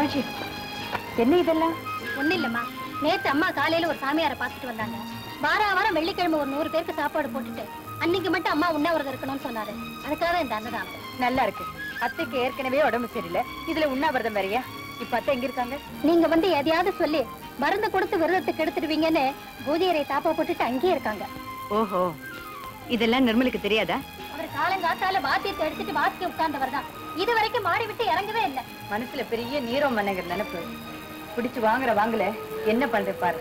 மீனாட்சி என்ன இதெல்லாம் ஒண்ணு இல்லம்மா நேத்து அம்மா காலையில ஒரு சாமியாரை பார்த்துட்டு வந்தாங்க வார வாரம் வெள்ளிக்கிழமை ஒரு நூறு பேருக்கு சாப்பாடு போட்டுட்டு அன்னைக்கு மட்டும் அம்மா உண்ணாவிரதம் இருக்கணும்னு சொன்னாரு அதுக்காக தான் இந்த அன்னதானம் நல்லா இருக்கு அத்தைக்கு ஏற்கனவே உடம்பு சரியில்லை இதுல உண்ணாவிரதம் வேறையா இப்ப அத்தை எங்க இருக்காங்க நீங்க வந்து எதையாவது சொல்லி மருந்து கொடுத்து விரதத்துக்கு எடுத்துடுவீங்கன்னு பூஜையரை தாப்பா போட்டுட்டு அங்கேயே இருக்காங்க ஓஹோ இதெல்லாம் நிர்மலுக்கு தெரியாதா அவர் காலங்காத்தால வாத்தியத்தை எடுத்துட்டு வாசிக்க உட்கார்ந்தவர் தான் இது வரைக்கும் மாறி விட்டு இறங்கவே இல்லை மனசுல பெரிய நீரம் மன்னகர் நினைப்பு பிடிச்சு வாங்குற வாங்கல என்ன பண்ற பாரு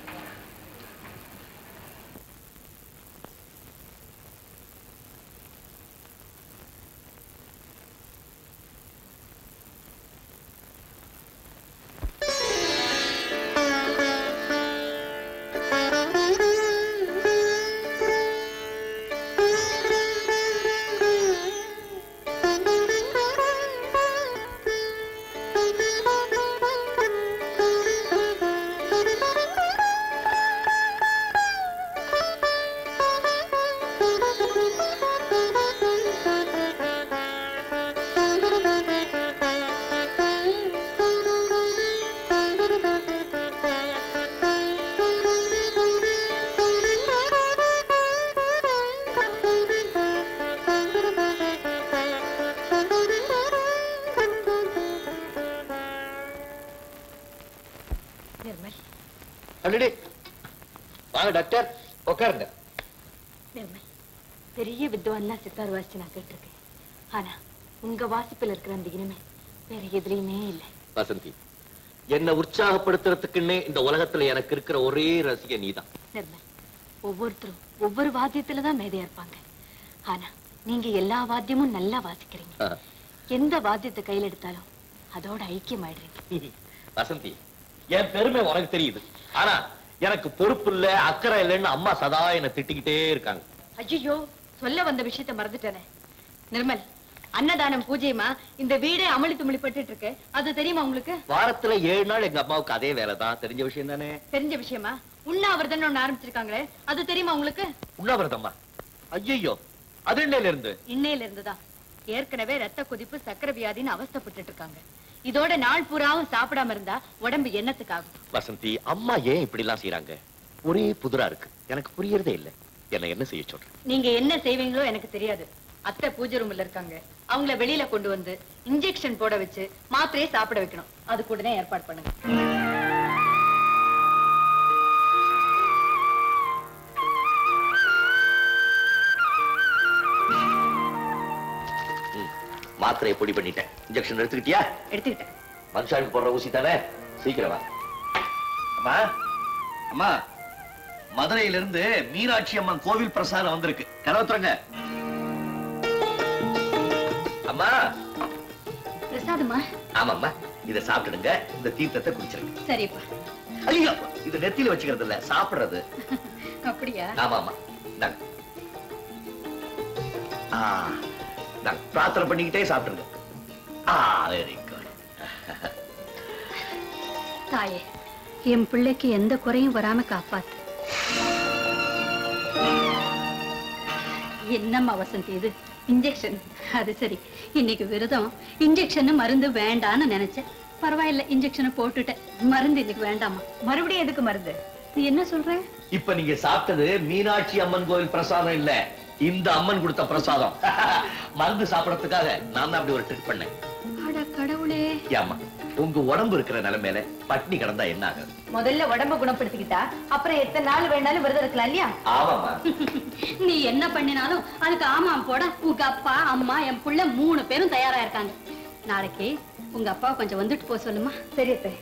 நிர்மல் அடடே வாங்க டாக்டர் உட்காருங்க நிர்மல் பெரிய வித்வான்லாம் சித்தார் வாசிச்சு நான் கேட்டிருக்கேன் ஆனா உங்க வாசிப்புல இருக்கிற அந்த இனிமை வேற எதுலயுமே இல்லை வசந்தி என்ன உற்சாகப்படுத்துறதுக்குன்னே இந்த உலகத்துல எனக்கு இருக்கிற ஒரே ரசிக நீதான் நிர்மல் ஒவ்வொருத்தரும் ஒவ்வொரு வாத்தியத்துல தான் மேதையா இருப்பாங்க ஆனா நீங்க எல்லா வாத்தியமும் நல்லா வாசிக்கிறீங்க ஆ. எந்த வாத்தியத்தை கையில எடுத்தாலும் அதோட ஐக்கியம் ஆயிடுறீங்க வசந்தி என் பெருமை உனக்கு தெரியுது ஆனா எனக்கு பொறுப்பு இல்ல அக்கறை இல்லைன்னு அம்மா சதா என்ன திட்டிக்கிட்டே இருக்காங்க ஐயோ சொல்ல வந்த விஷயத்தை மறந்துட்டேனே நிர்மல் அன்னதானம் பூஜையுமா இந்த வீடே அமளி துமளி பட்டுட்டு இருக்கு அது தெரியுமா உங்களுக்கு வாரத்துல ஏழு நாள் எங்க அம்மாவுக்கு அதே வேலை தான் தெரிஞ்ச விஷயம் தானே தெரிஞ்ச விஷயமா உண்ணாவிரதம்னு ஒண்ணு ஆரம்பிச்சிருக்காங்களே அது தெரியுமா உங்களுக்கு உண்ணாவிரதம்மா ஐயோ அது என்னையில இருந்து இன்னையில இருந்துதான் ஏற்கனவே ரத்த கொதிப்பு சக்கரை வியாதின்னு அவஸ்தைப்பட்டுட்டு இருக்காங்க இதோட நாள் பூராவும் சாப்பிடாம இருந்தா உடம்பு என்னத்துக்காகும் வசந்தி அம்மா ஏன் இப்படி எல்லாம் செய்யறாங்க ஒரே புதுரா இருக்கு எனக்கு புரியறதே இல்ல என்ன என்ன செய்ய சொல்றேன் நீங்க என்ன செய்வீங்களோ எனக்கு தெரியாது அத்தை பூஜை ரூம்ல இருக்காங்க அவங்கள வெளியில கொண்டு வந்து இன்ஜெக்ஷன் போட வச்சு மாத்திரையை சாப்பிட வைக்கணும் அது கூட தான் ஏற்பாடு பண்ணுங்க ம், மாத்திரையை பொடி பண்ணிட்டேன் இன்ஜெக்ஷன் எடுத்துக்கிட்டியா எடுத்துக்கிட்டேன் மனுஷாளுக்கு போடுற ஊசி தானே சீக்கிரமா அம்மா அம்மா மதுரையில இருந்து மீனாட்சி அம்மன் கோவில் பிரசாதம் வந்திருக்கு கதவை திறங்க அம்மா பிரசாதமா ஆமாம்மா இத சாப்பிட்டுடுங்க இந்த தீர்த்தத்தை குடிச்சிருங்க சரிப்பா ஐயோ இது நெத்தியில வச்சுக்கிறது இல்ல சாப்பிடுறது அப்படியா ஆமா ஆமா இந்தாங்க. ஆ இந்தாங்க. பிரார்த்தனை பண்ணிக்கிட்டே சாப்பிடுங்க ஆ வெரி குட் தாயே என் பிள்ளைக்கு எந்த குறையும் வராம காப்பாத்து என்னம்மா வசந்தி இது இன்ஜெக்ஷன் அது சரி இன்னைக்கு விரதம் இன்ஜெக்ஷன் மருந்து வேண்டான்னு நினைச்சேன் பரவாயில்ல இன்ஜெக்ஷனை போட்டுட்டேன் மருந்து இன்னைக்கு வேண்டாமா மறுபடியும் எதுக்கு மருந்து நீ என்ன சொல்ற இப்ப நீங்க சாப்பிட்டது மீனாட்சி அம்மன் கோவில் பிரசாதம் இல்ல இந்த அம்மன் கொடுத்த பிரசாதம் மருந்து சாப்பிடறதுக்காக நான் தான் அப்படி ஒரு ட்ரிக் பண்ணேன் அட கடவுளே ஏம்மா உங்க உடம்பு இருக்கிற நிலைமையில பட்னி கிடந்தா என்ன ஆகுது முதல்ல உடம்ப குணப்படுத்திக்கிட்டா அப்புறம் எத்தனை நாள் வேணாலும் விரதம் இருக்கலாம் இல்லையா ஆமாமா நீ என்ன பண்ணினாலும் அதுக்கு ஆமாம் போட உங்க அப்பா அம்மா என் புள்ள மூணு பேரும் தயாரா இருக்காங்க நாளைக்கு உங்க அப்பாவை கொஞ்சம் வந்துட்டு போக சொல்லுமா சரி அத்தை.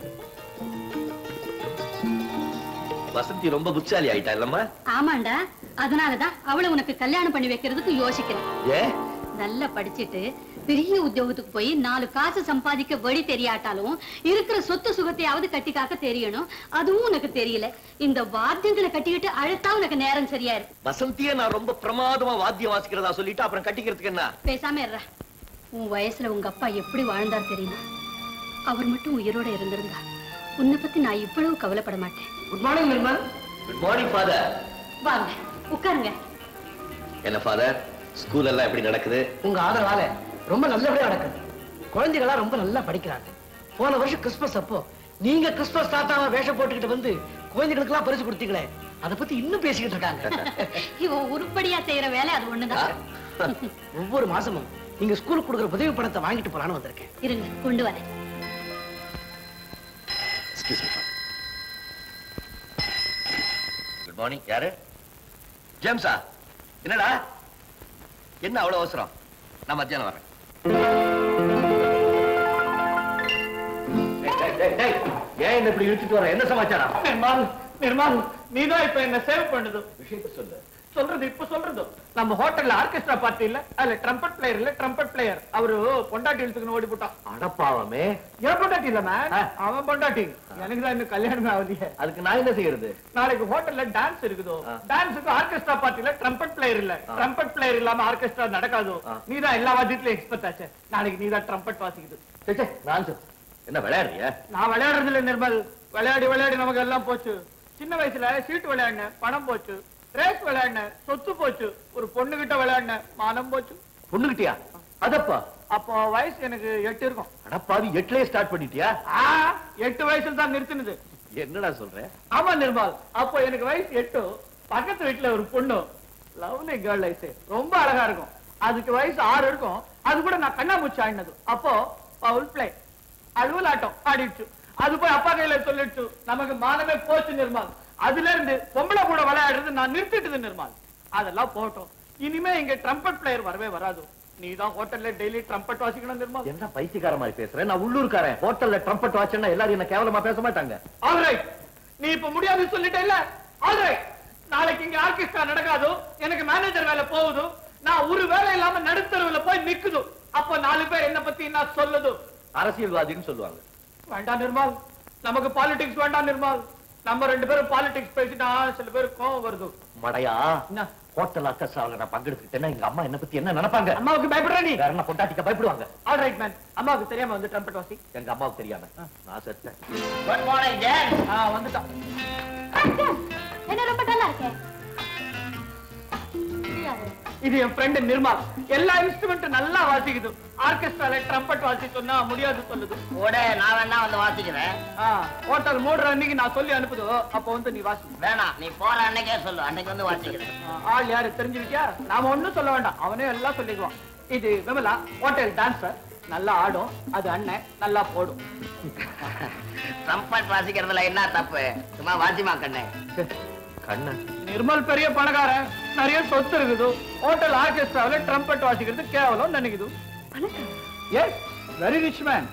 வசந்தி ரொம்ப புத்தாலி ஆயிட்டா இல்லம்மா ஆமாண்டா அதனாலதான் அவளை உனக்கு கல்யாணம் பண்ணி வைக்கிறதுக்கு யோசிக்கிறேன் ஏ நல்லா படிச்சுட்டு பெரிய உத்தியோகத்துக்கு போய் நாலு காசு சம்பாதிக்க வழி தெரியாட்டாலும் இருக்கிற சொத்து சுகத்தையாவது கட்டி காக்க தெரியணும் அதுவும் உனக்கு தெரியல இந்த வாத்தியங்களை கட்டிக்கிட்டு அழுத்தா உனக்கு நேரம் சரியா இருக்கு வசந்தியே நான் ரொம்ப பிரமாதமா வாத்தியம் வாசிக்கிறதா சொல்லிட்டு அப்புறம் கட்டிக்கிறதுக்கு என்ன பேசாம இருடா உன் வயசுல உங்க அப்பா எப்படி வாழ்ந்தார் தெரியுமா அவர் மட்டும் உயிரோட இருந்திருந்தா உன்னை பத்தி நான் இவ்வளவு கவலைப்பட மாட்டேன் good morning Nirmal good morning father வாங்க உட்காருங்க என்ன ஃபாதர் ஸ்கூல் எல்லாம் எப்படி நடக்குது உங்க ஆதரவால ரொம்ப நல்லபடியா நடக்குது குழந்தைகளா ரொம்ப நல்லா படிக்கிறாங்க போன வருஷம் கிறிஸ்துமஸ் அப்போ நீங்க கிறிஸ்துமஸ் தாத்தாவா வேஷம் போட்டுக்கிட்டு வந்து குழந்தைகளுக்கு எல்லாம் பரிசு கொடுத்தீங்களே அத பத்தி இன்னும் பேசிக்கிட்டு இருக்காங்க இவன் உருப்படியா செய்யற வேலை அது ஒண்ணுதான் ஒவ்வொரு மாசமும் நீங்க ஸ்கூலுக்கு கொடுக்குற உதவி பணத்தை வாங்கிட்டு போலான்னு வந்திருக்கேன் இருங்க கொண்டு வரேன் குட் மார்னிங் யாரு ஜேம்ஸா என்னடா என்ன அவ்வளவு அவசரம் நான் மத்தியானம் வரேன் டேய், டேய், டேய், ஏன் என்ன இப்படி இழுத்துட்டு வர என்ன சமாச்சாரம் நிர்மல் நிர்மல் நீதான் இப்ப என்ன சேவ் பண்ணுது விஷயத்தை சொல்லு சொல்றது இப்ப சொல்றது நம்ம ஹோட்டல்ல ஆர்கெஸ்ட்ரா பார்ட்டி இல்ல அதுல ட்ரம்பட் பிளேயர் இல்ல ட்ரம்பட் பிளேயர் அவரு பொண்டாட்டி இழுத்துக்கணும் ஓடி போட்டான் அடப்பாவமே என் பொண்டாட்டி இல்ல மேன் ஆ. அவன் பொண்டாட்டி எனக்கு தான் இன்னும் கல்யாணமே ஆகலையே அதுக்கு நான் என்ன செய்யறது நாளைக்கு ஹோட்டல்ல டான்ஸ் இருக்குதோ ஆ. டான்ஸுக்கு ஆர்கெஸ்ட்ரா பார்ட்டில ட்ரம்பட் பிளேயர் இல்ல ஆ. ட்ரம்பட் பிளேயர் இல்லாம ஆர்கெஸ்ட்ரா நடக்காதோ ஆ. நீதான் எல்லா வாத்தியத்திலும் எக்ஸ்பர்ட் ஆச்சே நாளைக்கு நீதான் ட்ரம்பட் வாசிக்குது சே, சே, nonsense. என்ன விளையாடுறியா நான் விளையாடுறது இல்ல நிர்மல் விளையாடி விளையாடி நமக்கு எல்லாம் போச்சு சின்ன வயசுல சீட்டு விளையாடினேன் பணம் போச்சு ரேஸ் விளையாடினேன் சொத்து போச்சு ஒரு பொண்ணு கிட்ட விளையாடினேன் மானம் போச்சு பொண்ணுகிட்டியா அதப்பா அப்போ வயசு எனக்கு எட்டு இருக்கும் அடப்பாவி எட்டுலயே ஸ்டார்ட் பண்ணிட்டியா ஆ, எட்டு வயசுல தான் நிறுத்தினது என்னடா சொல்ற ஆமா நிர்மல் அப்போ எனக்கு வயசு எட்டு பக்கத்து வீட்டுல ஒரு பொண்ணு லவ்லி கேர்ள் வயசு ரொம்ப அழகா இருக்கும் அதுக்கு வயசு ஆறு இருக்கும் அது கூட நான் கண்ணாமூச்சி ஆடினது அப்போ பவுல் பிளே அழுவல் ஆட்டம் ஆடிடுச்சு அது போய் அப்பா கையில சொல்லிடுச்சு நமக்கு மானமே போச்சு நிர்மல் அதுல இருந்து பொம்பளை கூட விளையாடுறது நான் நிறுத்திட்டது நிர்மல் அதெல்லாம் போட்டோம் இனிமே இங்க ட்ரம்பட் பிளேயர் வரவே வராது நீ தான் ஹோட்டல்ல டெய்லி ட்ரம்பட் வாசிக்கணும் நிர்மல் என்ன பைத்தியக்கார மாதிரி பேசுறேன் நான் உள்ளூர்காரன் ஹோட்டல்ல ட்ரம்பட் வாட்சன்னா எல்லாரும் என்ன கேவலமா பேச மாட்டாங்க ஆல்ரைட் நீ இப்ப முடியாது சொல்லிட்ட இல்ல ஆல்ரைட் நாளைக்கு இங்க ஆர்கெஸ்ட்ரா நடக்காது எனக்கு மேனேஜர் வேலை போகுது நான் ஒரு வேலை இல்லாம நடுத்தருவுல போய் நிக்குது அப்ப நாலு பேர் என்ன பத்தி என்ன சொல்லுது அரசியல்வாதின்னு சொல்லுவாங்க வேண்டாம் நிர்மல் நமக்கு பாலிடிக்ஸ் வேண்டாம் நிர்மல் நம்ம ரெண்டு பேரும் பாலிடிக்ஸ் பேசிட்டா சில பேர் கோவம் வருது மடையா என்ன ஹோட்டல் அக்கஸ்டாவில் நான் பங்கெடுத்துக்கிட்டேன்னா எங்க அம்மா என்ன பத்தி என்ன நினைப்பாங்க அம்மாவுக்கு பயப்படுற நீ வேற என்ன பொண்டாட்டிக்க பயப்படுவாங்க ஆல்ரைட் மேன் அம்மாவுக்கு தெரியாம வந்து ட்ரம்பட் வாசி எங்க அம்மாவுக்கு தெரியாம நான் செத்தேன் குட் மார்னிங் ஜேன் ஆ வந்துட்டான் என்ன ரொம்ப டல்லா இருக்கேன் இது என் ஃப்ரெண்ட் நிர்மல் எல்லா இன்ஸ்ட்ருமெண்ட்டும் நல்லா வாசிக்குது ஆர்கெஸ்ட்ரால ட்ரம்பட் வாசி சொன்னா முடியாது சொல்லுது கூட நான் வேணா வந்து வாசிக்கிறேன் ஆ, ஹோட்டல் மூடுற அன்னைக்கு நான் சொல்லி அனுப்புதோ அப்ப வந்து நீ வாசி வேணாம் நீ போற அன்னைக்கே சொல்லு அன்னைக்கு வந்து வாசிக்கிறேன் ஆ, ஆள் யாரு தெரிஞ்சுக்கிட்டியா நாம ஒண்ணும் சொல்ல வேண்டாம் அவனே எல்லாம் சொல்லிக்குவான் இது விமலா ஹோட்டல் டான்சர் நல்லா ஆடும் அது அண்ணன் நல்லா போடும் ட்ரம்பட் வாசிக்கிறதுல என்ன தப்பு சும்மா வாசிமா கண்ணே கண்ணன் நிர்மல் பெரிய பணக்காரன் நிறைய சொத்து இருக்குது ஹோட்டல் ஆர்கெஸ்ட்ராவில ட்ரம்பட் வாசிக்கிறது கேவலம் நினைக்குது எஸ் வெரி ரிச் மேன்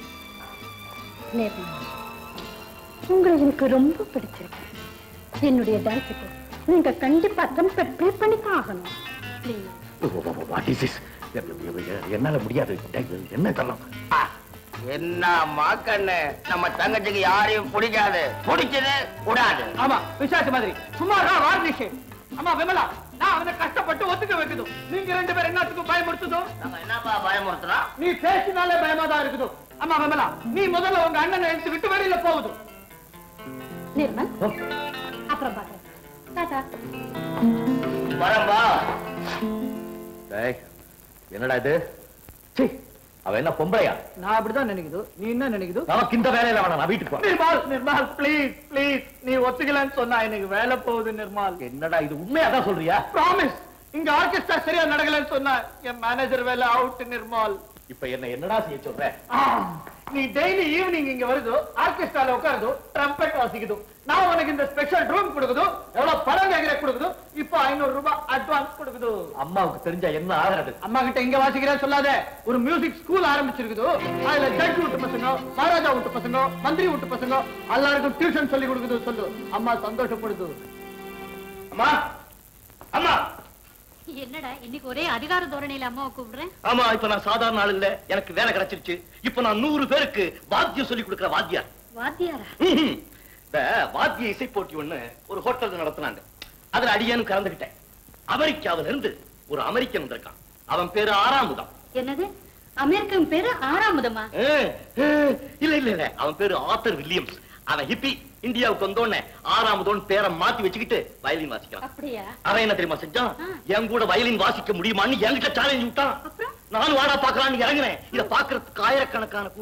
உங்களை எனக்கு ரொம்ப பிடிச்சிருக்கு என்னுடைய டான்ஸுக்கு நீங்க கண்டிப்பா ட்ரம்பட் ப்ளே பண்ணி தான் ஆகணும் Please. வாட் இஸ் திஸ் என்னால முடியாது டேய், என்ன இதெல்லாம் என்ன மாக்கண்ணு நம்ம தங்கச்சிக்கு யாரையும் பிடிக்காது பிடிச்சது கூடாது ஆமா விசாரிச்ச மாதிரி சும்மா வார்னிஷ் ஆமா விமலா நான் அவனை கஷ்டப்பட்டு ஒத்துக்க வைக்குது நீங்க ரெண்டு பேரும் என்னத்துக்கும் பயமுறுத்துதோ நம்ம என்னப்பா பயமுறுத்துறோம் நீ பேசினாலே பயமா தான் இருக்குது ஆமா விமலா நீ முதல்ல உங்க அண்ணனை எடுத்து விட்டு வெளியில போகுது நிர்மல் அப்புறம் பாக்குறேன் டாடா வரப்பா டேய், என்னடா இது சீ, அவ என்ன பொம்பளையா நான் அப்படிதான் நினைக்குது நீ என்ன நினைக்குது நமக்கு இந்த வேலையில வேணாம் நான் வீட்டுக்கு போறேன் நிர்மால் நிர்மால் ப்ளீஸ் ப்ளீஸ் நீ ஒத்துக்கலன்னு சொன்னா எனக்கு வேலை போகுது நிர்மால் என்னடா இது உண்மையா தான் சொல்றியா ப்ராமிஸ் இங்க ஆர்கெஸ்ட்ரா சரியா நடக்கலன்னு சொன்னா என் மேனேஜர் வேலை அவுட் நிர்மால் இப்ப என்ன என்னடா செய்ய சொல்ற ஆ, நீ டெய்லி ஈவினிங் இங்க வருது ஆர்கெஸ்ட்ரால உட்காருது ட்ரம்பெட் வாசிக்குது நான் உனக்கு இந்த ஸ்பெஷல் ரூம் கொடுக்குது எவ்வளவு பணம் கேட்கிற கொடுக்குது இப்போ ஐநூறு ரூபாய் அட்வான்ஸ் கொடுக்குது அம்மாவுக்கு தெரிஞ்சா என்ன ஆகிறது அம்மா கிட்ட இங்க வாசிக்கிறேன் சொல்லாத ஒரு மியூசிக் ஸ்கூல் ஆரம்பிச்சிருக்குது அதுல ஜட்ஜ் விட்டு பசங்க மகாராஜா விட்டு பசங்க மந்திரி விட்டு பசங்க எல்லாருக்கும் டியூஷன் சொல்லி கொடுக்குது சொல்லு அம்மா சந்தோஷப்படுது அம்மா அம்மா என்னடா இன்னைக்கு ஒரே அதிகார தோரணையில அம்மாவை கூப்பிடுறேன் ஆமா இப்ப நான் சாதாரண ஆள் இல்ல எனக்கு வேலை கிடைச்சிருச்சு இப்ப நான் நூறு பேருக்கு வாத்தியம் சொல்லி கொடுக்கிற வாத்தியார் வாத்தியாரா ம்ஹும். இந்த வாத்திய இசை போட்டி ஒண்ணு ஒரு ஹோட்டல்ல நடத்துனாங்க அதுல அடியானும் கலந்துகிட்டேன் அமெரிக்காவில இருந்து ஒரு அமெரிக்கன் வந்திருக்கான் அவன் பேரு ஆறாமுதம் என்னது அமெரிக்கன் பேரு ஆறாமுதமா ஏ, ஏ, இல்ல இல்ல இல்ல அவன் பேரு ஆத்தர் வில்லியம்ஸ் அவன் ஹிப்பி இந்தியாவுக்கு வந்தோடனே ஆறாமதோன் பேரை மாத்தி வச்சுக்கிட்டு வயலின் வாசிக்கிறான் அப்படியா அவன் என்ன தெரியுமா செஞ்சான் ஆ. என் கூட வயலின் வாசிக்க முடியுமான்னு என்கிட்ட சேலஞ்ச் விட்டான் அப்புறம் நானும் வாடா பாக்கலாம்னு இறங்குறேன் இத பாக்குறதுக்கு ஆயிரக்கணக்கான கூட்டம்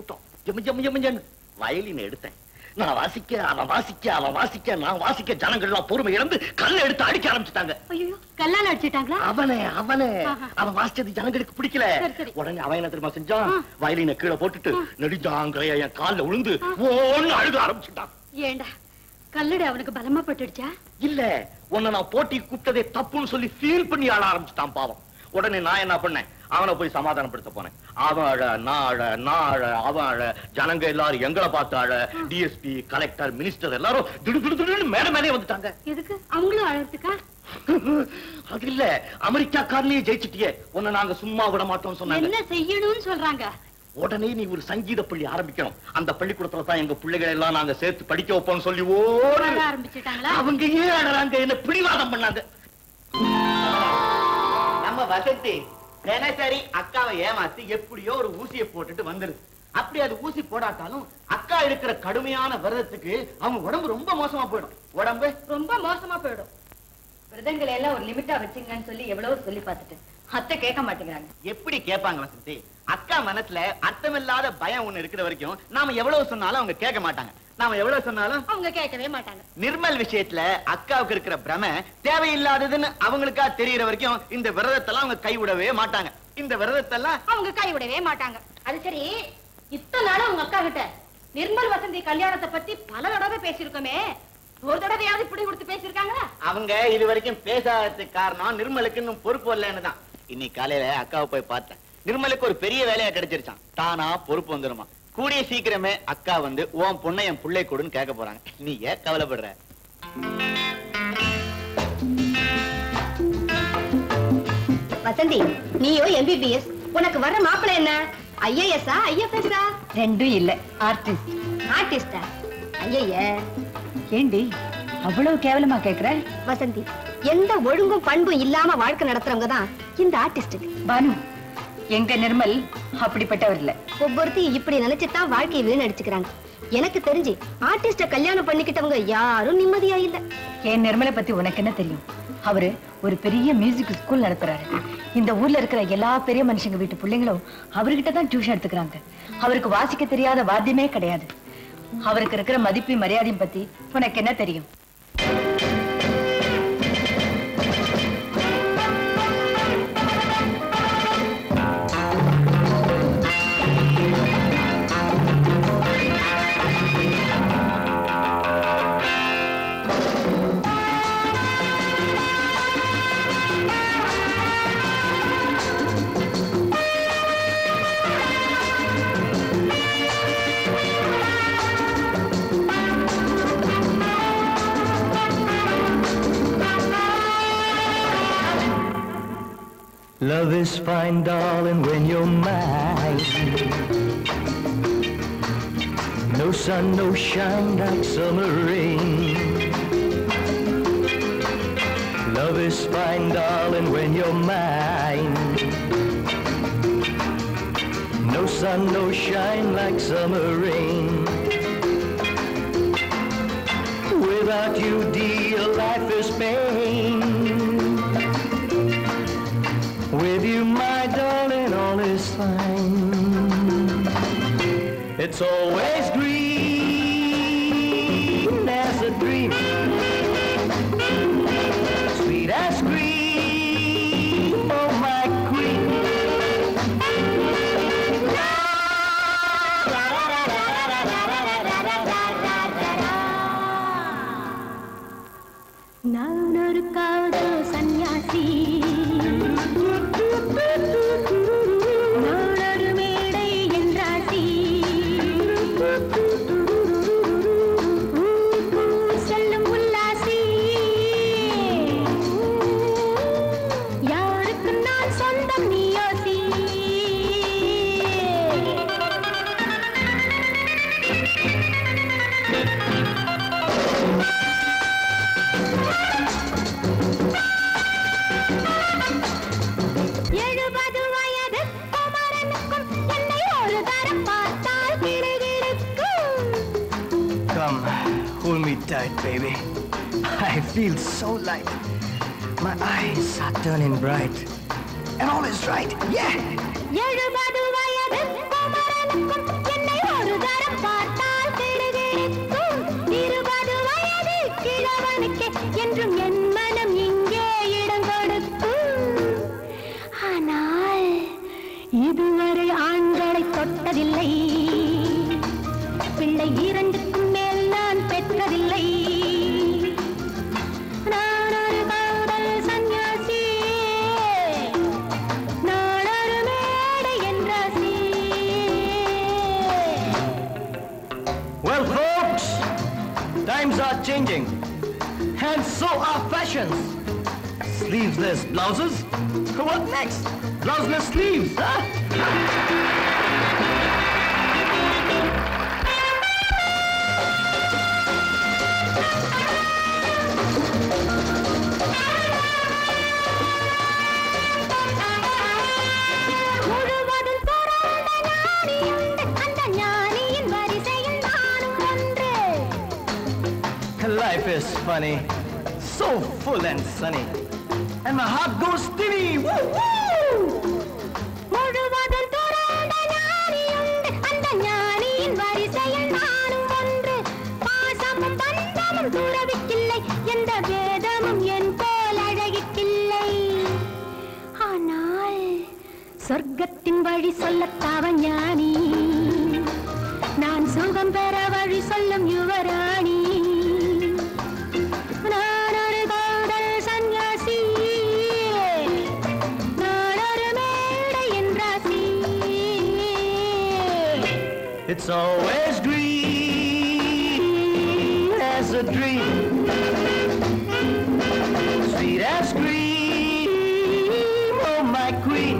ஜம் ஜம் ஜம் ஜம் வயலின் எடுத்தேன் நான் வாசிக்க அவன் வாசிக்க அவன் வாசிக்க நான் வாசிக்க ஜனங்கள் எல்லாம் பொறுமை இழந்து கல்ல எடுத்து அடிக்க ஆரம்பிச்சுட்டாங்க ஐயோ கல்லால அடிச்சிட்டாங்களா அவனே அவனே ஆஹா. அவன் வாசிச்சது ஜனங்களுக்கு பிடிக்கல சரி, சரி. உடனே அவன் என்ன தெரியுமா செஞ்சான் ஆ. வயலினை கீழே போட்டுட்டு நெடுஞ்சாங்கைய என் கால்ல விழுந்து ஓன்னு அழுக ஆரம்பிச்சுட்டான் ஏண்டா கல்லடை அவனுக்கு பலமா பட்டுடுச்சா இல்ல உன்னை நான் போட்டி கூப்பிட்டதே தப்புன்னு சொல்லி ஃபீல் பண்ணி ஆட ஆரம்பிச்சுட்டான் பாவம் உடனே நான் என்ன பண்ணேன் அவனை போய் சமாதானப்படுத்த போனேன் அவன் அழ நான் அழ நான் அழ அவன் அழ ஜனங்க எல்லாரும் எங்களை பார்த்து அழ டிஎஸ்பி கலெக்டர் மினிஸ்டர் எல்லாரும் திடு திடு திடுன்னு மேல மேலே வந்துட்டாங்க எதுக்கு அவங்களும் அழறதுக்கா அது இல்ல அமெரிக்காக்காரனையே ஜெயிச்சிட்டியே உன்னை நாங்க சும்மா விட மாட்டோம்னு சொன்னாங்க என்ன செய்யணும்னு சொல்றாங்க உடனே நீ ஒரு சங்கீத பள்ளி ஆரம்பிக்கணும் அந்த பள்ளிக்கூடத்துல தான் எங்க பிள்ளைகளை எல்லாம் நாங்க சேர்த்து படிக்க வைப்போம்னு சொல்லி ஓடு அழ ஆரம்பிச்சிட்டாங்களா அவங்க ஏன் அழறாங்க என்ன பிடிவாதம் பண்ணாங்க நம்ம வசந்தி தினசரி அக்காவை ஏமாத்தி எப்படியோ ஒரு ஊசியை போட்டுட்டு வந்துருது அப்படி அது ஊசி போடாட்டாலும் அக்கா இருக்கிற கடுமையான விரதத்துக்கு அவங்க உடம்பு ரொம்ப மோசமா போயிடும் உடம்பு ரொம்ப மோசமா போயிடும் விரதங்களை எல்லாம் ஒரு லிமிட்டா வச்சுங்கன்னு சொல்லி எவ்வளவு சொல்லி பார்த்துட்டு அத்தை கேட்க மாட்டேங்கிறாங்க எப்படி கேட்பாங்க வசந்தி அக்கா மனசுல அர்த்தமில்லாத பயம் ஒண்ணு இருக்கிற வரைக்கும் நாம எவ்வளவு சொன்னாலும் அவங்க கேட்க மாட்டாங்க நாம எவ்வளவு சொன்னாலும் அவங்க கேட்கவே மாட்டாங்க நிர்மல் விஷயத்துல அக்காவுக்கு இருக்கிற பிரம தேவையில்லாததுன்னு அவங்களுக்கா தெரியற வரைக்கும் இந்த விரதத்தெல்லாம் அவங்க கைவிடவே மாட்டாங்க இந்த விரதத்தெல்லாம் அவங்க கைவிடவே மாட்டாங்க அது சரி இத்தனை நாளும் உங்க அக்கா கிட்ட நிர்மல் வசந்தி கல்யாணத்தை பத்தி பல தடவை பேசியிருக்கோமே ஒரு தடவையாவது இப்படி கொடுத்து பேசியிருக்காங்களா அவங்க இது வரைக்கும் பேசாததுக்கு காரணம் நிர்மலுக்கு இன்னும் பொறுப்பு வரலன்னு தான் இன்னைக்கு காலையில அக்காவை போய் பார்த்தேன் நிர்மலுக்கு ஒரு பெரிய வேலையா கிடைச்சிருச்சான் தானா பொறுப்பு வந்துருமா கூடிய சீக்கிரமே அக்கா வந்து உன் பொண்ணை என் பிள்ளை கொடுன்னு கேட்க போறாங்க நீ ஏன் கவலைப்படுற வசந்தி நீயோ எம்பிபிஎஸ் உனக்கு வர்ற மாப்பிள்ளை என்ன ஐஏஎஸ்ஆ ஐஎஃப்எஸ்ஆ ரெண்டும் இல்ல ஆர்டிஸ்ட் ஆர்டிஸ்டா ஐய ஏண்டி அவ்வளவு கேவலமா கேக்குற வசந்தி எந்த ஒழுங்கும் பண்பும் இல்லாம வாழ்க்கை நடத்துறவங்க தான் இந்த ஆர்டிஸ்ட் பானு எங்க நிர்மல் அப்படிப்பட்டவர் இல்ல ஒவ்வொருத்தையும் இப்படி நினைச்சுதான் வாழ்க்கையை வீணடிச்சுக்கிறாங்க எனக்கு தெரிஞ்சு ஆர்டிஸ்ட கல்யாணம் பண்ணிக்கிட்டவங்க யாரும் நிம்மதியா இல்ல என் நிர்மலை பத்தி உனக்கு என்ன தெரியும் அவரு ஒரு பெரிய மியூசிக் ஸ்கூல் நடத்துறாரு இந்த ஊர்ல இருக்கிற எல்லா பெரிய மனுஷங்க வீட்டு பிள்ளைங்களும் அவர்கிட்ட தான் டியூஷன் எடுத்துக்கிறாங்க அவருக்கு வாசிக்க தெரியாத வாத்தியமே கிடையாது அவருக்கு இருக்கிற மதிப்பு மரியாதையும் பத்தி உனக்கு என்ன தெரியும் Love is fine, darling, when you're mine. No sun, no shine like summer rain. Love is fine, darling, when you're mine. No sun, no shine like summer rain. Without you, dear, life is pain. With you, my darling, all is fine. It's always green as a dream, sweet as cream, oh my queen. நான் ஒரு காதல் சன்னியாசி நான் ஒரு மேடை என்றாசி செல்லும் உல்லாசி யாருக்கு நான் சொந்தம் நீ யோசி எழுபது வயது குமரனுக்கும் என்னை ஒரு தரம் பார்த்தால் கிடுகிடுக்கும் Come, hold me tight, baby. I feel so light. My eyes are turning bright. And all is right. Yeah! எழுபது வயது குமரனுக்கும் என்னை ஒரு பார்த்தால் கிடுகிடுக்கும் இருபது வயது கிழவனுக்கு என்றும் என் மனம் இங்கே இடம் கொடுக்கும் ஆனால் இதுவரை ஆண்களை தொட்டதில்லை பிள்ளை இரண்டுக்கும் மேல் நான் பெற்றதில்லை நான் ஒரு காதல் சந்நியாசி நான் ஒரு மேடை என்றாசி Well, folks, times are changing, and so are fashions. Sleeveless blouses? What next? Blouseless sleeves, huh? முழுவதும் பிறந்த ஞானியுண்டு அந்த ஞானியின் வரிசையில் நானும் ஒன்று Life is funny, so full and sunny, and my heart goes stinny. Woo, woo! முழுவதும் துறந்த ஞானியுண்டு அந்த ஞானியின் வரிசையில் நானும் ஒன்று பாசமும் பந்தமும் துறவிக்கில்லை எந்த வேதமும் என் போல் அழகிக்கில்லை ஆனால் சொர்க்கத்தின் வழி சொல்லத்தாவ ஞானி நான் சுகம் பெற வழி சொல்லும் யுவராணி நான் ஒரு காதல் சந்நியாசி நான் ஒரு மேடை என்றாசி It's always green as a dream, sweet as cream, oh my queen.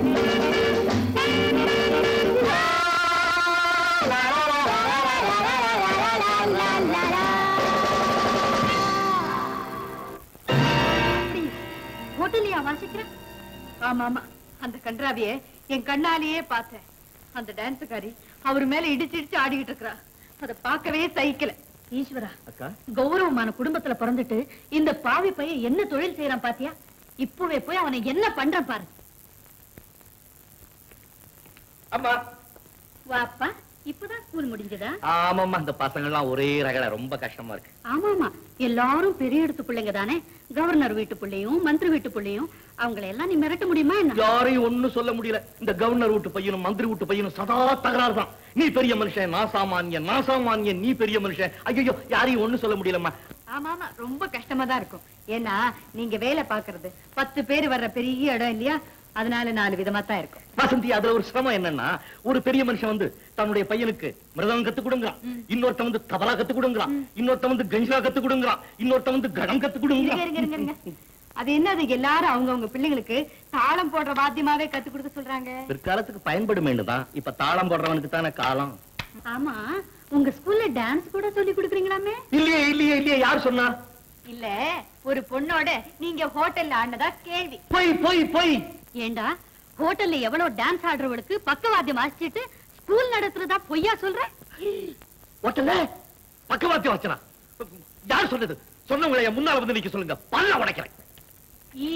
ஹோட்டல்லையா வாசிக்கிறேன் ஆமா ஆமா அந்த கன்றாவிய என் கண்ணாலேயே பார்த்தேன் அந்த டான்ஸுக்காரி அவர் மேல இடிச்சு இடிச்சு ஆடிக்கிட்டு இருக்கறா அத பார்க்கவே சகிக்கல ஈஸ்வரா அக்கா கௌரவமான குடும்பத்துல பிறந்துட்டு இந்த பாவி பையன் என்ன தொழில் செய்யறான் பாத்தியா இப்பவே போய் அவனை என்ன பண்றான் பாரு அம்மா வாப்பா இப்பதான் ஸ்கூல் முடிஞ்சதா ஆமாம்மா இந்த பசங்க எல்லாம் ஒரே ரகல ரொம்ப கஷ்டமா இருக்கு ஆமாமா எல்லாரும் பெரிய இடத்து பிள்ளைங்க தானே கவர்னர் வீட்டு பிள்ளையும் மந்திரி வீட்டு பிள்ளையும் அவங்களை எல்லாம் நீ மிரட்ட முடியுமா என்ன யாரையும் ஒண்ணும் சொல்ல முடியல இந்த கவர்னர் வீட்டு பையனும் மந்திரி வீட்டு பையனும் சதா தகராறு தான் நீ பெரிய மனுஷன் நான் சாமானியன் நான் சாமானியன் நீ பெரிய மனுஷன் ஐயோ யாரையும் ஒண்ணும் சொல்ல முடியலம்மா ஆமா ஆமா ரொம்ப கஷ்டமா தான் இருக்கும் ஏன்னா நீங்க வேலை பாக்குறது பத்து பேர் வர்ற பெரிய இடம் இல்லையா அதனால நாலு விதமா தான் இருக்கும் வசந்தி அதுல ஒரு சிரமம் என்னன்னா ஒரு பெரிய மனுஷன் வந்து தன்னுடைய பையனுக்கு மிருதம் கத்து கொடுங்கிறான் இன்னொருத்தன் வந்து தபலா கத்து கொடுங்கிறான் இன்னொருத்தன் வந்து கஞ்சிலா கத்து கொடுங்கிறான் இன்னொருத்தன் வந்து கடம் கத்து இருங்க, இருங்க, இருங்க, கொடுங்கிறான் இருங்க. அது என்னது எல்லாரும் அவங்கவங்க பிள்ளைங்களுக்கு தாளம் போடுற வாத்தியமாவே கத்து கொடுக்க சொல்றாங்க பிற்காலத்துக்கு பயன்படும் தான் இப்ப தாளம் போடுறவனுக்கு தானே காலம் ஆமா உங்க ஸ்கூல்ல டான்ஸ் கூட சொல்லி கொடுக்குறீங்களாமே இல்லையே இல்லையே இல்லையே யார் சொன்னா இல்ல ஒரு பொண்ணோட நீங்க ஹோட்டல்ல ஆனதா கேள்வி போய் போய் போய் ஏண்டா ஹோட்டல்ல எவ்வளவு டான்ஸ் ஆடுறவளுக்கு பக்கவாத்தியம் வாசிச்சுட்டு ஸ்கூல் நடத்துறதா பொய்யா சொல்ற ஒட்டல பக்கவாத்தியம் வச்சனா யார் சொன்னது சொன்னவங்களை என் முன்னால வந்து நிக்க சொல்லுங்க பல்ல உடைக்கிறேன் ஈ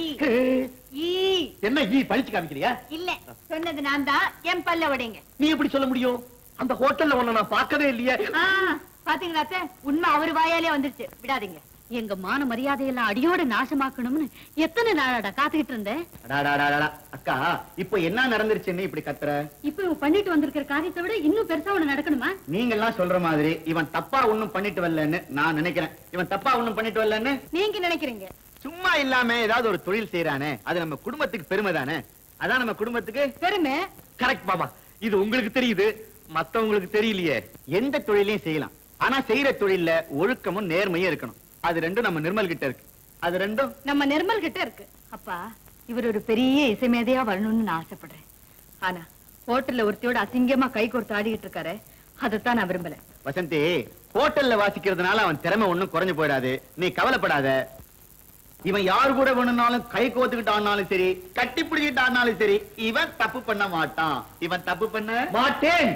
ஈ என்ன ஈ பழிச்சு காமிக்கிறியா இல்ல சொன்னது நான் தான் என் பல்ல உடைங்க நீ எப்படி சொல்ல முடியும் அந்த ஹோட்டல்ல உன்னை நான் பார்க்கவே இல்லையே ஆ, பாத்தீங்களா அத்தை? உண்மை அவர் வாயாலே வந்துருச்சு விடாதீங்க எங்க மான மரியாதையெல்லாம் அடியோட நாசமாக்கணும்னு எத்தனை நாளாடா காத்துக்கிட்டு இருந்தேன் அடாடாடாடா. அக்கா இப்ப என்ன நடந்துருச்சுன்னு இப்படி கத்துற இப்ப இவன் பண்ணிட்டு வந்திருக்கிற காரியத்தை விட இன்னும் பெருசா ஒண்ணு நடக்கணுமா நீங்க எல்லாம் சொல்ற மாதிரி இவன் தப்பா ஒண்ணும் பண்ணிட்டு வரலன்னு நான் நினைக்கிறேன் இவன் தப்பா ஒண்ணும் பண்ணிட்டு வரலன்னு நீங்க நினைக்கிறீங்க சும்மா இல்லாம ஏதாவது ஒரு தொழில் செய்யறானே அது நம்ம குடும்பத்துக்கு பெருமை தானே அதான் நம்ம குடும்பத்துக்கு பெருமை கரெக்ட் மாமா இது உங்களுக்கு தெரியுது மத்தவங்களுக்கு தெரியலையே எந்த தொழிலையும் செய்யலாம் ஆனா செய்யற தொழில்ல ஒழுக்கமும் நேர்மையும் இருக்கணும் அது ரெண்டும் நம்ம நிர்மல் கிட்ட இருக்கு அது ரெண்டும் நம்ம நிர்மல் கிட்ட இருக்கு அப்பா இவர் ஒரு பெரிய இசைமேதையா வரணும்னு நான் ஆசைப்படுறேன் ஆனா ஹோட்டல்ல ஒருத்தியோட அசிங்கமா கை கோர்த்து ஆடிக்கிட்டு இருக்காரு அதைத்தான் நான் விரும்பல வசந்தி ஹோட்டல்ல வாசிக்கிறதுனால அவன் திறமை ஒண்ணும் குறைஞ்சு போயிடாது நீ கவலைப்படாத இவன் யாரு கூட வேணும்னாலும் கை கோத்துக்கிட்டு ஆனாலும் சரி கட்டி பிடிச்சிட்டு ஆனாலும் சரி இவன் தப்பு பண்ண மாட்டான் இவன் தப்பு பண்ண மாட்டேன்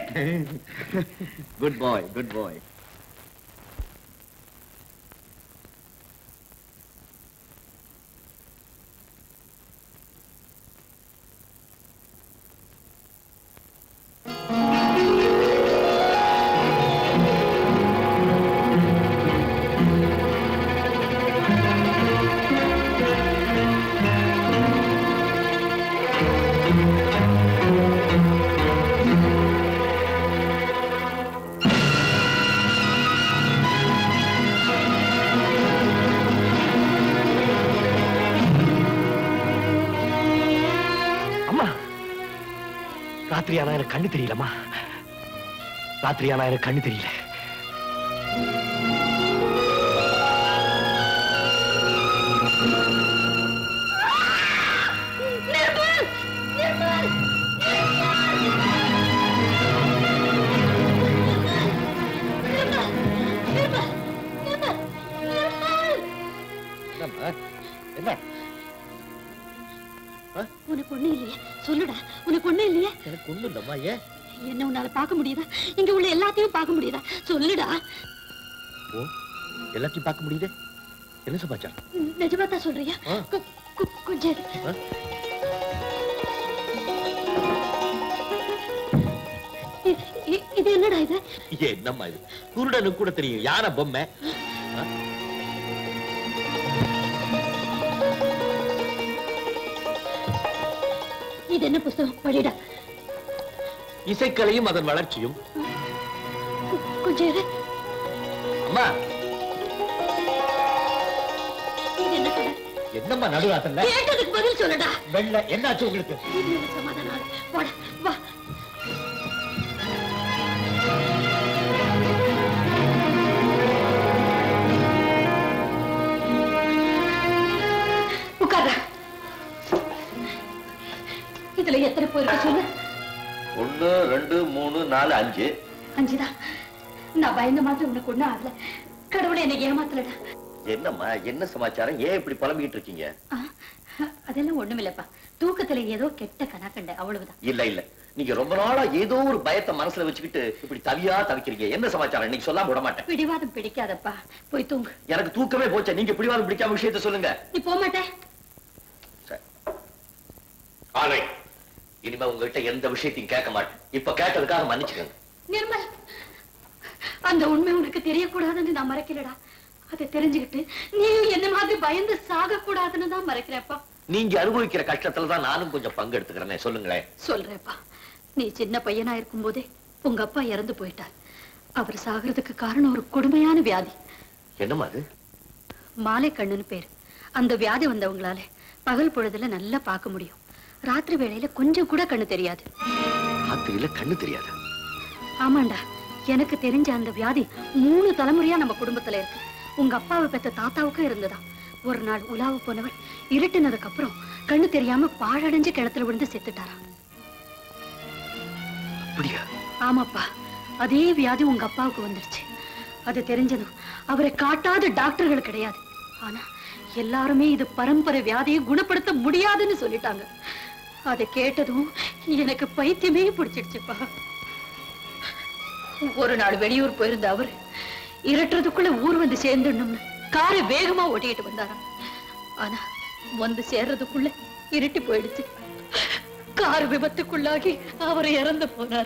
குட் பாய் குட் பாய் ராத்திரி ஆனா எனக்கு கண்ணு தெரியலம்மா ராத்திரி ஆனா எனக்கு கண்ணு தெரியல என்னம்மா என்ன உனக்கு ஒண்ணு இல்லையே சொல்லுடா உனக்கு ஒண்ணு இல்லையே எனக்கு ஒண்ணும் இல்லம்மா ஏன் என்ன உன்னால பார்க்க முடியுதா இங்க உள்ள எல்லாத்தையும் பார்க்க முடியுதா சொல்லுடா ஓ எல்லாத்தையும் பார்க்க முடியுது என்ன சமாச்சாரம் நிஜமா தான் சொல்றியா ஆ. கொ- கொ- கொஞ்சம் இரு. ஆ? இ- இ- இது என்னடா இது என்னம்மா இது குருடனுக்கு கூட தெரியும் யானை பொம்மை ஆ? இது என்ன புஸ்தகம் படிடா இசைக்கலையும் அதன் வளர்ச்சியும் கொ- கொஞ்சம் இரு. அம்மா இது என்ன கலர் என்னம்மா நடுராத்திரல கேட்டதுக்கு பதில் சொல்லுடா வெள்ள என்னாச்சு உங்களுக்கு இது என்ன சமாதானம் ஆளு? வாடா வா உட்கார்றா இதுல எத்தனை போயிருக்கு சொல்லு ஒண்ணு ரெண்டு மூணு நாலு அஞ்சு அஞ்சுதான் நான் பயந்த மாதிரி உனக்கு ஒண்ணும் ஆகல கடவுளை என்னை ஏமாத்தலடா என்னம்மா என்ன சமாச்சாரம் ஏன் இப்படி புலம்பிக்கிட்டு இருக்கீங்க ஆ, அதெல்லாம் ஒண்ணுமில்லப்பா தூக்கத்துல ஏதோ கெட்ட கனா கண்ட அவ்வளவுதான் இல்ல இல்ல நீங்க ரொம்ப நாளா ஏதோ ஒரு பயத்தை மனசுல வச்சுக்கிட்டு இப்படி தவியா தவிக்கிறீங்க என்ன சமாச்சாரம் இன்னைக்கு சொல்லாம விட மாட்டேன் பிடிவாதம் பிடிக்காதப்பா போய் தூங்கு எனக்கு தூக்கமே போச்சே நீங்க பிடிவாதம் பிடிக்காம விஷயத்த சொல்லுங்க நீ போக மாட்டே ஆலை இனிமே உங்ககிட்ட எந்த விஷயத்தையும் கேட்க மாட்டேன் இப்ப கேட்டதுக்காக மன்னிச்சுக்கோங்க நிர்மல் அந்த உண்மை உனக்கு தெரியக்கூடாதுன்னு நான் மறைக்கலடா அதை தெரிஞ்சுக்கிட்டு நீ என்ன மாதிரி பயந்து சாக கூடாதுன்னு தான் மறைக்கிறேப்பா நீங்க அனுபவிக்கிற கஷ்டத்துல தான் நானும் கொஞ்சம் பங்கு எடுத்துக்கிறேனே சொல்லுங்களேன் சொல்றேப்பா நீ சின்ன பையனா இருக்கும்போதே உங்க அப்பா இறந்து போயிட்டார் அவர் சாகிறதுக்கு காரணம் ஒரு கொடுமையான வியாதி என்னம்மா அது மாலை கண்ணுன்னு பேரு அந்த வியாதி வந்தவங்களால பகல் பொழுதுல நல்லா பார்க்க முடியும் ராத்திரி வேளையில கொஞ்சம் கூட கண்ணு தெரியாது ராத்திரியில கண்ணு தெரியாத ஆமாண்டா எனக்கு தெரிஞ்ச அந்த வியாதி மூணு தலைமுறையா நம்ம குடும்பத்துல இருக்கு உங்க அப்பாவை பெத்த தாத்தாவுக்கும் இருந்ததா ஒரு நாள் உலாவு போனவர் இருட்டுனதுக்கு அப்புறம் கண்ணு தெரியாம பாழடைஞ்சு கிணத்துல விழுந்து செத்துட்டாராம் அப்படியா ஆமாப்பா அதே வியாதி உங்க அப்பாவுக்கு வந்துருச்சு அது தெரிஞ்சதும் அவரை காட்டாத டாக்டர்கள் கிடையாது ஆனா எல்லாருமே இது பரம்பரை வியாதியை குணப்படுத்த முடியாதுன்னு சொல்லிட்டாங்க அதை கேட்டதும் எனக்கு பைத்தியமே பிடிச்சிடுச்சுப்பா ஒரு நாள் வெளியூர் போயிருந்த அவர் இருட்டுறதுக்குள்ள ஊர் வந்து சேர்ந்துடணும்னு காரை வேகமா ஓட்டிட்டு வந்தாராம் ஆனா வந்து சேர்றதுக்குள்ள இருட்டி போயிடுச்சு கார் விபத்துக்குள்ளாகி அவர் இறந்து போனார்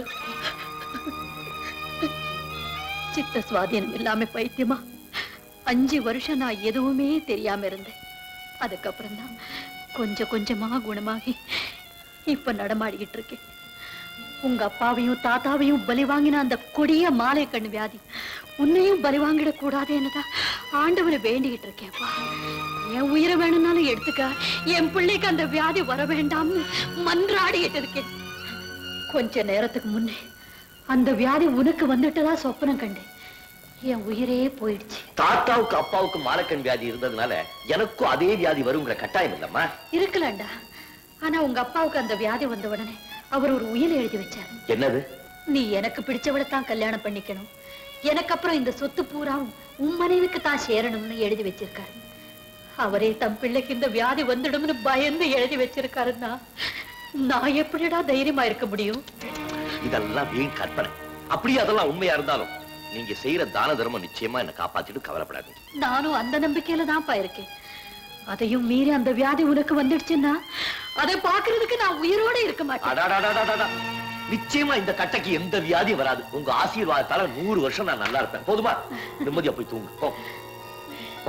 சித்த சுவாதீனம் இல்லாம பைத்தியமா அஞ்சு வருஷம் நான் எதுவுமே தெரியாம இருந்தேன் அதுக்கப்புறம் தான் கொஞ்சம் கொஞ்சமா குணமாகி இப்ப நடமாடிக்கிட்டு இருக்கேன் உங்க அப்பாவையும் தாத்தாவையும் பலி வாங்கின அந்த கொடிய மாலை கண்ணு வியாதி உன்னையும் பலி வாங்கிட கூடாதுன்னு தான் ஆண்டவரை வேண்டிக்கிட்டு இருக்கேன்ப்பா என் உயிரை வேணும்னாலும் எடுத்துக்க என் பிள்ளைக்கு அந்த வியாதி வர வேண்டாம்னு மன்றாடிக்கிட்டு இருக்கேன் கொஞ்ச நேரத்துக்கு முன்னே அந்த வியாதி உனக்கு வந்துட்டதா சொப்பனம் கண்டேன் என் உயிரே போயிடுச்சு தாத்தாவுக்கு அப்பாவுக்கு மாலக்கண் வியாதி இருந்ததுனால எனக்கும் அதே வியாதி வருங்கிற கட்டாயம் இல்லம்மா இருக்கலாம்டா ஆனா உங்க அப்பாவுக்கு அந்த வியாதி வந்த உடனே அவர் ஒரு உயிரை எழுதி வச்சார் என்னது நீ எனக்கு பிடிச்சவளைத்தான் கல்யாணம் பண்ணிக்கணும் எனக்கு அப்புறம் இந்த சொத்து பூராவும் உன் மனைவிக்கு தான் சேரணும்னு எழுதி வச்சிருக்காரு அவரே தம் பிள்ளைக்கு இந்த வியாதி வந்துடும்னு பயந்து எழுதி வச்சிருக்காருன்னா நான் எப்படிடா தைரியமா இருக்க முடியும் இதெல்லாம் வீண் கற்பனை அப்படியே அதெல்லாம் உண்மையா இருந்தாலும் நீங்க செய்யற தான தர்மம் நிச்சயமா என்ன காப்பாத்திட்டு கவலைப்படாதீங்க நானும் அந்த நம்பிக்கையில தான்ப்பா இருக்கேன் அதையும் மீறி அந்த வியாதி உனக்கு வந்துடுச்சுன்னா அதை பாக்குறதுக்கு நான் உயிரோட இருக்க மாட்டேன் அடாடாடாடாடா. நிச்சயமா இந்த கட்டைக்கு எந்த வியாதியும் வராது உங்க ஆசீர்வாதத்தால நூறு வருஷம் நான் நல்லா இருப்பேன் போதுமா நிம்மதியா போய் தூங்கு போ போ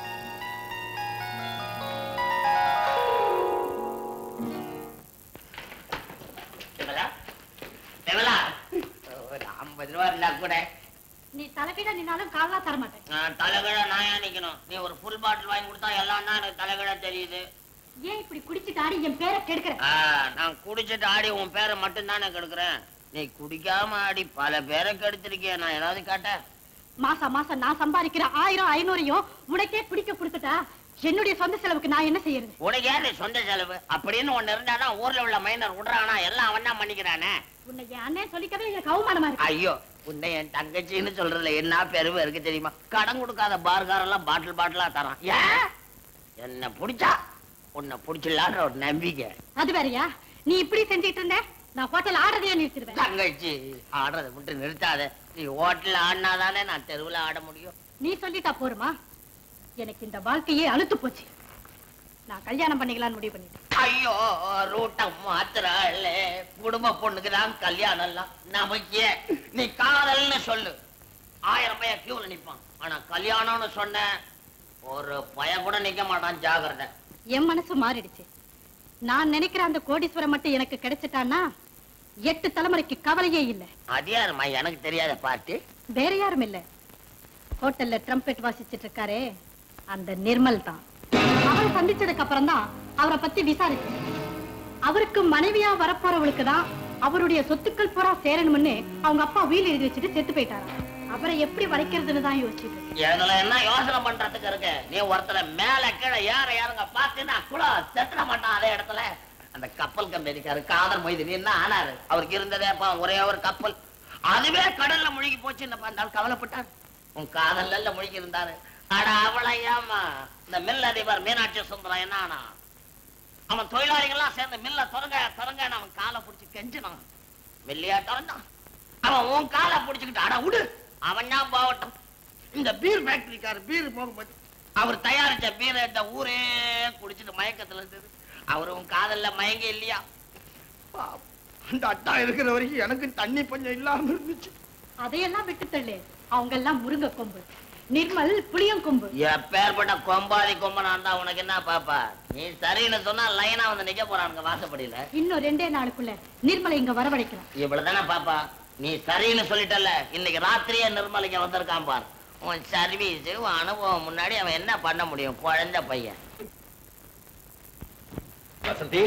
ஒரு ஐம்பது ரூபா இருந்தா கூட நீ தலைக்கீழ நின்னாலும் காலா தர மாட்டேன் நான் தலைகீழ நாயா நிக்கணும் நீ ஒரு ஃபுல் பாட்டில் வாங்கி கொடுத்தா எல்லாம் தான் எனக்கு தலைகீழ தெரியுது ஏன் இப்படி குடிச்சிட்டு ஆடி என் பேரை கெடுக்கிற ஆ, நான் குடிச்சிட்டு ஆடி உன் பேரை மட்டும் தானே கெடுக்கிறேன் நீ குடிக்காம ஆடி பல பேரை கெடுத்திருக்கிய நான் ஏதாவது கேட்டேன் மாசம் மாசம் நான் சம்பாதிக்கிற ஆயிரம் ஐநூறையும் உனக்கே குடிக்க கொடுத்துட்டா என்னுடைய சொந்த செலவுக்கு நான் என்ன செய்யறது உனக்கு யாரு சொந்த செலவு அப்படின்னு ஒண்ணு இருந்தாதான் ஊர்ல உள்ள மைனர் விடுறானா எல்லாம் அவன் தான் பண்ணிக்கிறானே உன்னை என் அண்ணன் சொல்லிக்கவே எனக்கு அவமானமா இருக்கு ஐயோ உன்னை என் தங்கச்சின்னு சொல்றதுல என்ன பெருமை இருக்கு தெரியுமா கடன் கொடுக்காத பார்காரெல்லாம் பாட்டில் பாட்டிலா தரான் ஏன் என்ன பிடிச்சா உன்னை பிடிச்சிடலான்ற ஒரு நம்பிக்கை அது வேறயா நீ இப்படி செஞ்சிட்டு இருந்த நான் ஹோட்டல் ஆடுறதையே நிறுத்திடுவேன் தங்கச்சி ஆடுறதை மட்டும் நிறுத்தாத நீ ஹோட்டல்ல ஆடினாதானே நான் தெருவுல ஆட முடியும் நீ சொல்லிட்டா போருமா எனக்கு இந்த வாழ்க்கையே அழுத்து போச்சு நான் கல்யாணம் பண்ணிக்கலாம்னு முடிவு பண்ணிட்டேன் ஐயோ ரூட்டை மாத்துறாள் குடும்ப பொண்ணுக்கு தான் கல்யாணம் எல்லாம் நமக்கே நீ காதல்னு சொல்லு ஆயிரம் பையன் கியூல நிப்பான் ஆனா கல்யாணம்னு சொன்ன ஒரு பய கூட நிக்க மாட்டான் ஜாகிரதை என் மனசு மாறிடுச்சு நான் நினைக்கிற அந்த கோடீஸ்வரம் மட்டும் எனக்கு கிடைச்சிட்டான்னா எட்டு தலைமுறைக்கு கவலையே இல்லை அது யாரும்மா எனக்கு தெரியாத பாட்டு வேற யாரும் இல்ல ஹோட்டல்ல ட்ரம்பெட் வாசிச்சிட்டு இருக்காரே அந்த நிர்மல் தான் அவரை சந்திச்சதுக்கு அப்புறம் தான் அவரை பத்தி விசாரிச்சேன் அவருக்கு மனைவியா வரப்போறவளுக்கு தான் அவருடைய சொத்துக்கள் பூரா சேரணும்னு அவங்க அப்பா வீல் எழுதி வச்சுட்டு செத்து போயிட்டாராம் அவரை எப்படி வளைக்கிறதுன்னு தான் யோசிச்சுட்டு இருக்கேன். இதுல என்ன யோசனை பண்றதுக்கு இருக்கு நீ ஒருத்தர மேல கீழே ஏற ஏறுங்க பாத்தீங்கன்னா கூட செத்துட மாட்டான் அதே இடத்துல அந்த கப்பல் கம்பெனிக்காரு காதர் மொய்து என்ன ஆனாரு அவருக்கு இருந்ததே அப்பா ஒரே ஒரு கப்பல் அதுவே கடல்ல முழுகி போச்சு இந்த பார்த்தால் கவலைப்பட்டார் உன் காதல்ல முழுகி இருந்தாரு அட அவளை ஏமா இந்த மில் அதிபர் மீனாட்சி சுந்தரம் என்ன ஆனா அவன் தொழிலாளிகள்லாம் சேர்ந்து மில்ல தொடங்க தொடங்க அவன் காலை பிடிச்சி கெஞ்சினான் மில்லியா திறந்தான் அவன் உன் காலை பிடிச்சுக்கிட்டு அட விடு அவன் தான் போகட்டும் இந்த பீர் ஃபேக்டரிக்கார பீர் போகும்போது அவர் தயாரிச்ச பீரை இந்த ஊரே குடிச்சிட்டு மயக்கத்துல இருந்தது அவர் உன் காதல்ல மயங்க இல்லையா பாவம். அந்த அட்டா இருக்கிற வரைக்கும் எனக்கு தண்ணி பஞ்சம் இல்லாம இருந்துச்சு அதையெல்லாம் விட்டு தள்ளு அவங்க எல்லாம் முருங்க கொம்பு நிர்மல் புளியம் கொம்பு எப்பேற்பட்ட கொம்பாதி கொம்பனா இருந்தா உனக்கு என்ன பாப்பா நீ சரின்னு சொன்னா லைனா வந்து நிக்க போறானுங்க வாசப்படியில இன்னும் ரெண்டே நாளுக்குள்ள நிர்மலை இங்க வரவழைக்கலாம் இவ்வளவுதானே பாப்பா நீ சரின்னு சொல்லிட்டல்ல இன்னைக்கு ராத்திரியே நிர்மலைக்கு வந்திருக்கான் பார் உன் சர்வீஸ் உன் அனுபவம் முன்னாடி அவன் என்ன பண்ண முடியும் குழந்தை பையன் வசந்தி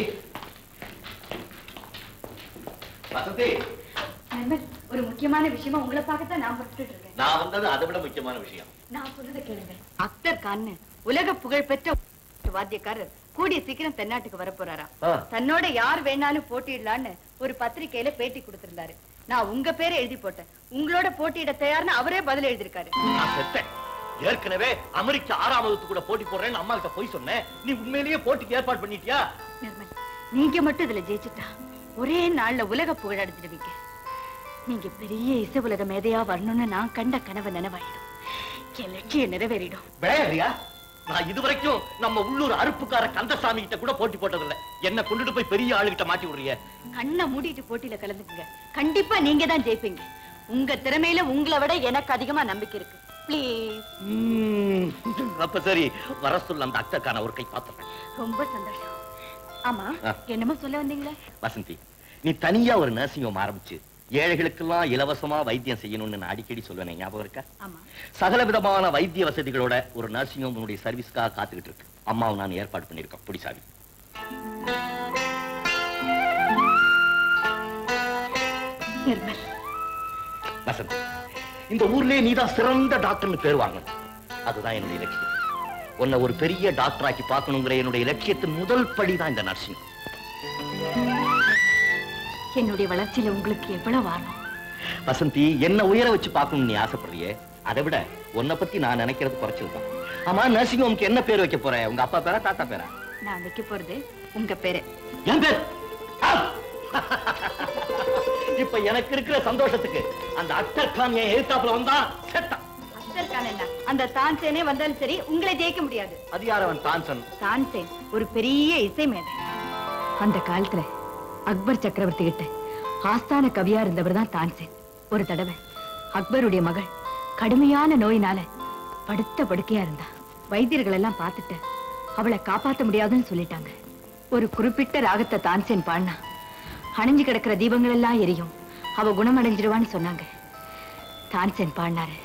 வசந்தி நிர்மல் ஒரு முக்கியமான விஷயமா உங்களை பார்க்கத்தான் நான் புறப்பட்டுட்டு இருக்கேன் நான் வந்தது அதை விட முக்கியமான விஷயம் நான் சொல்றதை கேளுங்க அக்தர் கான் உலக புகழ்பெற்ற வாத்தியக்காரர் கூடிய சீக்கிரம் தென்னாட்டுக்கு வர போறாராம் ஆ. தன்னோட யார் வேணாலும் போட்டியிடலான்னு ஒரு பத்திரிக்கையில பேட்டி கொடுத்திருந்தாரு நான் உங்க பேரை எழுதி போட்டேன் உங்களோட போட்டியிட தயார்னு அவரே பதில் எழுதியிருக்காரு நான் செத்தேன் ஏற்கனவே அமெரிக்க ஆறாம் வகுப்பு கூட போட்டி போடுறேன்னு அம்மா கிட்ட போய் சொன்னேன் நீ உண்மையிலேயே போட்டிக்கு ஏற்பாடு பண்ணிட்டியா நிர்மல் நீங்க மட்டும் இதுல ஜெயிச்சுட்டா ஒரே நாள்ல உலக புகழ் அடைஞ்சிடுவீங்க நீங்க பெரிய இசை உலக மேதையா வரணும்னு நான் கண்ட கனவு நினைவாயிடும் என் லட்சியம் நிறைவேறிடும் விளையாடுறியா நான் இதுவரைக்கும் நம்ம உள்ளூர் அருப்புக்கார கந்தசாமி கிட்ட கூட போட்டி போட்டதில்ல என்ன கொண்டுட்டு போய் பெரிய ஆளுகிட்ட மாட்டி விடுறிய கண்ணை மூடிட்டு போட்டியில கலந்துக்குங்க கண்டிப்பா நீங்க தான் ஜெயிப்பீங்க உங்க திறமையில உங்களை விட எனக்கு அதிகமா நம்பிக்கை இருக்கு ப்ளீஸ் அப்ப சரி வர சொல்ல அந்த அக்தக்கான ஒரு கை பாத்துறேன் ரொம்ப சந்தோஷம் ஆமா ஆ. என்னமோ சொல்ல வந்தீங்களே வசந்தி நீ தனியா ஒரு நர்சிங் ஹோம் ஆரம்பிச்சு ஏழைகளுக்கெல்லாம் இலவசமா வைத்தியம் செய்யணும்னு நான் அடிக்கடி சொல்லுவேன் ஞாபகம் இருக்கா ஆமா சகல விதமான வைத்திய வசதிகளோட ஒரு நர்சிங் ஹோம் உன்னுடைய சர்வீஸ்க்காக காத்துக்கிட்டு இருக்கு அம்மாவும் நான் ஏற்பாடு பண்ணிருக்கோம் புடிசாவி நிர்மல் வசந்த் இந்த ஊர்லயே நீதான் சிறந்த டாக்டர்னு பேர் வாங்கணும் அதுதான் என்னுடைய லட்சியம் உன்னை ஒரு பெரிய டாக்டர் ஆக்கி பார்க்கணுங்கிற என்னுடைய லட்சியத்தின் முதல் படிதான் இந்த நர்சிங் என்னுடைய வளர்ச்சியில உங்களுக்கு எவ்வளவு ஆர்வம் வசந்தி என்ன உயர வச்சு பார்க்கணும்னு நீ ஆசைப்படுறியே அதை விட உன்னை பத்தி நான் நினைக்கிறது குறைச்சிருக்கேன் ஆமா நர்சிங் ஹோம்க்கு என்ன பேர் வைக்க போற உங்க அப்பா பேரா தாத்தா பேரா நான் வைக்க போறது உங்க பேரு என் பேர் ஆ! இப்ப எனக்கு இருக்கிற சந்தோஷத்துக்கு அந்த அக்தர் கான் என் எழுத்தாப்புல வந்தா செத்தான் அப்சல் கான் என்ன அந்த தான்சேனே வந்தாலும் சரி உங்களை ஜெயிக்க முடியாது அது யார் அவன் தான்சன் தான்சேன் ஒரு பெரிய இசை மேதை அந்த காலத்துல அக்பர் சக்கரவர்த்தி கிட்ட ஆஸ்தான கவியா இருந்தவர் தான் தான்சேன் ஒரு தடவை அக்பருடைய மகள் கடுமையான நோயினால படுத்த படுக்கையா இருந்தா வைத்தியர்கள் எல்லாம் பார்த்துட்டு அவளை காப்பாத்த முடியாதுன்னு சொல்லிட்டாங்க ஒரு குறிப்பிட்ட ராகத்தை தான்சேன் பாடினா அணைஞ்சு கிடக்கிற தீபங்கள் எல்லாம் எரியும் அவ குணமடைஞ்சிடுவான்னு சொன்னாங்க தான்சேன் பாடினாரு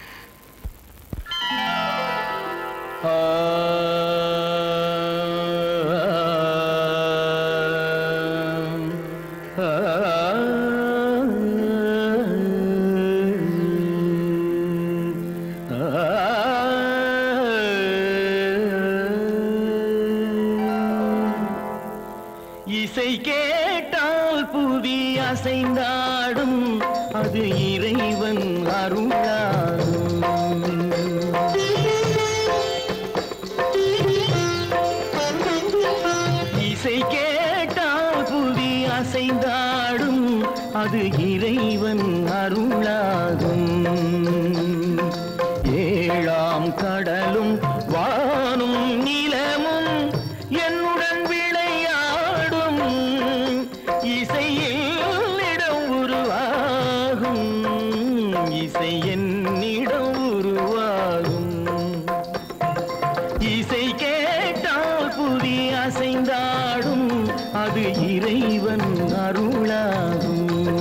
ஆ இசை கேட்டால் புவி அசைந்தாடும் அது இறைவன் அருளாகும் இசை கேட்டால் புவி அசைந்தாடும் அது இறைவன் அருளாகும் ஏழாம் கடலும் வானும் நிலமும் என்னுடன் விளையாடும் இசையில் இடம் உருவாகும் இசை என்னிடம் உருவாகும் இசை கேட்டால் புவி அசைந்தாடும் அது இறைவன் அருளாகும்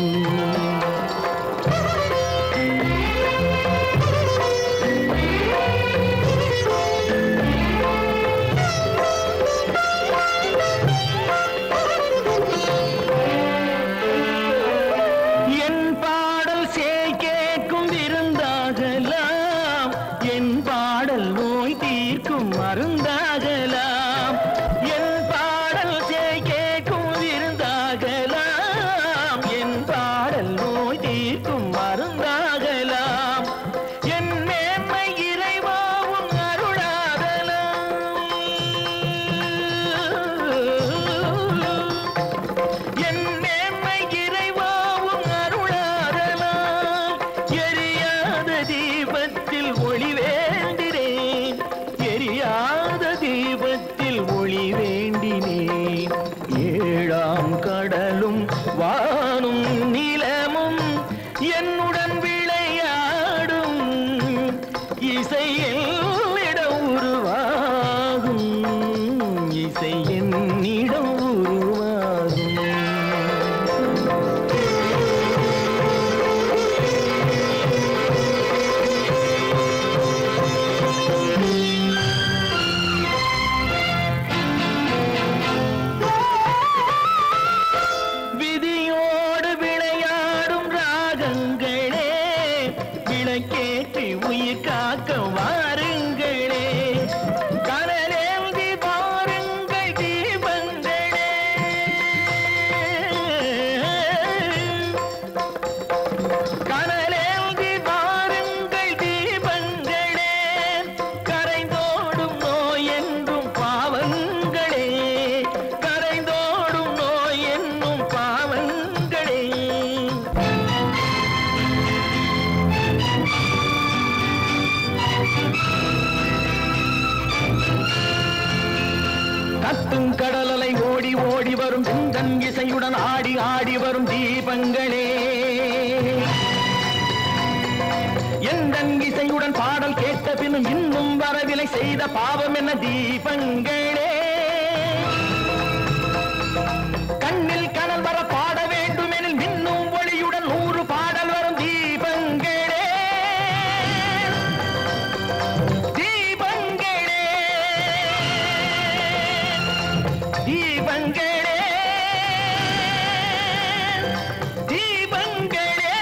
என் பாடல் சேய் கேட்கும் விருந்தாகலாம் என் பாடல் நோய் தீர்க்கும் மருந்தாகலாம் என் பாடல் சேய் கேட்கும் விருந்தாகலாம் என் பாடல் நோய் தீர்க்கும் மருந்தாகலாம் என் மேன்மை இறைவாவும் அருளாதலாம் என் மேன்மை இறைவாவும் அருளாரலாம் எரியாத தீபத்தில் ஒளி வேண்டினேன் எரியாத தீபத்தில் ஒளி வேண்டினேன் ஏழாம் கடலும் வானும் நிலமும் என்னுடன் விளையாடும் இசையில் இடம் உருவாகும் இசை என்னிடம் உருவாகும் விதியோடு விளையாடும் ராகங்களே விளக்கேற்றி உயிர் காக்க வாருங்களே கனலேந்தி பாருங்கள் தீபங்களே கனலேந்தி பாருங்கள் தீபங்களே கரைந்தோடும் நோய் என்றும் பாவங்களே கரைந்தோடும் நோய் என்னும் பாவங்களே கத்தும் கடலலை ஓடி ஓடி வரும் சிந்தன் இசையுடன் ஆடி ஆடி வரும் தீபங்களே எந்தன் இசையுடன் பாடல் கேட்ட பின்னும் இன்னும் வரவில்லை செய்த பாவம் என்ன தீபங்களே கண்ணில் கனல் வர பாட வேண்டுமெனில் மின்னும் ஒளியுடன் நூறு பாடல் வரும் தீபங்களே தீபங்களே தீபங்களே தீபங்களே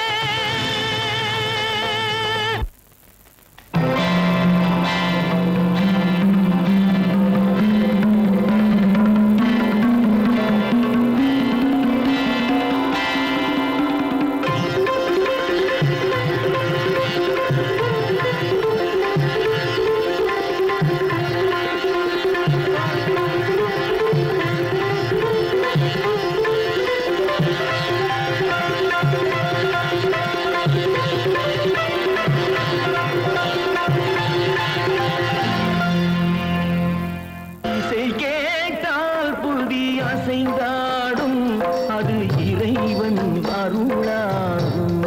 இசை கேட்டால் புவி அசைந்தாடும் அது இறைவன் அருளாகும்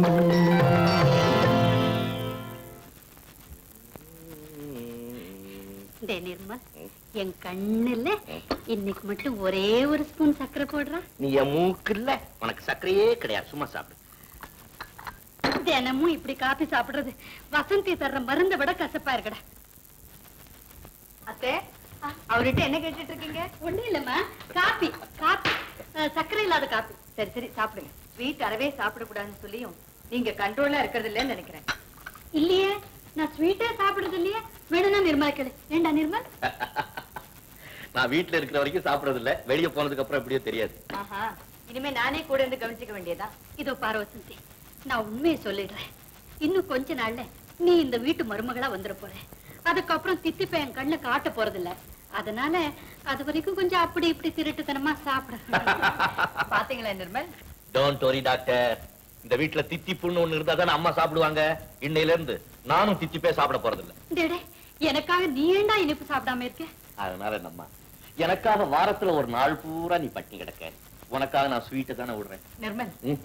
டே நிர்மல் என் கண்ணுல இன்னைக்கு மட்டும் ஒரே ஒரு ஸ்பூன் சர்க்கரை போடுறா நீ என் மூக்குல உனக்கு சர்க்கரையே கிடையாது சும்மா சாப்பிடு தினமும் இப்படி காபி சாப்பிடுறது வசந்தி தர்ற மருந்தை விட கசப்பா இருக்கடா அத்தை அவர்கிட்ட என்ன கேட்டுட்டு இருக்கீங்க ஒண்ணும் இல்லம்மா காபி காபி அஹ், சர்க்கரை இல்லாத காபி சரி சரி சாப்பிடுங்க ஸ்வீட் அறவே சாப்பிடக்கூடாதுன்னு சொல்லியும் நீங்க கண்ட்ரோலா இருக்கிறது இல்லைன்னு நினைக்கிறேன் இல்லையே நான் ஸ்வீட்டே சாப்பிடுறது இல்லையே வேணும்னா நிர்மல் கேளு ஏண்டா நிர்மல் நான் வீட்டுல இருக்கிற வரைக்கும் சாப்பிடறது இல்ல வெளிய போனதுக்கு அப்புறம் எப்படியோ தெரியாது ஆஹா இனிமே நானே கூட இருந்து கவனிச்சுக்க வேண்டியதா இதோ பாரு வசந்தி நான் உண்மையை சொல்லிடுறேன் இன்னும் கொஞ்ச நாள்ல நீ இந்த வீட்டு மருமகளா வந்துட போற அதுக்கப்புறம் தித்திப்ப என் கண்ணு காட்ட போறதில்ல அதனால அது வரைக்கும் கொஞ்சம் அப்படி இப்படி திருட்டுத்தனமா சாப்பிட பாத்தீங்களா நிர்மல் டோன்ட் வரி டாக்டர் இந்த வீட்டுல தித்தி புண்ணு ஒண்ணு இருந்தா தானே அம்மா சாப்பிடுவாங்க இன்னையில இருந்து நானும் தித்திப்பே சாப்பிட போறது இல்ல டேடே எனக்காக நீ ஏண்டா இனிப்பு சாப்பிடாம இருக்க அதனால நம்ம எனக்காக வாரத்துல ஒரு நாள் பூரா நீ பட்டினி கிடக்க உனக்காக நான் ஸ்வீட்டை தானே விடுறேன் நிர்மல் ம்.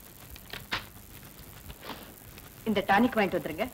இந்த டானிக் வாங்கிட்டு வந்துருங்க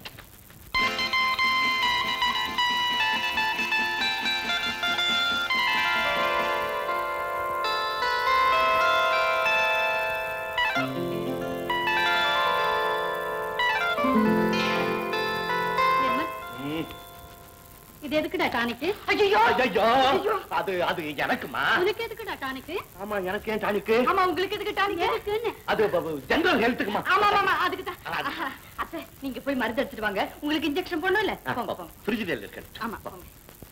நிர்மல், ம். இது எதுக்குடா டானிக்கு ஐயோ அது அது எனக்குமா உனக்கு எதுக்குடா டானிக்கு ஆமா எனக்கு ஏன் டானிக்கு ஆமா உங்களுக்கு எதுக்கு டானிக் எதுக்குன்னு அது ஜெனரல் ஹெல்த்துக்குமா ஆமா ஆமா, ஆமா அதுக்கு தான் அத்தை நீங்க போய் மருந்து எடுத்துட்டு வாங்க உங்களுக்கு இன்ஜெக்ஷன் போடணும் இல்ல போங்க போங்க ஃப்ரிட்ஜில் இருக்கு ஆமா போங்க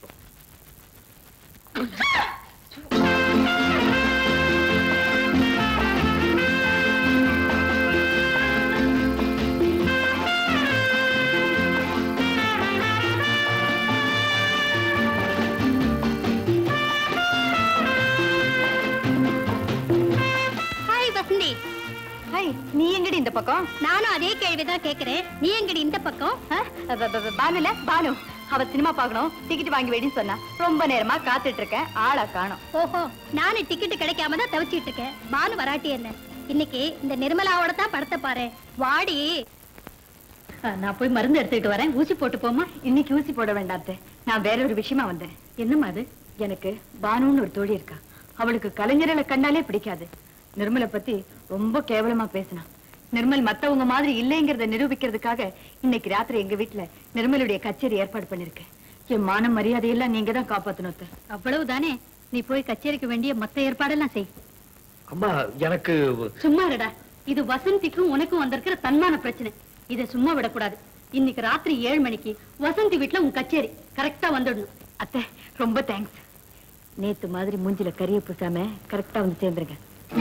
ஹாய் வசந்தி ஹாய் நீ எங்கடி இந்த பக்கம் நானும் அதே கேள்விதான் கேக்குறேன் நீ எங்கடி இந்த பக்கம் ஆ? ப- ப- ப- பானுல பானு அவ சினிமா பார்க்கணும் டிக்கெட் வாங்கி வெடின்னு சொன்னா ரொம்ப நேரமா காத்துட்டு இருக்கேன் ஆளை காணோம் ஓஹோ நானும் டிக்கெட் கிடைக்காம தான் தவிச்சிட்டு இருக்கேன் பானு வராட்டி என்ன இன்னைக்கு இந்த நிர்மலாவோட தான் படத்தை பாரு வாடி ஆ, நான் போய் மருந்து எடுத்துக்கிட்டு வரேன் ஊசி போட்டு போமா இன்னைக்கு ஊசி போட வேண்டாம் அத்தை. நான் வேற ஒரு விஷயமா வந்தேன் என்னம்மா அது எனக்கு பானுன்னு ஒரு தோழி இருக்கா அவளுக்கு கலைஞர்களை கண்டாலே பிடிக்காது நிர்மலை பத்தி ரொம்ப கேவலமா பேசினா நிர்மல் மத்தவங்க மாதிரி இல்லைங்கிறத நிரூபிக்கிறதுக்காக இன்னைக்கு ராத்திரி எங்க வீட்டுல நிர்மலுடைய கச்சேரி ஏற்பாடு பண்ணிருக்கேன் என் மான மரியாதையெல்லாம் நீங்க தான் காப்பாத்தணும் அத்தை. அவ்வளவுதானே நீ போய் கச்சேரிக்கு வேண்டிய மத்த ஏற்பாடெல்லாம் செய் அம்மா எனக்கு சும்மா இருடா இது வசந்திக்கும் உனக்கும் வந்திருக்கிற தன்மான பிரச்சனை இதை சும்மா விடக்கூடாது இன்னைக்கு ராத்திரி ஏழு மணிக்கு வசந்தி வீட்டுல உன் கச்சேரி கரெக்டா வந்துடணும் அத்தை ரொம்ப தேங்க்ஸ் நேத்து மாதிரி மூஞ்சில கரிய பூசாம கரெக்டா வந்து சேர்ந்துருங்க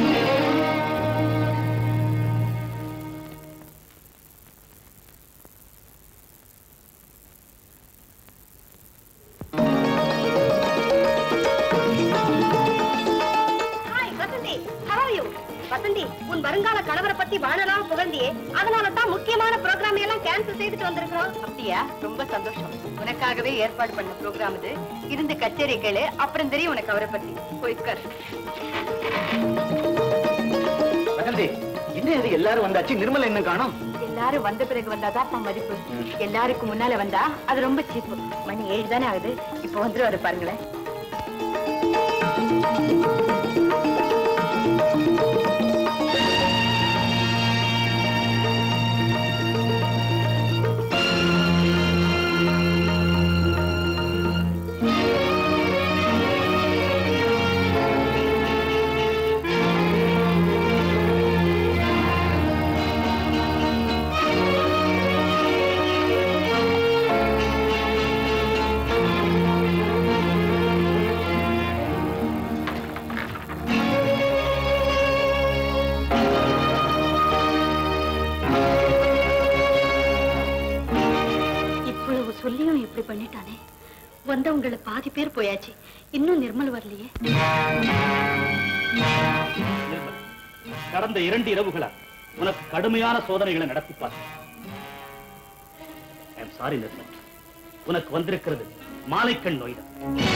hi Vasanthi how are you Vasanthi உன் வருங்கால கணவரை பத்தி வாழலாம் புகழ்ந்தியே அதனால தான் முக்கியமான ப்ரோக்ராம் எல்லாம் கேன்சல் செய்துட்டு வந்திருக்கிறோம் அப்படியா ரொம்ப சந்தோஷம் உனக்காகவே ஏற்பாடு பண்ண ப்ரோக்ராம் இது இருந்து கச்சேரி கேளு அப்புறம் தெரியும் உனக்கு அவரை பத்தி போய் உட்கார் வசந்தி என்ன இது எல்லாரும் வந்தாச்சு நிர்மலை என்ன காணோம் எல்லாரும் வந்த பிறகு வந்தாதான் அப்பா மதிப்பு எல்லாருக்கும் முன்னால வந்தா அது ரொம்ப சீப்பு மணி ஏழு தானே ஆகுது இப்போ வந்துருவாரு பாருங்களேன் இவ்வளவு சொல்லியும் இப்படி பண்ணிட்டானே வந்தவங்கள பாதி பேர் போயாச்சு இன்னும் நிர்மல் வரலையே நிர்மல், கடந்த இரண்டு இரவுகளா உனக்கு கடுமையான சோதனைகளை நடத்தி பார்த்தேன் சாரி நிர்மல் உனக்கு வந்திருக்கிறது மாலைக்கண் நோய்தான்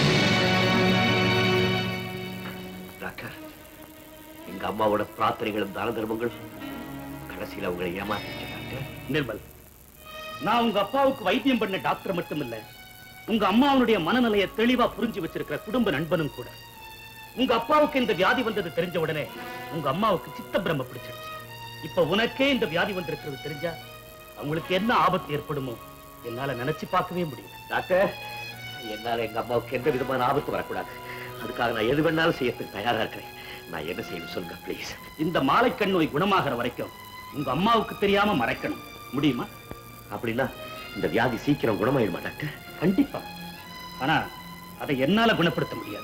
டாக்டர் எங்க அம்மாவோட பிரார்த்தனைகளும் தான தர்மங்களும் கடைசியில அவங்களை ஏமாத்திச்சு டாக்டர் நிர்மல் நான் உங்க அப்பாவுக்கு வைத்தியம் பண்ண டாக்டர் மட்டும் இல்ல உங்க அம்மாவுடைய மனநிலையை தெளிவா புரிஞ்சு வச்சிருக்கிற குடும்ப நண்பனும் கூட உங்க அப்பாவுக்கு இந்த வியாதி வந்தது தெரிஞ்ச உடனே உங்க அம்மாவுக்கு சித்த பிரம்ம பிடிச்சிருச்சு இப்ப உனக்கே இந்த வியாதி வந்திருக்கிறது தெரிஞ்சா அவங்களுக்கு என்ன ஆபத்து ஏற்படுமோ என்னால நினைச்சு பார்க்கவே முடியல டாக்டர் என்னால எங்க அம்மாவுக்கு எந்த விதமான ஆபத்து வரக்கூடாது அதுக்காக நான் எது வேணாலும் செய்யறதுக்கு தயாரா இருக்கிறேன் நான் என்ன செய்யணும் சொல்லுங்க ப்ளீஸ் இந்த மாலைக்கண் நோய் குணமாகிற வரைக்கும் உங்க அம்மாவுக்கு தெரியாம மறைக்கணும் முடியுமா அப்படின்னா இந்த வியாதி சீக்கிரம் குணமாயிடுமா டாக்டர் கண்டிப்பா ஆனா அதை என்னால குணப்படுத்த முடியாது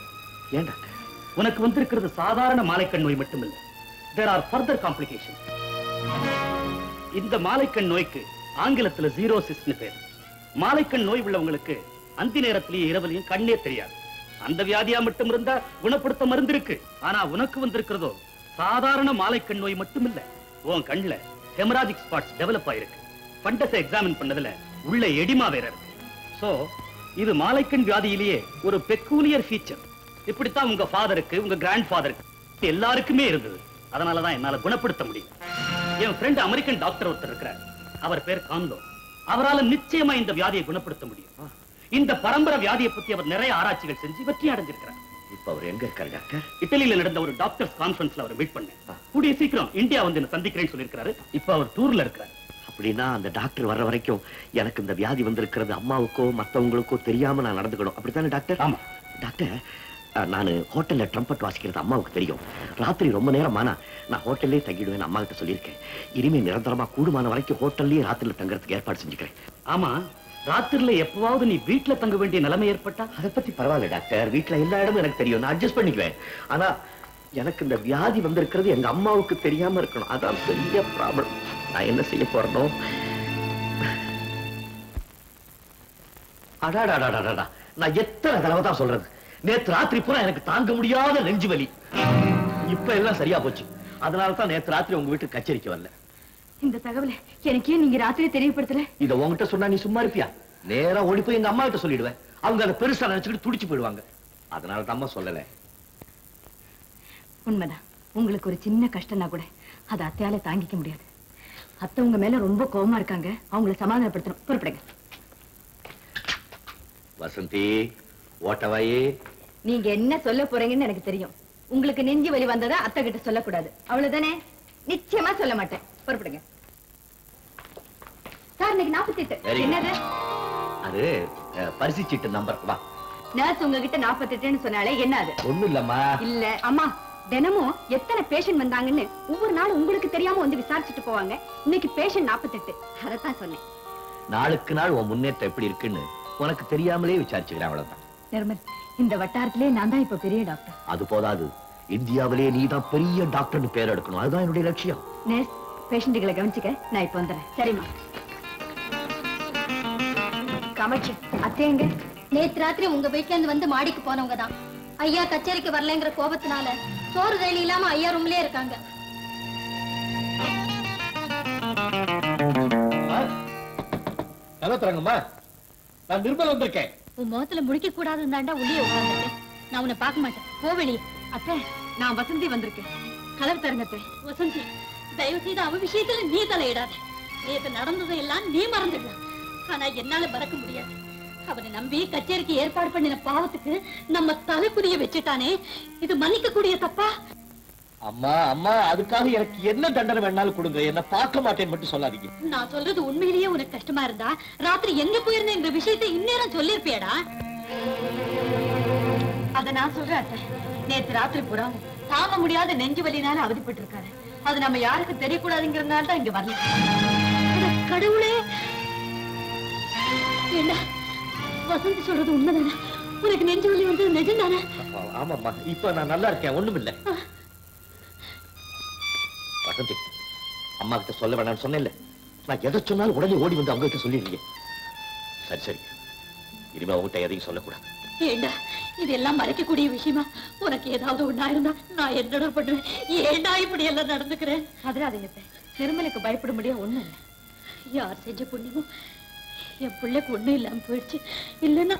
ஏன் டாக்டர் உனக்கு வந்திருக்கிறது சாதாரண மாலைக்கண் நோய் மட்டுமில்ல தேர் ஆர் ஃபர்தர் காம்ப்ளிகேஷன் இந்த மாலைக்கண் நோய்க்கு ஆங்கிலத்துல ஜீரோசிஸ்னு பேர் மாலைக்கண் நோய் உள்ளவங்களுக்கு அந்தி நேரத்திலேயே இரவுலையும் கண்ணே தெரியாது அந்த வியாதியா மட்டும் இருந்தா குணப்படுத்த மருந்து இருக்கு ஆனா உனக்கு வந்திருக்கிறதோ சாதாரண மாலைக்கண் நோய் மட்டுமில்ல உன் கண்ணுல ஹெமராஜிக் ஸ்பாட்ஸ் டெவலப் ஆயிருக்கு பண்டஸை எக்ஸாமின் பண்ணதுல உள்ள எடிமா வேற இருக்கு சோ இது மாலைக்கண் வியாதியிலேயே ஒரு பெக்கூலியர் ஃபீச்சர் இப்படித்தான் உங்க ஃபாதருக்கு உங்க கிராண்ட் ஃபாதருக்கு எல்லாருக்குமே இருந்தது அதனாலதான் என்னால குணப்படுத்த முடியும் என் ஃப்ரெண்ட் அமெரிக்கன் டாக்டர் ஒருத்தர் இருக்கிறார் அவர் பேர் கான்லோ அவரால நிச்சயமா இந்த வியாதியை குணப்படுத்த முடியும் இந்த பரம்பரை வியாதியை பத்தி அவர் நிறைய ஆராய்ச்சிகள் செஞ்சு வெற்றி அடைஞ்சிருக்கிறார் இப்ப அவர் எங்க இருக்காரு டாக்டர் இட்டலியில நடந்த ஒரு டாக்டர்ஸ் கான்ஃபரன்ஸ்ல அவர் மீட் பண்ணேன் கூடிய சீக்கிரம் இந்தியா வந்து என்ன சந்திக்கிறேன்னு சொல்லியிருக்காரு இப்ப அவர் டூர்ல இருக்கிறார் அப்படின்னா அந்த டாக்டர் வர்ற வரைக்கும் எனக்கு இந்த வியாதி வந்திருக்கிறது அம்மாவுக்கோ மத்தவங்களுக்கோ தெரியாம நான் நடந்துக்கணும் அப்படித்தானே டாக்டர் ஆமா டாக்டர் அஹ், நானு ஹோட்டல்ல ட்ரம்பட் வாசிக்கிறது அம்மாவுக்கு தெரியும் ராத்திரி ரொம்ப நேரம் ஆனா நான் ஹோட்டல்லே தங்கிடுவேன் அம்மா கிட்ட சொல்லியிருக்கேன் இனிமே நிரந்தரமா கூடுமான வரைக்கும் ஹோட்டல்லயே ராத்திரில தங்கறதுக்கு ஏற்பாடு செஞ்சுக்கிறேன் ஆமா ராத்திரில எப்பவாவது நீ வீட்டுல தங்க வேண்டிய நிலைமை ஏற்பட்டா அதை பத்தி பரவாயில்ல டாக்டர் வீட்ல எல்லா இடமும் எனக்கு தெரியும் நான் அட்ஜஸ்ட் பண்ணிக்குவேன் ஆனா எனக்கு இந்த வியாதி வந்திருக்கிறது எங்க அம்மாவுக்கு தெரியாம இருக்கணும் அதான் பெரிய ப்ராப்ளம் நான் என்ன செய்ய போறனோ அடாடாடாடாடா நான் எத்தனை தடவை தான் சொல்றது நேத்து ராத்திரி பூரா எனக்கு தாங்க முடியாத நெஞ்சு வலி இப்ப எல்லாம் சரியா போச்சு அதனால தான் நேத்து ராத்திரி உங்க வீட்டுக்கு கச்சேரிக்கு வரல இந்த தகவலை எனக்கு ஏன் நீங்க ராத்திரி தெரியப்படுத்தல இத உன்கிட்ட சொன்னா நீ சும்மா இருப்பியா நேரா ஓடி போய் எங்க அம்மா கிட்ட சொல்லிடுவேன் அவங்க அதை பெருசா நினைச்சுக்கிட்டு துடிச்சு போயிடுவாங்க அதனால தான் சொல்லல உண்மைதான் உங்களுக்கு ஒரு சின்ன கஷ்டம்னா கூட அதை அத்தையால தாங்கிக்க முடியாது அத்தை உங்க மேல ரொம்ப கோவமா இருக்காங்க அவங்கள சமாதானப்படுத்தணும் பொறுப்படுங்க வசந்தி ஓட்டவாயே நீங்க என்ன சொல்ல போறீங்கன்னு எனக்கு தெரியும் உங்களுக்கு நெஞ்சு வலி வந்ததா அத்தை கிட்ட சொல்லக்கூடாது அவ்வளவுதானே நிச்சயமா சொல்ல மாட்டேன் பொறுப்படுங்க சார் இன்னைக்கு நாற்பத்தி எட்டு Very good. என்னது அது அஹ், பரிசு சீட்டு நம்பர் வா நர்ஸ் உங்ககிட்ட நாற்பத்தி எட்டுன்னு சொன்னாலே என்ன அது ஒண்ணும் இல்லம்மா இல்ல அம்மா தினமும் எத்தனை பேஷண்ட் வந்தாங்கன்னு ஒவ்வொரு நாளும் உங்களுக்கு தெரியாம வந்து விசாரிச்சுட்டு போவாங்க இன்னைக்கு பேஷண்ட் நாற்பத்தெட்டு அதத்தான் சொன்னேன் நாளுக்கு நாள் உன் முன்னேற்றம் எப்படி இருக்குன்னு உனக்கு தெரியாமலே விசாரிச்சுக்கிறேன் அவ்வளவுதான் நிர்மல் இந்த வட்டாரத்திலே நான் தான் இப்ப பெரிய டாக்டர் அது போதாது இந்தியாவிலே நீ தான் பெரிய டாக்டர்னு பேர் எடுக்கணும் அதுதான் என்னுடைய லட்சியம் நர்ஸ் பேஷண்ட்டுகளை கவனிச்சுக்க நான் இப்ப வந்துடுறேன் சரிம்மா காமாட்சி அத்தை எங்க நேத்து ராத்திரி உங்க வீட்ல இருந்து வந்து மாடிக்கு போனவங்க தான் ஐயா கச்சேரிக்கு வரலங்கிற கோபத்தினால சோறு தண்ணி இல்லாம ஐயா ரூம்லயே இருக்காங்க நல்லா தரங்கம்மா நான் நிர்மல் வந்திருக்கேன் உன் முகத்துல முடிக்க கூடாதுன்னு தாண்டா உள்ளே உட்கார்ந்துருக்கேன் நான் உன்னை பார்க்க மாட்டேன் போ வெளியே அத்தை நான் வசந்தி வந்திருக்கேன் கலர் தருங்க அத்தை வசந்தி தயவு செய்து அவ விஷயத்துல நீ தலையிடாத நேத்து நடந்ததை எல்லாம் நீ மறந்துடலாம் ஆனா என்னால மறக்க முடியாது அவனை நம்பி கச்சேரிக்கு ஏற்பாடு பண்ணின பாவத்துக்கு நம்ம தலைக்குரிய வச்சுட்டானே இது மன்னிக்க கூடிய தப்பா அம்மா அம்மா அதுக்காக எனக்கு என்ன தண்டனை வேணாலும் கொடுங்க என்ன பார்க்க மாட்டேன்னு மட்டும் சொல்லாதீங்க நான் சொல்றது உண்மையிலேயே உனக்கு கஷ்டமா இருந்தா ராத்திரி எங்க போயிருந்தேங்கிற விஷயத்தை இந்நேரம் சொல்லிருப்பியடா அத நான் சொல்றேன் அத்தை நேத்து ராத்திரி பூரா தாங்க முடியாத நெஞ்சு வலினால அவதிப்பட்டு இருக்காரு அது நம்ம யாருக்கு தெரியக்கூடாதுங்கிறதுனால தான் இங்க வரல அட கடவுளே ஏண்டா வசந்தி சொல்றது உண்மைதானே உனக்கு நெஞ்சு வலி வந்து நிஜம்தானே ஆமாம்மா இப்ப நான் நல்லா இருக்கேன் ஒண்ணும் இல்ல வசந்தி அம்மா கிட்ட சொல்ல வேணாம்னு சொன்னேன்ல நான் எதை சொன்னாலும் உடனே ஓடி வந்து அவங்க கிட்ட சொல்லிடுறீங்க சரி சரி இனிமே உங்ககிட்ட எதையும் சொல்லக்கூடாது ஏண்டா இதெல்லாம் மறைக்கக்கூடிய விஷயமா உனக்கு ஏதாவது ஒண்ணா இருந்தா நான் என்னடா பண்ணுவேன் ஏண்டா இப்படி எல்லாம் நடந்துக்கிறேன் அதிராதீங்க அத்தை நிர்மலுக்கு பயப்பட முடியாது ஒண்ணு இல்லை யார் செஞ்ச புண்ணியமும் என் பிள்ளைக்கு ஒண்ணும் இல்லாம போயிடுச்சு இல்லைன்னா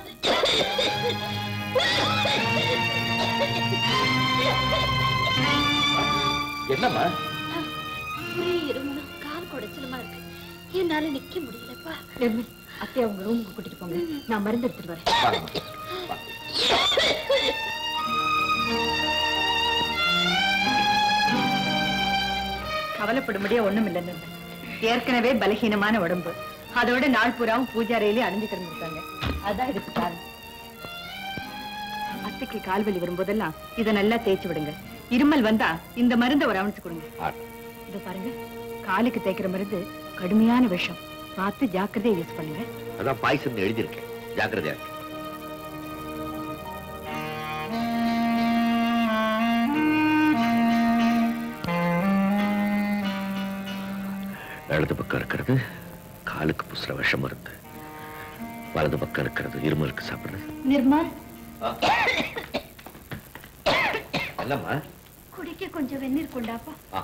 என்னம்மா ஒரே இருமலும் கால் குடைச்சலுமா இருக்கு என்னால நிக்க முடியலப்பா நிர்மல் அத்தை அவங்க ரூமுக்கு கூட்டிட்டு போங்க நான் மருந்து எடுத்துட்டு வரேன் வாங்கம்மா. கவலைப்படும்படியா ஒண்ணும் இல்லை நிர்மல் ஏற்கனவே பலகீனமான உடம்பு அதோட நாள் பூராவும் பூஜாரையிலே அடைஞ்சு கிடந்திருக்காங்க அதான் இதுக்கு காரணம் அத்தைக்கு கால் வலி வரும்போதெல்லாம் இதை நல்லா தேய்ச்சி விடுங்க இருமல் வந்தா இந்த மருந்தை ஒரு அவனுக்கு கொடுங்க ஆ. இத பாருங்க காலுக்கு தேய்க்கிற மருந்து கடுமையான விஷம் பார்த்து ஜாக்கிரதையா யூஸ் பண்ணுங்க அதான் பாய்சன் எழுதியிருக்கேன் ஜாக்கிரதையா இருக்கு இடது பக்கம் இருக்கிறது காலுக்கு புசுற விஷம் மருந்து வலது பக்கம் இருக்கிறது இருமலுக்கு சாப்பிடுறது நிர்மல் என்னம்மா குடிக்க கொஞ்சம் வெந்நீர் கொண்டாப்பா ஆ.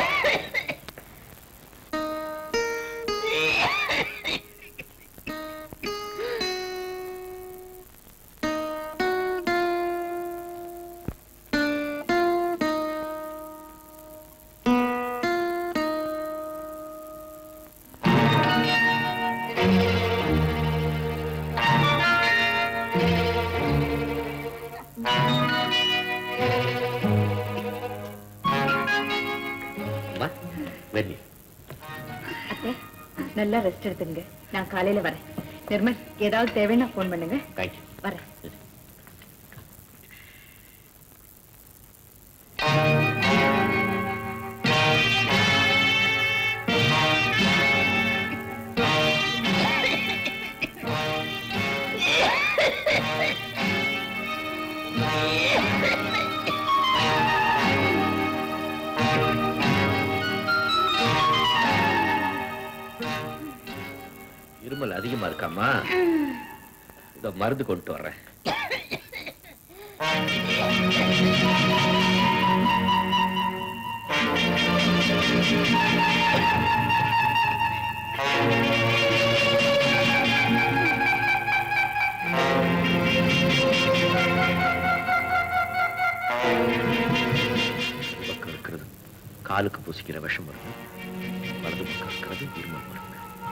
அம்மா வெந்நீர் அத்தை நல்லா ரெஸ்ட் எடுத்துங்க நான் காலையில வரேன் நிர்மல் ஏதாவது தேவைன்னா ஃபோன் பண்ணுங்க தேங்க்யூ வரேன் இருமல் அதிகமா இருக்காமா இந்த மருந்து கொண்டு வர்றேன் இந்த பக்கம் இருக்கிறது காலுக்கு பூசிக்கிற விஷம் மருந்து வலது பக்கம் இருக்கிறது இருமல் மருந்து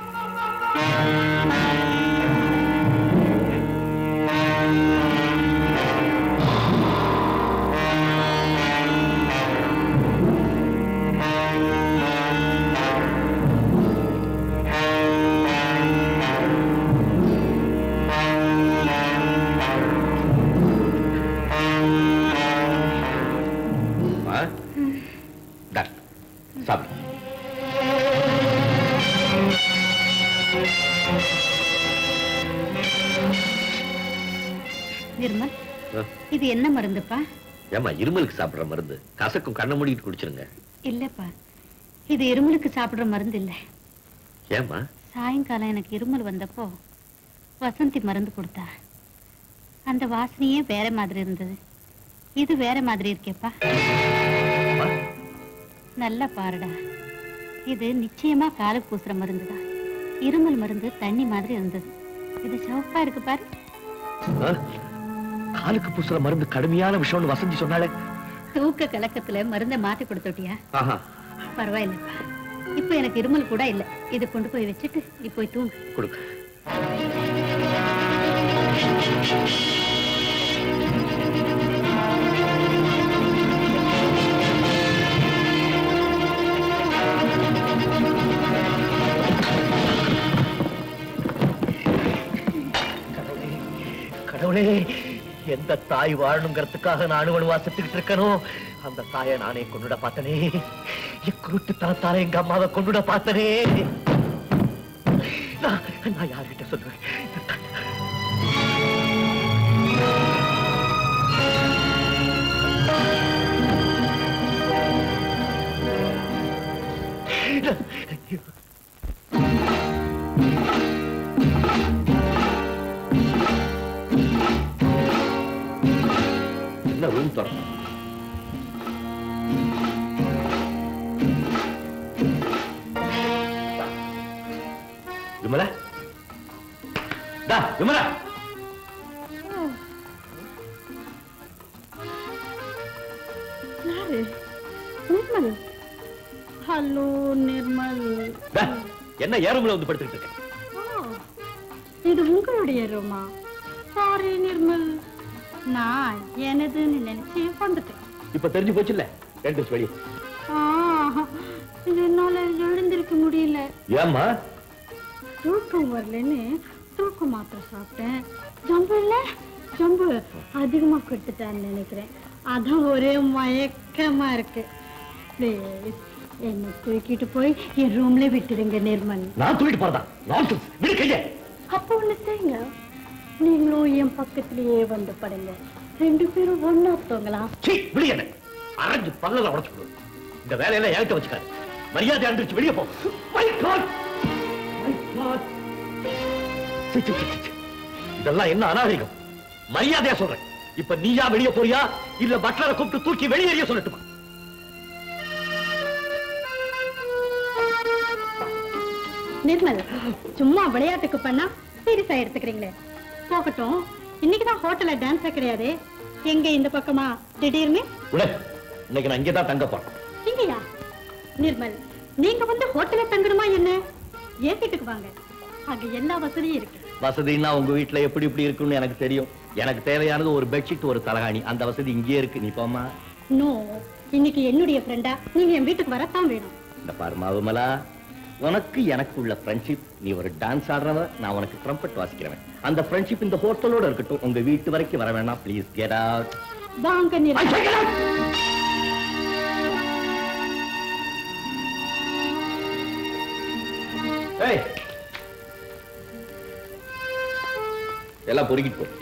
அம்மா, இந்தா, சாப்பிடு நிர்மல் ஆ. இது என்ன மருந்துப்பா ஏம்மா இருமலுக்கு சாப்பிடுற மருந்து கசக்கும் கண்ணை மூடிட்டு குடிச்சிருங்க இல்லப்பா இது இருமலுக்கு சாப்பிடுற மருந்து இல்ல ஏம்மா சாயங்காலம் எனக்கு இருமல் வந்தப்போ வசந்தி மருந்து கொடுத்தா அந்த வாசனையே வேற மாதிரி இருந்தது இது வேற மாதிரி இருக்கேப்பா நல்லா பாருடா இது நிச்சயமா காலுக்கு பூசுற மருந்து தான் இருமல் மருந்து தண்ணி மாதிரி இருந்தது இது சிவப்பா இருக்கு பாரு ஆ? காலுக்கு பூசுற மருந்து கடுமையான விஷயம்னு வசந்தி சொன்னாலே தூக்க கலக்கத்துல மருந்தை மாத்தி கொடுத்துட்டியா ஆஹா பரவாயில்லப்பா இப்ப எனக்கு இருமல் கூட இல்ல இதை கொண்டு போய் வச்சுட்டு நீ போய் தூங்கு கொடுக்க கடவுளே எந்த தாய் வாழணுங்கிறதுக்காக நான் அணுவணுவா செத்துக்கிட்டு இருக்கனோ அந்த தாயை நானே கொண்டுட பார்த்தனே குருட்டு தனத்தால எங்க அம்மாவை கொண்டுட பார்த்தனே நான் நான் யார்கிட்ட சொல்லுவேன் என்ன ரூம் திறக்கும் விமலா டா விமலா யாரு நிர்மல் ஹலோ நிர்மல் டா, என்ன ஏறுமுல வந்து படுத்துக்கிட்டு இருக்க ஓ, இது உங்களுடைய ரூமா சாரி நிர்மல் நான் எனதுன்னு நினைச்சு வந்துட்டேன் இப்ப தெரிஞ்சு போச்சுல்ல ரெண்டு வெளியே ஆ, என்னால எழுந்திருக்க முடியல ஏம்மா தூக்கம் வரலன்னு தூக்க மாத்திரை சாப்பிட்டேன் ஜம்பு இல்ல ஜம்பு அதிகமா கொடுத்துட்டான்னு நினைக்கிறேன் அதான் ஒரே மயக்கமா இருக்கு ப்ளீஸ் என்னை தூக்கிட்டு போய் என் ரூம்ல விட்டுடுங்க நிர்மல் நான் தூக்கிட்டு போறதா நான்சென்ஸ் விடு கைய அப்போ ஒண்ணு செய்யுங்க நீங்களும் என் பக்கத்திலேயே வந்து படுங்க ரெண்டு பேரும் ஒன்னா தூங்கலாம் சீ விடு என்ன அரைஞ்சு பல்லல உடைச்சு கொடு இந்த வேலையெல்லாம் என்கிட்ட வச்சுக்காரு மரியாதை அன்றிச்சு வெளியே போ My God! My God! சி, சி, சி, சி, சி. இதெல்லாம் என்ன அநாகரிகம் மரியாதையா சொல்றேன் இப்ப நீயா வெளியே போறியா இல்ல பட்லரை கூப்பிட்டு தூக்கி வெளியேறிய சொல்லட்டுமா நிர்மல் சும்மா விளையாட்டுக்கு பண்ணா சீரியஸா எடுத்துக்கிறீங்களே போகட்டும் இன்னைக்குதான் ஹோட்டல்ல டான்ஸா கிடையாது எங்க இந்த பக்கமா திடீர்னு உடனே இன்னைக்கு நான் இங்கதான் தங்க போறேன் இங்கயா நிர்மல் நீங்க வந்து ஹோட்டல்ல தங்கணுமா என்ன என் வீட்டுக்கு வாங்க அங்க எல்லா வசதியும் இருக்கு வசதின்னா உங்க வீட்டுல எப்படி இப்படி இருக்குன்னு எனக்கு தெரியும் எனக்கு தேவையானது ஒரு பெட்ஷீட் ஒரு தலகாணி அந்த வசதி இங்கேயே இருக்கு நீ போமா நோ இன்னைக்கு என்னுடைய ஃப்ரெண்டா நீங்க என் வீட்டுக்கு வரத்தான் வேணும் இந்த பாரு மாவுமலா உனக்கு எனக்கு உள்ள ஃப்ரெண்ட்ஷிப் நீ ஒரு டான்ஸ் ஆடுறவ நான் உனக்கு ட்ரம்பட் வாசிக்கிறவன் அந்த ஃப்ரெண்ட்ஷிப் இந்த ஹோட்டலோட இருக்கட்டும் உங்க வீட்டு வரைக்கும் வர வேணாம் ப்ளீஸ் கெட் அவுட் வாங்க நிர்மல் ஏய் எல்லாம் பொறுக்கிட்டு போ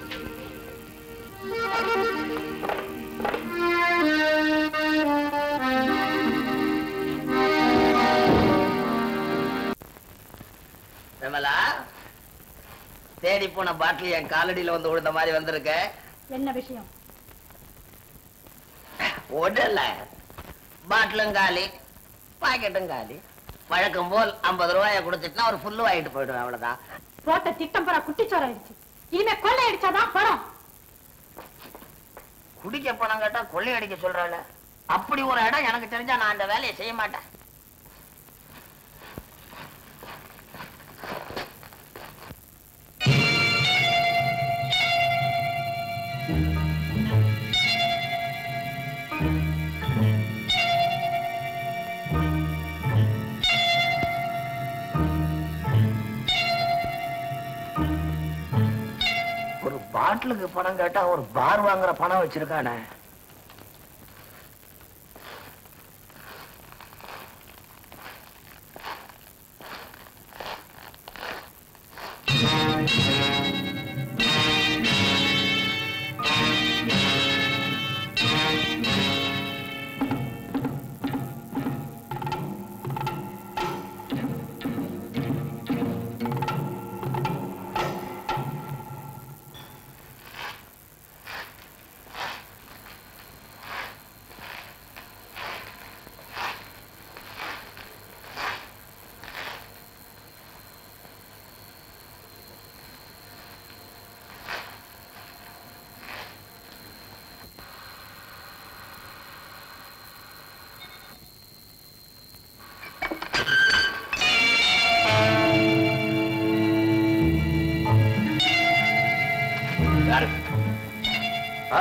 விமலா தேடி போன பாட்டில் என் காலடியில வந்து விழுந்த மாதிரி வந்திருக்க என்ன விஷயம் உடல பாட்டிலும் காலி பாக்கெட்டும் காலி வழக்கம் போல் ஐம்பது ரூபாய கொடுத்துட்டுனா ஒரு ஃபுல்லு வாங்கிட்டு போயிடுவேன் அவ்வளவுதான் போட்ட திட்டம் பூரா குட்டிச்சோர ஆயிடுச்சு இனிமே கொள்ளை அடிச்சாதான் பணம் குடிக்க பணம் கேட்டா கொள்ளை அடிக்க சொல்றாள் அப்படி ஒரு இடம் எனக்கு தெரிஞ்சா நான் அந்த வேலையை செய்ய மாட்டேன் ஒரு பாட்டிலுக்கு பணம் கேட்டா ஒரு பார் வாங்குற பணம் வச்சிருக்கானே யாரு ஆ?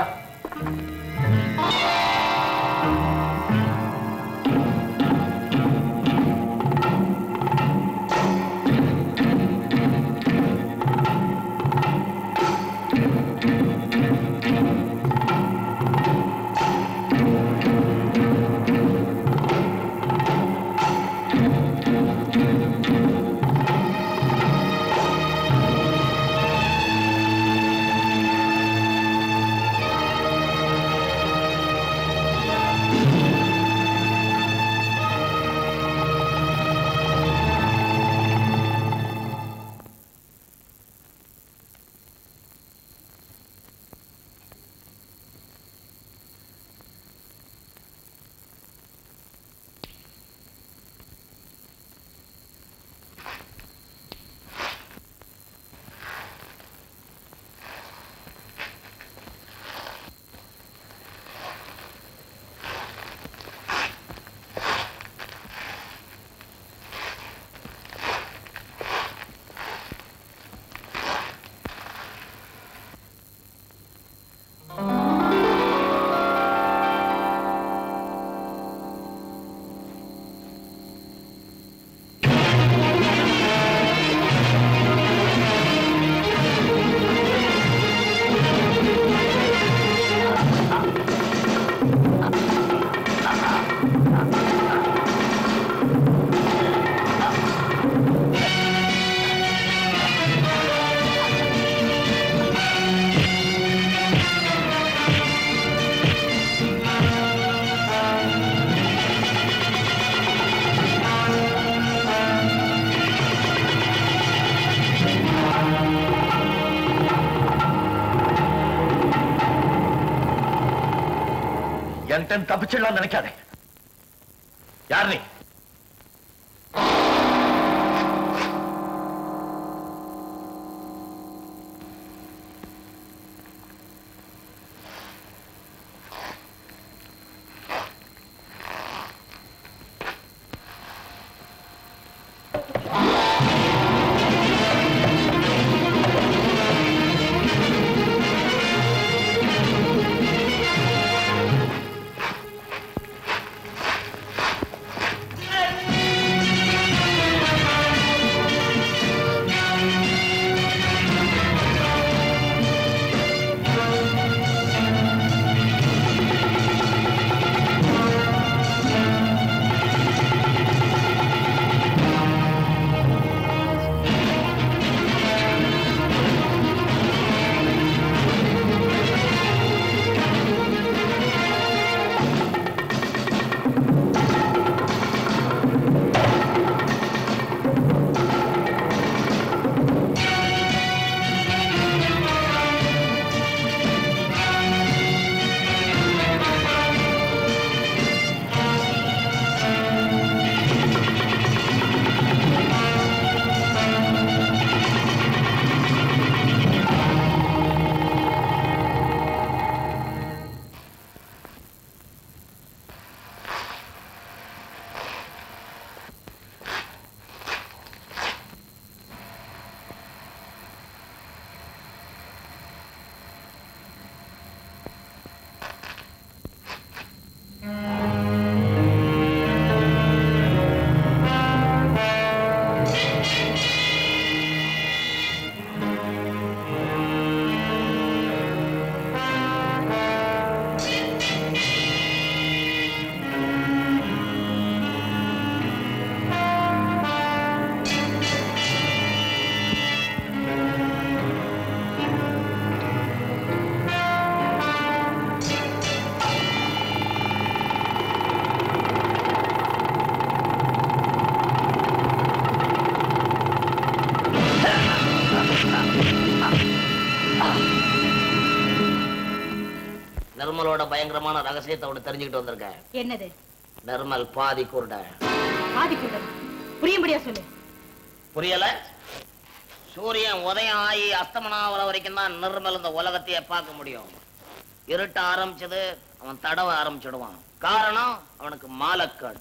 என்கிட்ட தப்பிச்சிடலாம் நினைக்காதே யார் நீ நிர்மலோட பயங்கரமான ரகசியத்தை அவனு தெரிஞ்சுக்கிட்டு வந்திருக்கேன் என்னது நிர்மல் பாதி குருட ஆதிக்கூட்டம் புரியும்படியா சொல்லு புரியல சூரியன் உதயம் ஆகி அஸ்தமனம் வர வரைக்கும் தான் நிர்மல் இந்த உலகத்தையே பார்க்க முடியும் இருட்ட ஆரம்பிச்சது அவன் தடவ ஆரம்பிச்சிடுவான் காரணம் அவனுக்கு மாலக்காடு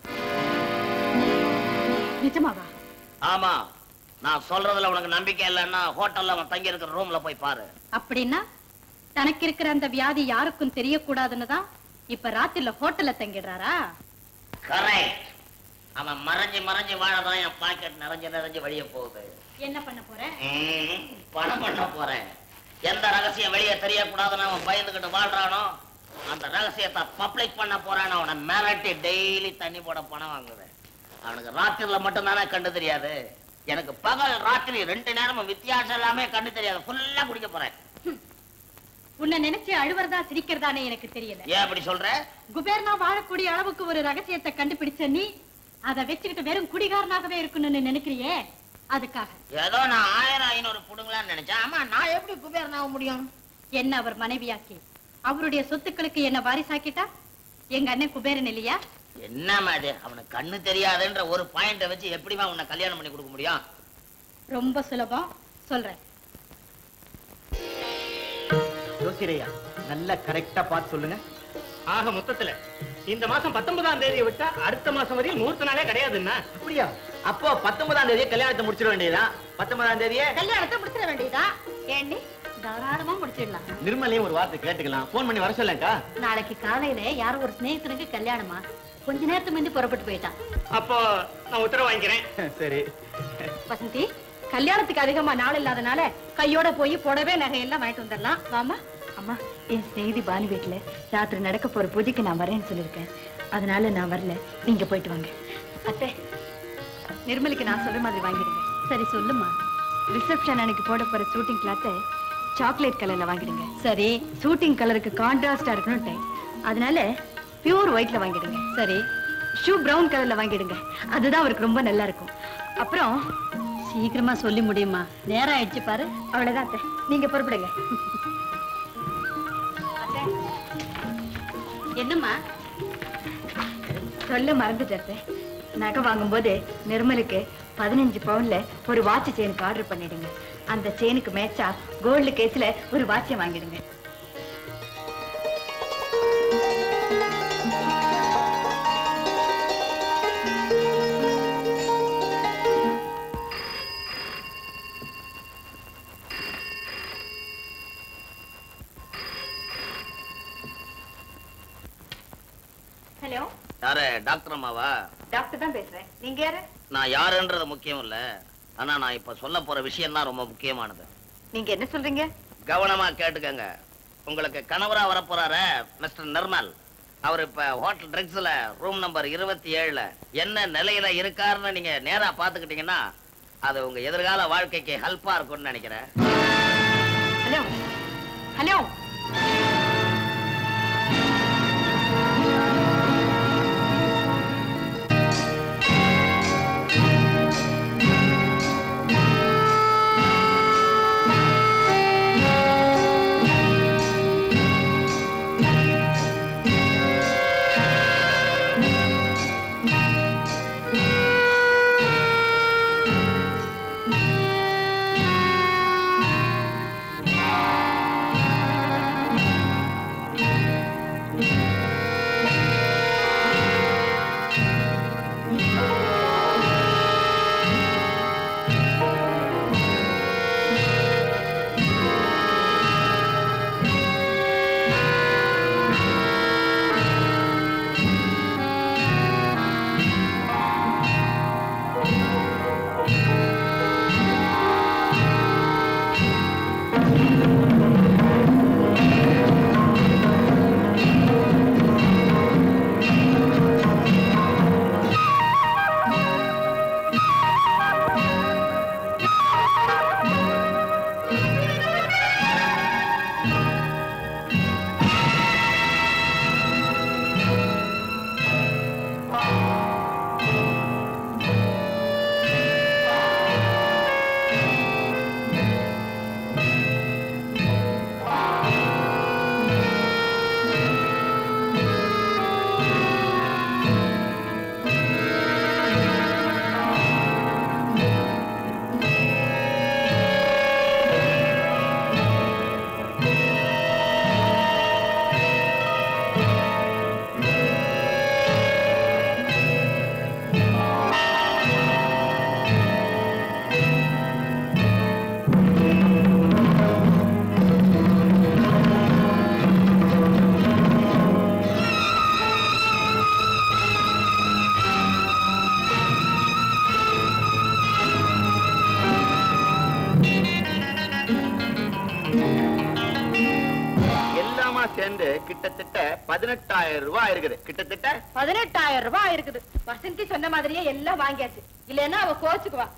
நிஜமாவா ஆமா நான் சொல்றதுல உனக்கு நம்பிக்கை இல்லைன்னா ஹோட்டல்ல அவன் தங்கி இருக்கிற ரூம்ல போய் பாரு அப்படின்னா தனக்கு இருக்கிற அந்த வியாதி யாருக்கும் தெரியக்கூடாதுன்னு தான் இப்ப ராத்திரில ஹோட்டல்ல தங்கிடுறாரா கரெக்ட் அவன் மறைஞ்சு மறைஞ்சு வாழதான் என் பாக்கெட் நிறைஞ்சு நிறைஞ்சு வெளிய போகுது என்ன பண்ண போற ம், பணம் பண்ண போறேன் எந்த ரகசியம் வெளியே தெரியக்கூடாதுன்னு அவன் பயந்துகிட்டு வாழ்றானோ அந்த ரகசியத்தை பப்ளிக் பண்ண போறான் அவனை மிரட்டி டெய்லி தண்ணி போட பணம் வாங்குவேன் அவனுக்கு ராத்திரில மட்டும் தானே கண்டு தெரியாது எனக்கு பகல் ராத்திரி ரெண்டு நேரமும் வித்தியாசம் எல்லாமே கண்டு தெரியாது ஃபுல்லா குடிக்க போறேன் உன்னை நினைச்சு அழுவறதா சிரிக்கிறதானே எனக்கு தெரியல ஏன் அப்படி சொல்ற குபேர்னா வாழக்கூடிய அளவுக்கு ஒரு ரகசியத்தை கண்டுபிடிச்ச நீ அதை வச்சுக்கிட்டு வெறும் குடிகாரனாகவே இருக்கணும்னு நினைக்கிறியே அதுக்காக ஏதோ நான் ஆயிரம் ஐநூறு புடுங்கலாம்னு நினைச்சேன் ஆமா நான் எப்படி குபேரன் ஆக முடியும் என்ன அவர் மனைவியாக்கி அவருடைய சொத்துக்களுக்கு என்ன வாரிசாக்கிட்டா எங்க அண்ணன் குபேரன் இல்லையா என்னம்மா இது அவனுக்கு கண்ணு தெரியாதுன்ற ஒரு பாயிண்ட வச்சு எப்படிமா உன்னை கல்யாணம் பண்ணி கொடுக்க முடியும் ரொம்ப சுலபம் சொல்றேன் ஜோசிரையா நல்லா கரெக்டா பார்த்து சொல்லுங்க ஆக மொத்தத்துல இந்த மாசம் பத்தொன்பதாம் தேதியை விட்டா அடுத்த மாசம் வரையும் முகூர்த்த நாளே கிடையாதுன்னா அப்படியா அப்போ பத்தொன்பதாம் தேதியே கல்யாணத்தை முடிச்சிட வேண்டியதுதான் பத்தொன்பதாம் தேதியே கல்யாணத்தை முடிச்சிட வேண்டியதா ஏண்டி தாராளமா முடிச்சிடலாம் நிர்மலையும் ஒரு வார்த்தை கேட்டுக்கலாம் போன் பண்ணி வர சொல்லக்கா நாளைக்கு காலையில யாரோ ஒரு சிநேகிதனுக்கு கல்யாணமா கொஞ்ச நேரத்துக்கு முந்தி புறப்பட்டு போயிட்டான் அப்போ நான் உத்தரவு வாங்கிக்கிறேன் சரி வசந்தி கல்யாணத்துக்கு அதிகமா நாள் இல்லாதனால கையோட போய் புடவை நகையெல்லாம் வாங்கிட்டு வந்துடலாம் வாமா அம்மா என் செய்தி பானு வீட்டுல ராத்திரி நடக்க போற பூஜைக்கு நான் வரேன்னு சொல்லிருக்கேன் அதனால நான் வரல நீங்க போயிட்டு வாங்க அத்தை நிர்மலுக்கு நான் சொல்ற மாதிரி வாங்கிடுங்க சரி சொல்லுமா ரிசப்ஷன் அன்னைக்கு போட போற ஷூட்டிங் கிளாத்தை சாக்லேட் கலர்ல வாங்கிடுங்க சரி ஷூட்டிங் கலருக்கு கான்ட்ராஸ்டா இருக்கணும் டைம் அதனால பியூர் ஒயிட்ல வாங்கிடுங்க சரி ஷூ பிரவுன் கலர்ல வாங்கிடுங்க அதுதான் அவருக்கு ரொம்ப நல்லா இருக்கும் அப்புறம் சீக்கிரமா சொல்லி முடியுமா நேரம் ஆயிடுச்சு பாரு அவ்வளவுதான் அத்தை நீங்க புறப்படுங்க என்னம்மா சொல்ல மறந்துட்டேன் நகை வாங்கும்போது நிர்மலுக்கு பதினஞ்சு பவுன்ல ஒரு வாட்ச் செயினுக்கு ஆர்டர் பண்ணிடுங்க அந்த செயினுக்கு மேட்சா கோல்டு கேஸ்ல ஒரு வாட்சை வாங்கிடுங்க ஹலோ யாரு டாக்டர் அம்மாவா டாக்டர் தான் பேசுறேன் நீங்க யாரு நான் யாருன்றது முக்கியம் இல்ல ஆனா நான் இப்ப சொல்ல போற விஷயம் தான் ரொம்ப முக்கியமானது நீங்க என்ன சொல்றீங்க கவனமா கேட்டுக்கங்க உங்களுக்கு கணவரா வரப்போறாரு மிஸ்டர் நிர்மல் அவர் இப்ப ஹோட்டல் ட்ரிங்க்ஸ்ல ரூம் நம்பர் இருபத்தி ஏழுல என்ன நிலையில இருக்காருன்னு நீங்க நேரா பாத்துக்கிட்டீங்கன்னா அது உங்க எதிர்கால வாழ்க்கைக்கு ஹெல்ப்பா இருக்கும்னு நினைக்கிறேன் ஹலோ ஹலோ எல்லாமா சேர்ந்து கிட்டத்தட்ட பதினெட்டாயிரம் ரூபாய் இருக்குது கிட்டத்தட்ட பதினெட்டாயிரம் ரூபாய் இருக்குது வசந்தி சொன்ன மாதிரியே எல்லாம் வாங்கியாச்சு இல்லைன்னா அவ கோச்சுக்குவா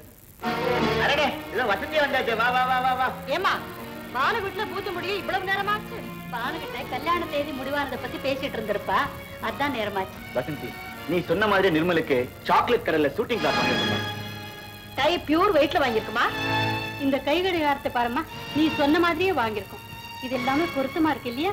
அடடே இதோ வசந்தி வந்தாச்சு வா வா வா வா வா ஏமா பானு வீட்டுல பூஜை முடிய இவ்வளவு நேரமாச்சு பானுகிட்ட கல்யாண தேதி முடிவானதை பத்தி பேசிட்டு இருந்திருப்பா அதான் நேரமாச்சு வசந்தி நீ சொன்ன மாதிரி நிர்மலுக்கு சாக்லேட் கடையில ஷூட்டிங் கிளாஸ் வாங்கிருக்கோம் டை பியூர் வெயிட்ல வாங்கியிருக்குமா இந்த கை கடிகாரத்தை பாரும்மா நீ சொன்ன மாதிரியே வாங்கியிருக்கோம் இது எல்லாமே பொருத்தமா இருக்கு இல்லையா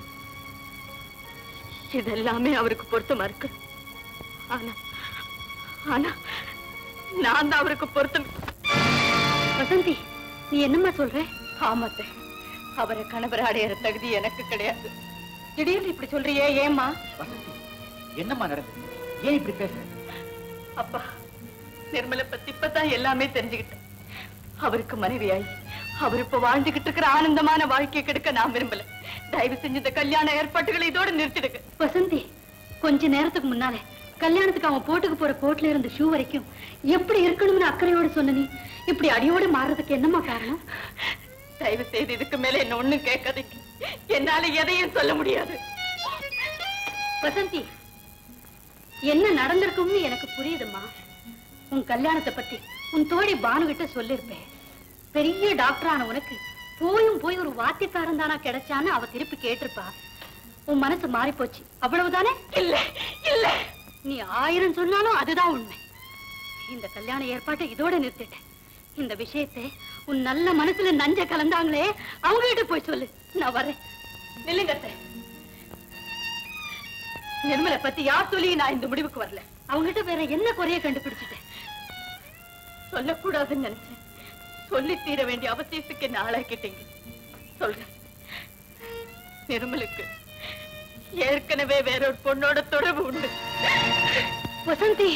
இதெல்லாமே அவருக்கு பொருத்தமா இருக்கு ஆனா ஆனா நான் தான் அவருக்கு பொருத்தம் வசந்தி நீ என்னம்மா சொல்ற ஆமாத்த அவரை கணவர் அடையிற தகுதி எனக்கு கிடையாது திடீர்னு இப்படி சொல்றியே ஏம்மா வசந்தி என்னம்மா நடக்குது ஏன் இப்படி பேசுற அப்பா நிர்மலை பத்தி இப்பதான் எல்லாமே தெரிஞ்சுக்கிட்டேன் அவருக்கு மனைவியாய் அவர் இப்ப வாழ்ந்துகிட்டு இருக்கிற ஆனந்தமான வாழ்க்கையை கெடுக்க நான் விரும்பல தயவு செஞ்சு இந்த கல்யாண ஏற்பாட்டுகளை இதோட நிறுத்திடுங்க வசந்தி கொஞ்ச நேரத்துக்கு முன்னாலே கல்யாணத்துக்கு அவன் போட்டுக்கு போற கோட்ல இருந்து ஷூ வரைக்கும் எப்படி இருக்கணும்னு அக்கறையோட சொன்ன நீ இப்படி அடியோட மாறுறதுக்கு என்னம்மா காரணம் தயவு செய்து இதுக்கு மேல என்ன ஒண்ணும் கேட்காதீங்க என்னால எதையும் சொல்ல முடியாது வசந்தி என்ன நடந்திருக்கும்னு எனக்கு புரியுதும்மா உன் கல்யாணத்தை பத்தி உன் தோழி பானுகிட்ட சொல்லிருப்பேன் பெரிய டாக்டர் ஆன உனக்கு போயும் போய் ஒரு வாத்தியக்காரன் தானா கிடைச்சான்னு அவ திருப்பி கேட்டிருப்பா உன் மனசு மாறி போச்சு அவ்வளவுதானே இல்ல இல்ல நீ ஆயிரம் சொன்னாலும் அதுதான் உண்மை இந்த கல்யாண ஏற்பாட்டை இதோட நிறுத்திட்டேன் இந்த விஷயத்தை உன் நல்ல மனசுல நஞ்ச கலந்தாங்களே அவங்க கிட்ட போய் சொல்லு நான் வரேன் நில்லுங்க அத்தை. நிர்மலை பத்தி யார் சொல்லி நான் இந்த முடிவுக்கு வரல அவங்ககிட்ட வேற என்ன குறைய கண்டுபிடிச்சிட்டேன் சொல்லக்கூடாதுன்னு நினைச்சேன் சொல்லி தீர வேண்டிய அவசியத்துக்கு என்ன ஆளாக்கிட்டீங்க சொல்றேன் நிர்மலுக்கு ஏற்கனவே வேற ஒரு பொண்ணோட தொடர்பு உண்டு வசந்தி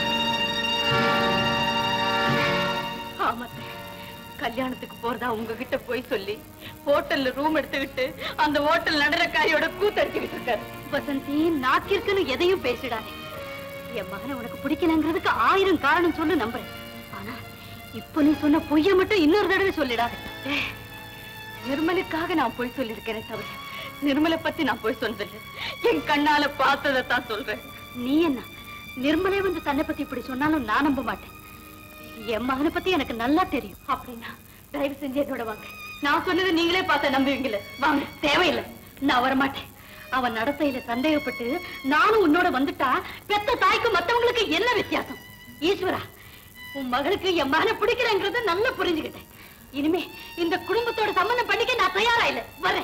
ஆமாத்த கல்யாணத்துக்கு போறதா உங்ககிட்ட போய் சொல்லி ஹோட்டல்ல ரூம் எடுத்துக்கிட்டு அந்த ஹோட்டல் நடனக்காரியோட கூத்தடிச்சுக்கிட்டு இருக்காரு வசந்தி நாக்கிற்குன்னு எதையும் பேசிடாதே என் மகனை உனக்கு பிடிக்கலங்கிறதுக்கு ஆயிரம் காரணம் சொல்லு நம்புறேன் ஆனா இப்ப நீ சொன்ன பொய்ய மட்டும் இன்னொரு தடவை சொல்லிடாத நிர்மலுக்காக நான் போய் சொல்லியிருக்கிறேன் தவிர நிர்மலை பத்தி நான் போய் சொன்னதில்லை என் கண்ணால பார்த்ததை தான் சொல்றேன் நீ என்ன நிர்மலே வந்து தன்னை பத்தி இப்படி சொன்னாலும் நான் நம்ப மாட்டேன் என் மகனை பத்தி எனக்கு நல்லா தெரியும் அப்படின்னா தயவு செஞ்சு என்னோட வாங்க நான் சொன்னதை நீங்களே பார்த்த நம்புவீங்களே வாங்க தேவையில்லை நான் வரமாட்டேன் அவன் நடத்தையில சந்தேகப்பட்டு நானும் உன்னோட வந்துட்டா பெத்த தாய்க்கு மத்தவங்களுக்கு என்ன வித்தியாசம் ஈஸ்வரா உன் மகளுக்கு என் மகனை பிடிக்கிறேங்கிறத நல்லா புரிஞ்சுக்கிட்டேன் இனிமே இந்த குடும்பத்தோட சம்பந்தம் பண்ணிக்க நான் தயாரா இல்ல வரேன்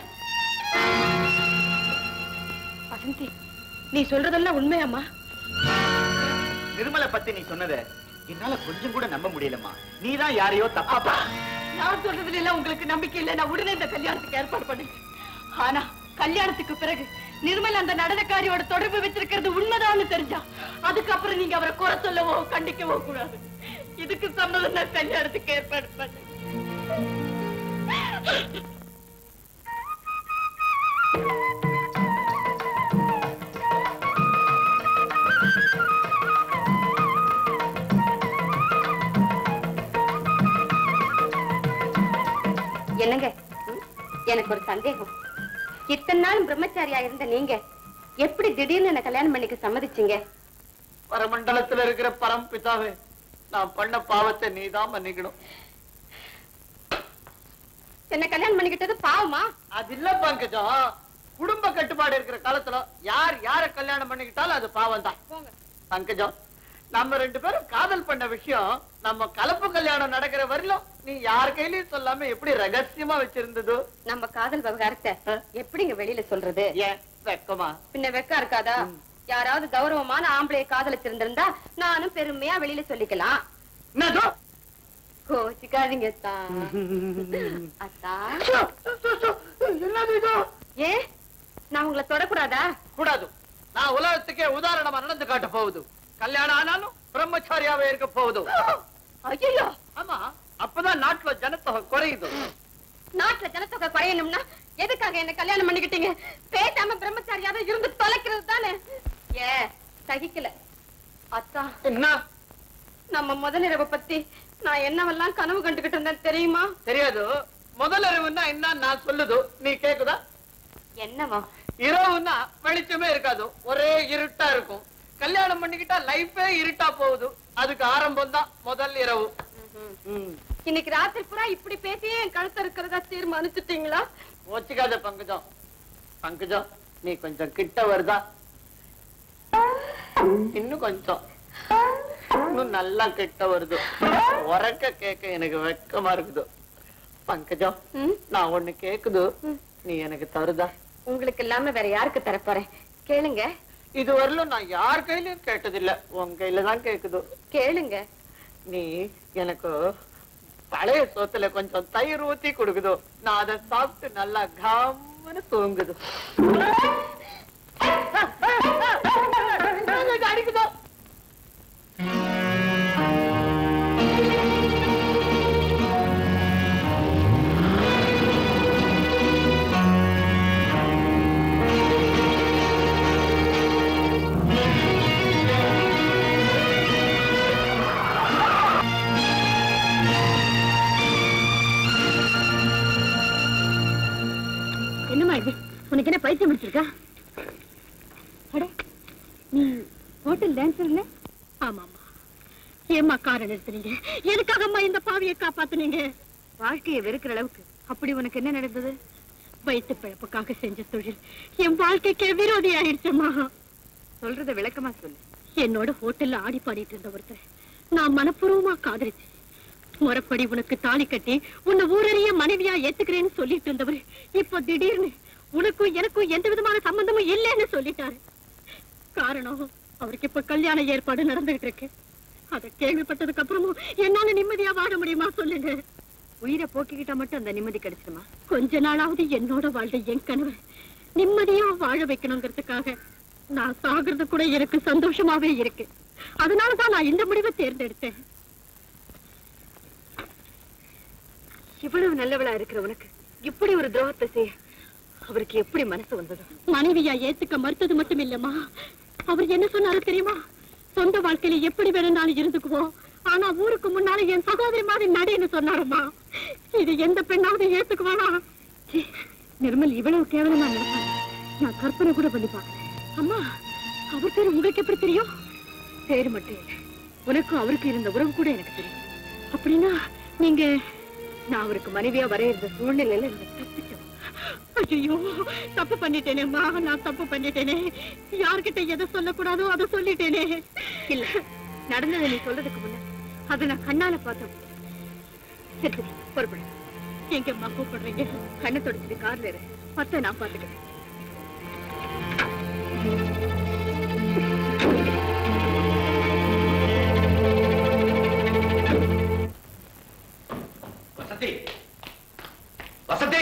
வசந்தி நீ சொல்றதெல்லாம் உண்மையாம்மா நிர்மலை பத்தி நீ சொன்னத என்னால கொஞ்சம் கூட நம்ப முடியலம்மா நீதான் யாரையோ தப்பா நான் சொல்றதுல எல்லாம் உங்களுக்கு நம்பிக்கை இல்ல நான் உடனே இந்த கல்யாணத்துக்கு ஏற்பாடு பண்ணுங்க ஆனா கல்யாணத்துக்கு பிறகு நிர்மல் அந்த நடனக்காரியோட தொடர்பு வச்சிருக்கிறது உண்மைதான்னு தெரிஞ்சா அதுக்கப்புறம் நீங்க அவரை குறை சொல்லவோ கண்டிக்கவோ கூடாது இதுக்கு சம்மதம் நான் கல்யாணத்துக்கு ஏற்பாடு பண்ணு என்னங்க ம், எனக்கு ஒரு சந்தேகம் இத்தனை நாள் பிரம்மச்சாரியா இருந்த நீங்க எப்படி திடீர்னு என்ன கல்யாணம் பண்ணிக்க சம்மதிச்சீங்க பரமண்டலத்துல இருக்கிற பரம் பிதாவே நான் பண்ண பாவத்தை நீதான் மன்னிக்கணும் என்ன கல்யாணம் பண்ணிக்கிட்டது பாவமா அது இல்ல பங்கஜம் குடும்ப கட்டுப்பாடு இருக்கிற காலத்துல யார் யார கல்யாணம் பண்ணிக்கிட்டாலும் அது பாவம் தான் பங்கஜம் நம்ம ரெண்டு பேரும் காதல் பண்ண விஷயம் நம்ம கலப்பு கல்யாணம் நடக்கிற வரையிலும் நீ யார் கையிலயும் சொல்லாம எப்படி ரகசியமா வச்சிருந்ததோ நம்ம காதல் விவகாரத்தை எப்படிங்க வெளியில சொல்றது ஏன் வெக்கமா பின்ன வெக்கா இருக்காதா யாராவது கௌரவமான ஆம்பளைய காதலிச்சிருந்திருந்தா நானும் பெருமையா வெளியில சொல்லிக்கலாம் என்னதோ கோச்சிக்காதீங்க அத்தா அத்தா என்னது இது ஏ நான் உங்களை தொடக்கூடாதா கூடாது நான் உலகத்துக்கே உதாரணமா நடந்து காட்ட போகுது கல்யாணம் ஆனாலும் பிரம்மச்சாரியாவே இருக்க போகுது ஐயோ ஆமா அப்பதான் நாட்டுல ஜனத்தொகை குறையுது நாட்டுல ஜனத்தொகை குறையணும்னா எதுக்காக என்ன கல்யாணம் பண்ணிக்கிட்டீங்க பேசாம பிரம்மச்சாரியாவே இருந்து தொலைக்கிறது தானே ஏ சகிக்கல அத்தா என்ன நம்ம முதலிரவை பத்தி நான் என்னவெல்லாம் கனவு கண்டுகிட்டு இருந்தேன் தெரியுமா தெரியாது முதல் அறிவுன்னா என்ன நான் சொல்லுது நீ கேக்குதா என்னவா இரவுன்னா வெளிச்சமே இருக்காது ஒரே இருட்டா இருக்கும் கல்யாணம் பண்ணிக்கிட்டா லைஃபே இருட்டா போகுது அதுக்கு ஆரம்பம் தான் முதல் இரவு ம். இன்னைக்கு ராத்திரி பூரா இப்படி பேசியே என் கழுத்த இருக்கிறதா தீர்மானிச்சுட்டீங்களா கோச்சிக்காத பங்கஜம் பங்கஜம் நீ கொஞ்சம் கிட்ட வருதா இன்னும் கொஞ்சம் இன்னும் நல்லா கிட்ட வருது உறக்க கேட்க எனக்கு வெக்கமா இருக்குது பங்கஜம் நான் ஒண்ணு கேக்குது நீ எனக்கு தருதா உங்களுக்கு இல்லாம வேற யாருக்கு தரப்போறேன் கேளுங்க இது வரலும் நான் யார் கையிலயும் கேட்டதில்ல உன் கையில தான் கேக்குது கேளுங்க நீ எனக்கு பழைய சோத்துல கொஞ்சம் தயிர் ஊத்தி கொடுக்குதோ நான் அதை சாப்பிட்டு நல்லா கம்முன்னு தூங்குது அடிக்குதோ என்னம்மா இது உனக்கு என்ன பைத்தியம் முடிச்சிருக்கா அட நீ ஹோட்டல் டான்சர் இல்ல ஆமாமா ஏம்மா காரை நிறுத்துனீங்க எதுக்காகம்மா இந்த பாவியை காப்பாத்துனீங்க வாழ்க்கையை வெறுக்கிற அளவுக்கு அப்படி உனக்கு என்ன நடந்தது வயிற்று பிழப்புக்காக செஞ்ச தொழில் என் வாழ்க்கைக்கு விரோதி ஆயிடுச்சுமா சொல்றத விளக்கமா சொல்லு என்னோட ஹோட்டல்ல ஆடி பாடிட்டு இருந்த ஒருத்தர் நான் மனப்பூர்வமா காதலிச்சேன் முறைப்படி உனக்கு தாலி கட்டி உன்னை ஊரறிய மனைவியா ஏத்துக்கிறேன்னு சொல்லிட்டு இருந்தவர் இப்போ திடீர்னு உனக்கும் எனக்கும் எந்த விதமான சம்பந்தமும் இல்லைன்னு சொல்லிட்டாரு காரணம் அவருக்கு இப்ப கல்யாண ஏற்பாடு நடந்துகிட்டு இருக்கு அத கேள்விப்பட்டதுக்கு அப்புறமும் என்னால நிம்மதியா வாழ முடியுமா சொல்லுங்க உயிரை போக்கிக்கிட்டா மட்டும் அந்த நிம்மதி கிடைச்சிருமா கொஞ்ச நாளாவது என்னோட வாழ்ந்த என் கனவு நிம்மதியா வாழ வைக்கணுங்கிறதுக்காக நான் சாகுறது கூட எனக்கு சந்தோஷமாவே இருக்கு அதனாலதான் நான் இந்த முடிவை தேர்ந்தெடுத்தேன் இவ்வளவு நல்லவளா இருக்கிற உனக்கு இப்படி ஒரு துரோகத்தை செய்ய அவருக்கு எப்படி மனசு வந்தது மனைவியா ஏத்துக்க மறுத்தது மட்டும் இல்லம்மா அவர் என்ன சொன்னாரு தெரியுமா சொந்த வாழ்க்கையில எப்படி வேணும்னாலும் இருந்துக்குவோம் ஆனா ஊருக்கு முன்னால என் சகோதரி மாதிரி நடின்னு சொன்னாரம்மா இது எந்த பெண்ணாவது ஏத்துக்குவானா சீ, நிர்மல் இவ்வளவு கேவலமா நினைப்பாங்க நான் கற்பனை கூட பண்ணி பார்க்கல அம்மா அவர் பேர் உங்களுக்கு எப்படி தெரியும் பேரு மட்டும் இல்ல உனக்கும் அவருக்கு இருந்த உறவு கூட எனக்கு தெரியும் அப்படின்னா நீங்க நான் அவருக்கு மனைவியா வர இருந்த சூழ்நிலையில இந்த தப்பிச்சோம் ஐயோ தப்பு பண்ணிட்டேனேம்மா நான் தப்பு பண்ணிட்டேனே யார்கிட்ட எதை சொல்லக்கூடாதோ அதை சொல்லிட்டேனே இல்ல நடந்ததை நீ சொல்றதுக்கு முன்ன அதை நான் கண்ணால பார்த்தோம் சரி சரி பொறுப்படு எங்கம்மா கூப்பிடுறீங்க கண்ணை தொடச்சிட்டு கார்ல இரு மத்த நான் பாத்துக்கிறேன் வசந்தி வசந்தி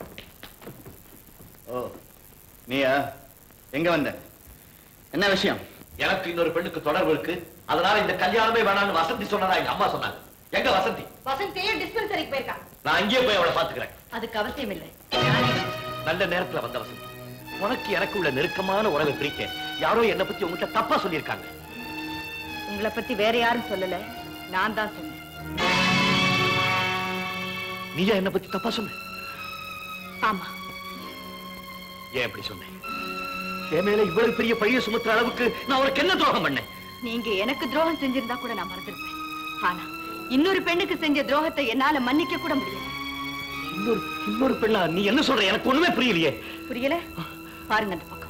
ஓ நீயா எங்க வந்த என்ன விஷயம் எனக்கு இன்னொரு பெண்ணுக்கு தொடர்பு இருக்கு அதனால இந்த கல்யாணமே வேணாம்னு வசந்தி சொன்னதா எங்க அம்மா சொன்னாங்க எங்க வசந்தி வசந்தியே டிஸ்பென்சரிக்கு போயிருக்கான் நான் அங்கேயே போய் அவளை பாத்துக்கிறேன் அதுக்கு அவசியம் இல்லை நல்ல நேரத்துல வந்த வசந்தி உனக்கு எனக்கு உள்ள நெருக்கமான உறவை பிரிக்க யாரோ என்னை பத்தி உங்ககிட்ட தப்பா சொல்லியிருக்காங்க உங்களை பத்தி வேற யாரும் சொல்லல நான் தான் சொன்னேன் நீயா என்னை பத்தி தப்பா சொன்ன ஆமா ஏன் இப்படி சொன்னேன் என் மேல இவ்வளவு பெரிய பழிய சுமத்துற அளவுக்கு நான் உனக்கு என்ன துரோகம் பண்ணேன் நீங்க எனக்கு துரோகம் செஞ்சிருந்தா கூட நான் மறந்துருப்பேன் ஆனா இன்னொரு பெண்ணுக்கு செஞ்ச துரோகத்தை என்னால மன்னிக்க கூட முடியல இன்னொரு இன்னொரு பெண்ணா நீ என்ன சொல்ற எனக்கு ஒண்ணுமே புரியலையே புரியல பாருங்க அந்த பக்கம்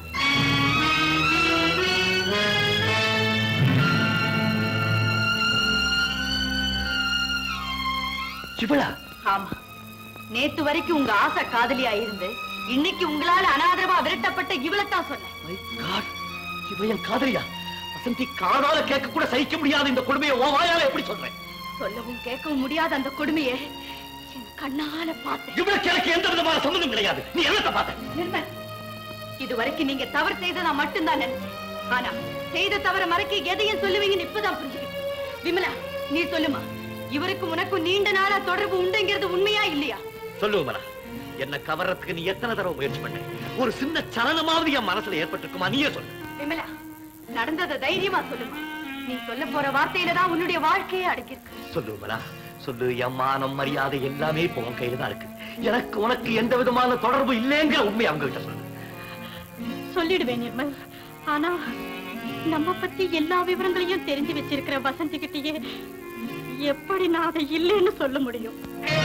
இவளா ஆமா நேத்து வரைக்கும் உங்க ஆசை காதலியா இருந்து இன்னைக்கு உங்களால அனாதரவா விரட்டப்பட்ட இவளைத்தான் சொன்னேன் My God, இவ என் காதலியா வசந்தி காதால கேட்க கூட சகிக்க முடியாத இந்த கொடுமையை ஓ வாயால எப்படி சொல்றேன் சொல்லவும் கேட்கவும் முடியாத அந்த கொடுமையை என் கண்ணால பார்த்தேன் இவளுக்கு எனக்கு எந்த விதமான சம்மந்தம் கிடையாது நீ என்னத்தை பார்த்த நிர்மல் இது வரைக்கும் நீங்க தவறு செய்ததா மட்டும்தான் நினைச்சேன் ஆனா செய்த தவற மறைக்க எதையும் சொல்லுவீங்கன்னு இப்பதான் புரிஞ்சுக்கிட்டேன் விமலா நீ சொல்லுமா இவருக்கு உனக்கும் நீண்ட நாளா தொடர்பு உண்டுங்கிறது உண்மையா இல்லையா சொல்லு மலா என்ன கவர்றதுக்கு நீ எத்தனை தடவை முயற்சி பண்ண ஒரு சின்ன சலனமாவது என் மனசுல ஏற்பட்டிருக்குமா நீயே சொல்லு விமலா நடந்ததை தைரியமா சொல்லுமா நீ சொல்ல போற வார்த்தையில தான் உன்னுடைய வாழ்க்கையே அடங்கியிருக்கு சொல்லு மலா சொல்லு என் மானம் மரியாதை எல்லாமே இப்போ உன் கையில தான் இருக்கு எனக்கு உனக்கு எந்த விதமான தொடர்பு இல்லைங்கிற உண்மை அவங்க கிட்ட சொல்லு சொல்லிடுவேன் நிர்மல் ஆனா நம்ம பத்தி எல்லா விவரங்களையும் தெரிஞ்சு வச்சிருக்கிற வசந்தி கிட்டயே எப்படி நான் அதை இல்லைன்னு சொல்ல முடியும்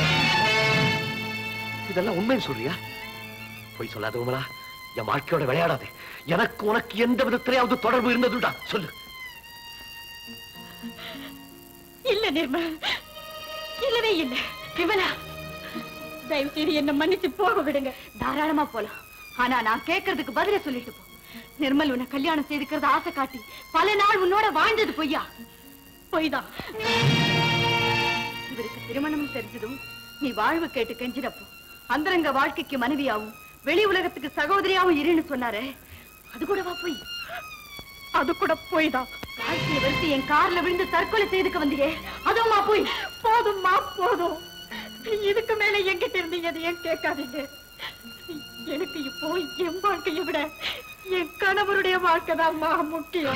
இதெல்லாம் உண்மைன்னு சொல்றியா போய் சொல்லாத உமலா என் வாழ்க்கையோட விளையாடாதே எனக்கு உனக்கு எந்த விதத்திலேயாவது தொடர்பு இருந்ததுடா சொல்லு இல்ல நிர்மல் இல்லவே இல்ல விமலா தயவு செய்து என்ன மன்னிச்சு போக விடுங்க தாராளமா போலாம் ஆனா நான் கேட்கறதுக்கு பதில சொல்லிட்டு போ நிர்மல் உன்னை கல்யாணம் செய்துக்கிறது ஆசை காட்டி பல நாள் உன்னோட வாழ்ந்தது பொய்யா பொய்தான் இவருக்கு திருமணம் தெரிஞ்சதும் நீ வாழ்வு கேட்டு கெஞ்சினப்போ அந்தரங்க வாழ்க்கைக்கு மனைவியாவும் வெளி உலகத்துக்கு சகோதரியாவும் இருன்னு சொன்னாரே அது கூடவா போய் அது கூட பொய்தான் வாழ்க்கையை வெறுத்து என் கார்ல விழுந்து தற்கொலை செய்துக்க வந்தியே அதுவுமா போய் போதும்மா போதும் இதுக்கு மேல என்கிட்ட இருந்து எதையும் கேட்காதீங்க எனக்கு இப்போ என் வாழ்க்கையை விட என் கணவருடைய வாழ்க்கை தான் முக்கியம்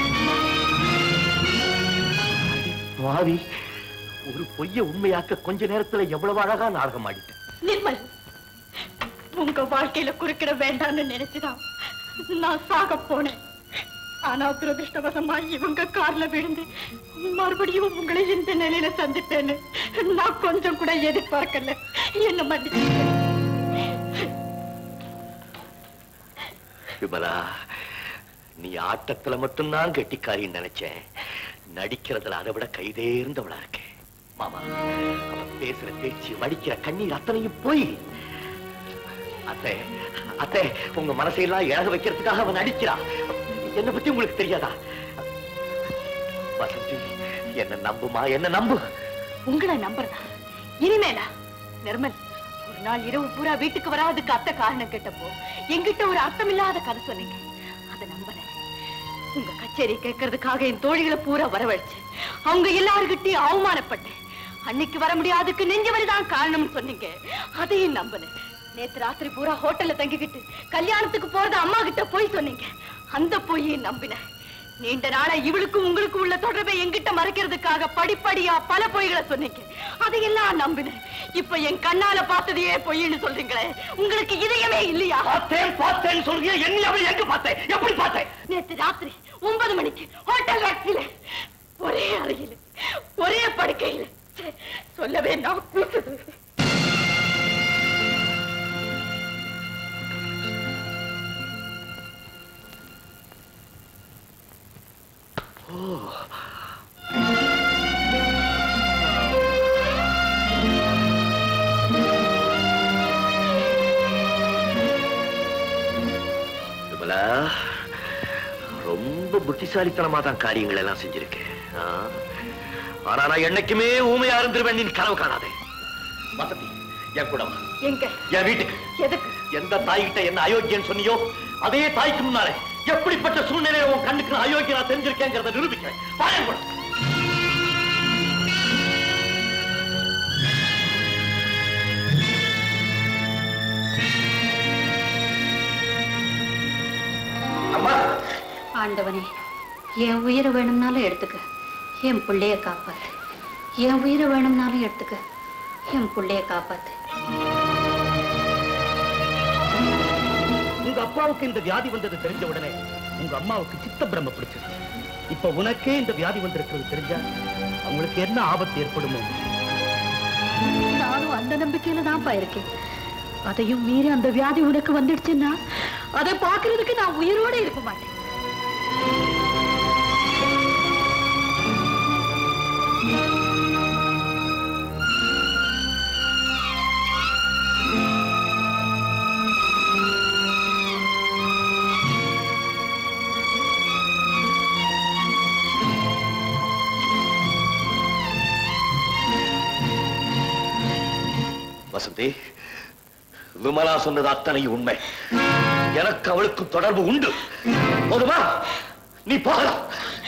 பாவி ஒரு பொய்ய உண்மையாக்க கொஞ்ச நேரத்துல எவ்வளவு அழகா நாடகம் ஆடிட்டேன் நிர்மல் உங்க வாழ்க்கையில குறுக்கிட வேண்டாம்னு நினைச்சுதான் நான் சாக போனேன் ஆனா துரதிருஷ்டவசமா இவங்க கார்ல விழுந்து மறுபடியும் உங்களை இந்த நிலையில சந்திப்பேன்னு நான் கொஞ்சம் கூட எதிர்பார்க்கல என்ன மன்னிச்சு விமலா நீ ஆட்டத்துல மட்டும்தான் கெட்டிக்காரின்னு நினைச்சேன் நடிக்கிறதுல அதை விட கைதேர்ந்தவளா இருக்கேன் மாமா அவ பேசுற பேச்சு வடிக்கிற கண்ணீர் அத்தனையும் போய் அத்தை அத்தை உங்க மனசையெல்லாம் இழக வைக்கிறதுக்காக அவன் நடிக்கிறா என்ன பத்தி உங்களுக்கு தெரியாதா வசந்தி என்ன நம்புமா என்ன நம்பு உங்களை நம்புறதா இனிமேலா நிர்மல் ஒரு நாள் இரவு பூரா வீட்டுக்கு வராதுக்கு அத்தை காரணம் கேட்டப்போ என்கிட்ட ஒரு அர்த்தமில்லாத கதை சொன்னீங்க அதை நம்பினேன் உங்க கச்சேரி கேட்கறதுக்காக என் தோழிகளை பூரா வரவழைச்சு அவங்க எல்லாருகிட்டையும் அவமானப்பட்டேன் அன்னைக்கு வர முடியாதுக்கு நெஞ்சு வலிதான் காரணம்னு சொன்னீங்க அதையும் நம்பினேன் நேத்து ராத்திரி பூரா ஹோட்டல்ல தங்கிக்கிட்டு கல்யாணத்துக்கு போறது அம்மா கிட்ட போய் சொன்னீங்க அந்த பொய்யை நம்பினேன் நீண்ட நாளா இவளுக்கும் உங்களுக்கும் உள்ள தொடர்பை என்கிட்ட மறைக்கிறதுக்காக படிப்படியா பல பொய்களை சொன்னீங்க அதையெல்லாம் நம்பினேன் இப்ப என் கண்ணால பார்த்ததையே பொய்ன்னு சொல்றீங்களே உங்களுக்கு இதயமே இல்லையா பார்த்தேன் பார்த்தேன்னு சொல்றீங்க என்ன அவள் எங்க பார்த்தேன் எப்படி பார்த்தேன் நேத்து ராத்திரி ஒன்பது மணிக்கு ஹோட்டல் டாக்ஸில ஒரே அறையில ஒரே படுக்கையில ச்சே, சொல்லவே நான் கூசுது விமலா ரொம்ப புத்திசாலித்தனமா தான் காரியங்கள் எல்லாம் செஞ்சிருக்கேன் ஆ? ஆனா நான் என்னைக்குமே ஊமையா இருந்துருவேன் நீ கனவு காணாதே வசதி என் கூட வா. எங்க என் வீட்டுக்கு எதுக்கு எந்த தாய்கிட்ட என்ன அயோக்கியன்னு சொன்னியோ அதே தாய்க்கு முன்னாலே எப்படிப்பட்ட சூழ்நிலையில உன் கண்ணுக்கு நான் அயோக்கிய நான் தெரிஞ்சிருக்கேங்கிறத நிரூபிக்கிறேன் வாயன் கூட அம்மா ஆண்டவனே என் உயிரை வேணும்னாலும் எடுத்துக்க என் புள்ளைய காப்பாத்து என் உயிரை வேணும்னாலும் எடுத்துக்க என் புள்ளைய காப்பாத்து உங்க அப்பாவுக்கு இந்த வியாதி வந்தது தெரிஞ்ச உடனே உங்க அம்மாவுக்கு சித்த பிரம்ம பிடிச்சது இப்ப உனக்கே இந்த வியாதி வந்திருக்கிறது தெரிஞ்சா அவங்களுக்கு என்ன ஆபத்து ஏற்படுமோ நானும் அந்த நம்பிக்கையில தான்ப்பா இருக்கேன் அதையும் மீறி அந்த வியாதி உனக்கு வந்துடுச்சுன்னா அதை பாக்குறதுக்கு நான் உயிரோட இருக்க மாட்டேன் வசந்தி விமலா சொன்னது அத்தனை உண்மை எனக்கு அவளுக்கும் தொடர்பு உண்டு போதுமா நீ போகலாம்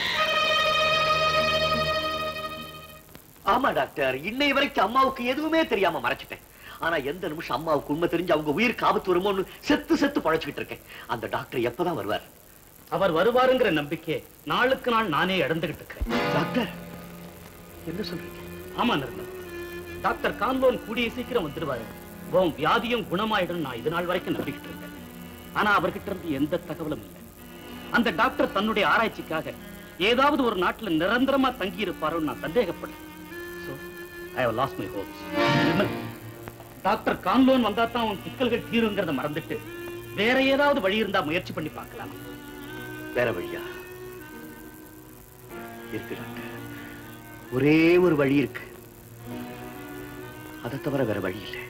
ஆமா டாக்டர் இன்னை வரைக்கும் அம்மாவுக்கு எதுவுமே தெரியாம மறைச்சிட்டேன் ஆனா எந்த நிமிஷம் அம்மாவுக்கு உண்மை தெரிஞ்சு அவங்க உயிருக்கு ஆபத்து வருமோன்னு செத்து செத்து பழச்சுக்கிட்டு இருக்கேன் அந்த டாக்டர் எப்பதான் வருவார் அவர் வருவாருங்கிற நம்பிக்கை நாளுக்கு நாள் நானே இழந்துகிட்டு இருக்கிறேன் டாக்டர் என்ன சொல்றீங்க ஆமா நிர்மல் டாக்டர் கான்லோன் கூடிய சீக்கிரம் வந்துடுவாரு உன் வியாதியும் குணமாயிடும் நான் இது நாள் வரைக்கும் நம்பிக்கிட்டு இருந்தேன் ஆனா அவர்கிட்ட இருந்து எந்த தகவலும் இல்லை அந்த டாக்டர் தன்னுடைய ஆராய்ச்சிக்காக ஏதாவது ஒரு நாட்டுல நிரந்தரமா தங்கி இருப்பாரோன்னு நான் சந்தேகப்பட்டேன் So, I have lost my hopes. நிர்மல், டாக்டர் கான்லோன் வந்தா தான் உன் சிக்கல்கள் தீருங்கிறத மறந்துட்டு வேற ஏதாவது வழி இருந்தா முயற்சி பண்ணி பார்க்கலாம் வேற வழியா இருக்கு டாக்டர் ஒரே ஒரு வழி இருக்கு அதை தவிர வேற வழி இல்லை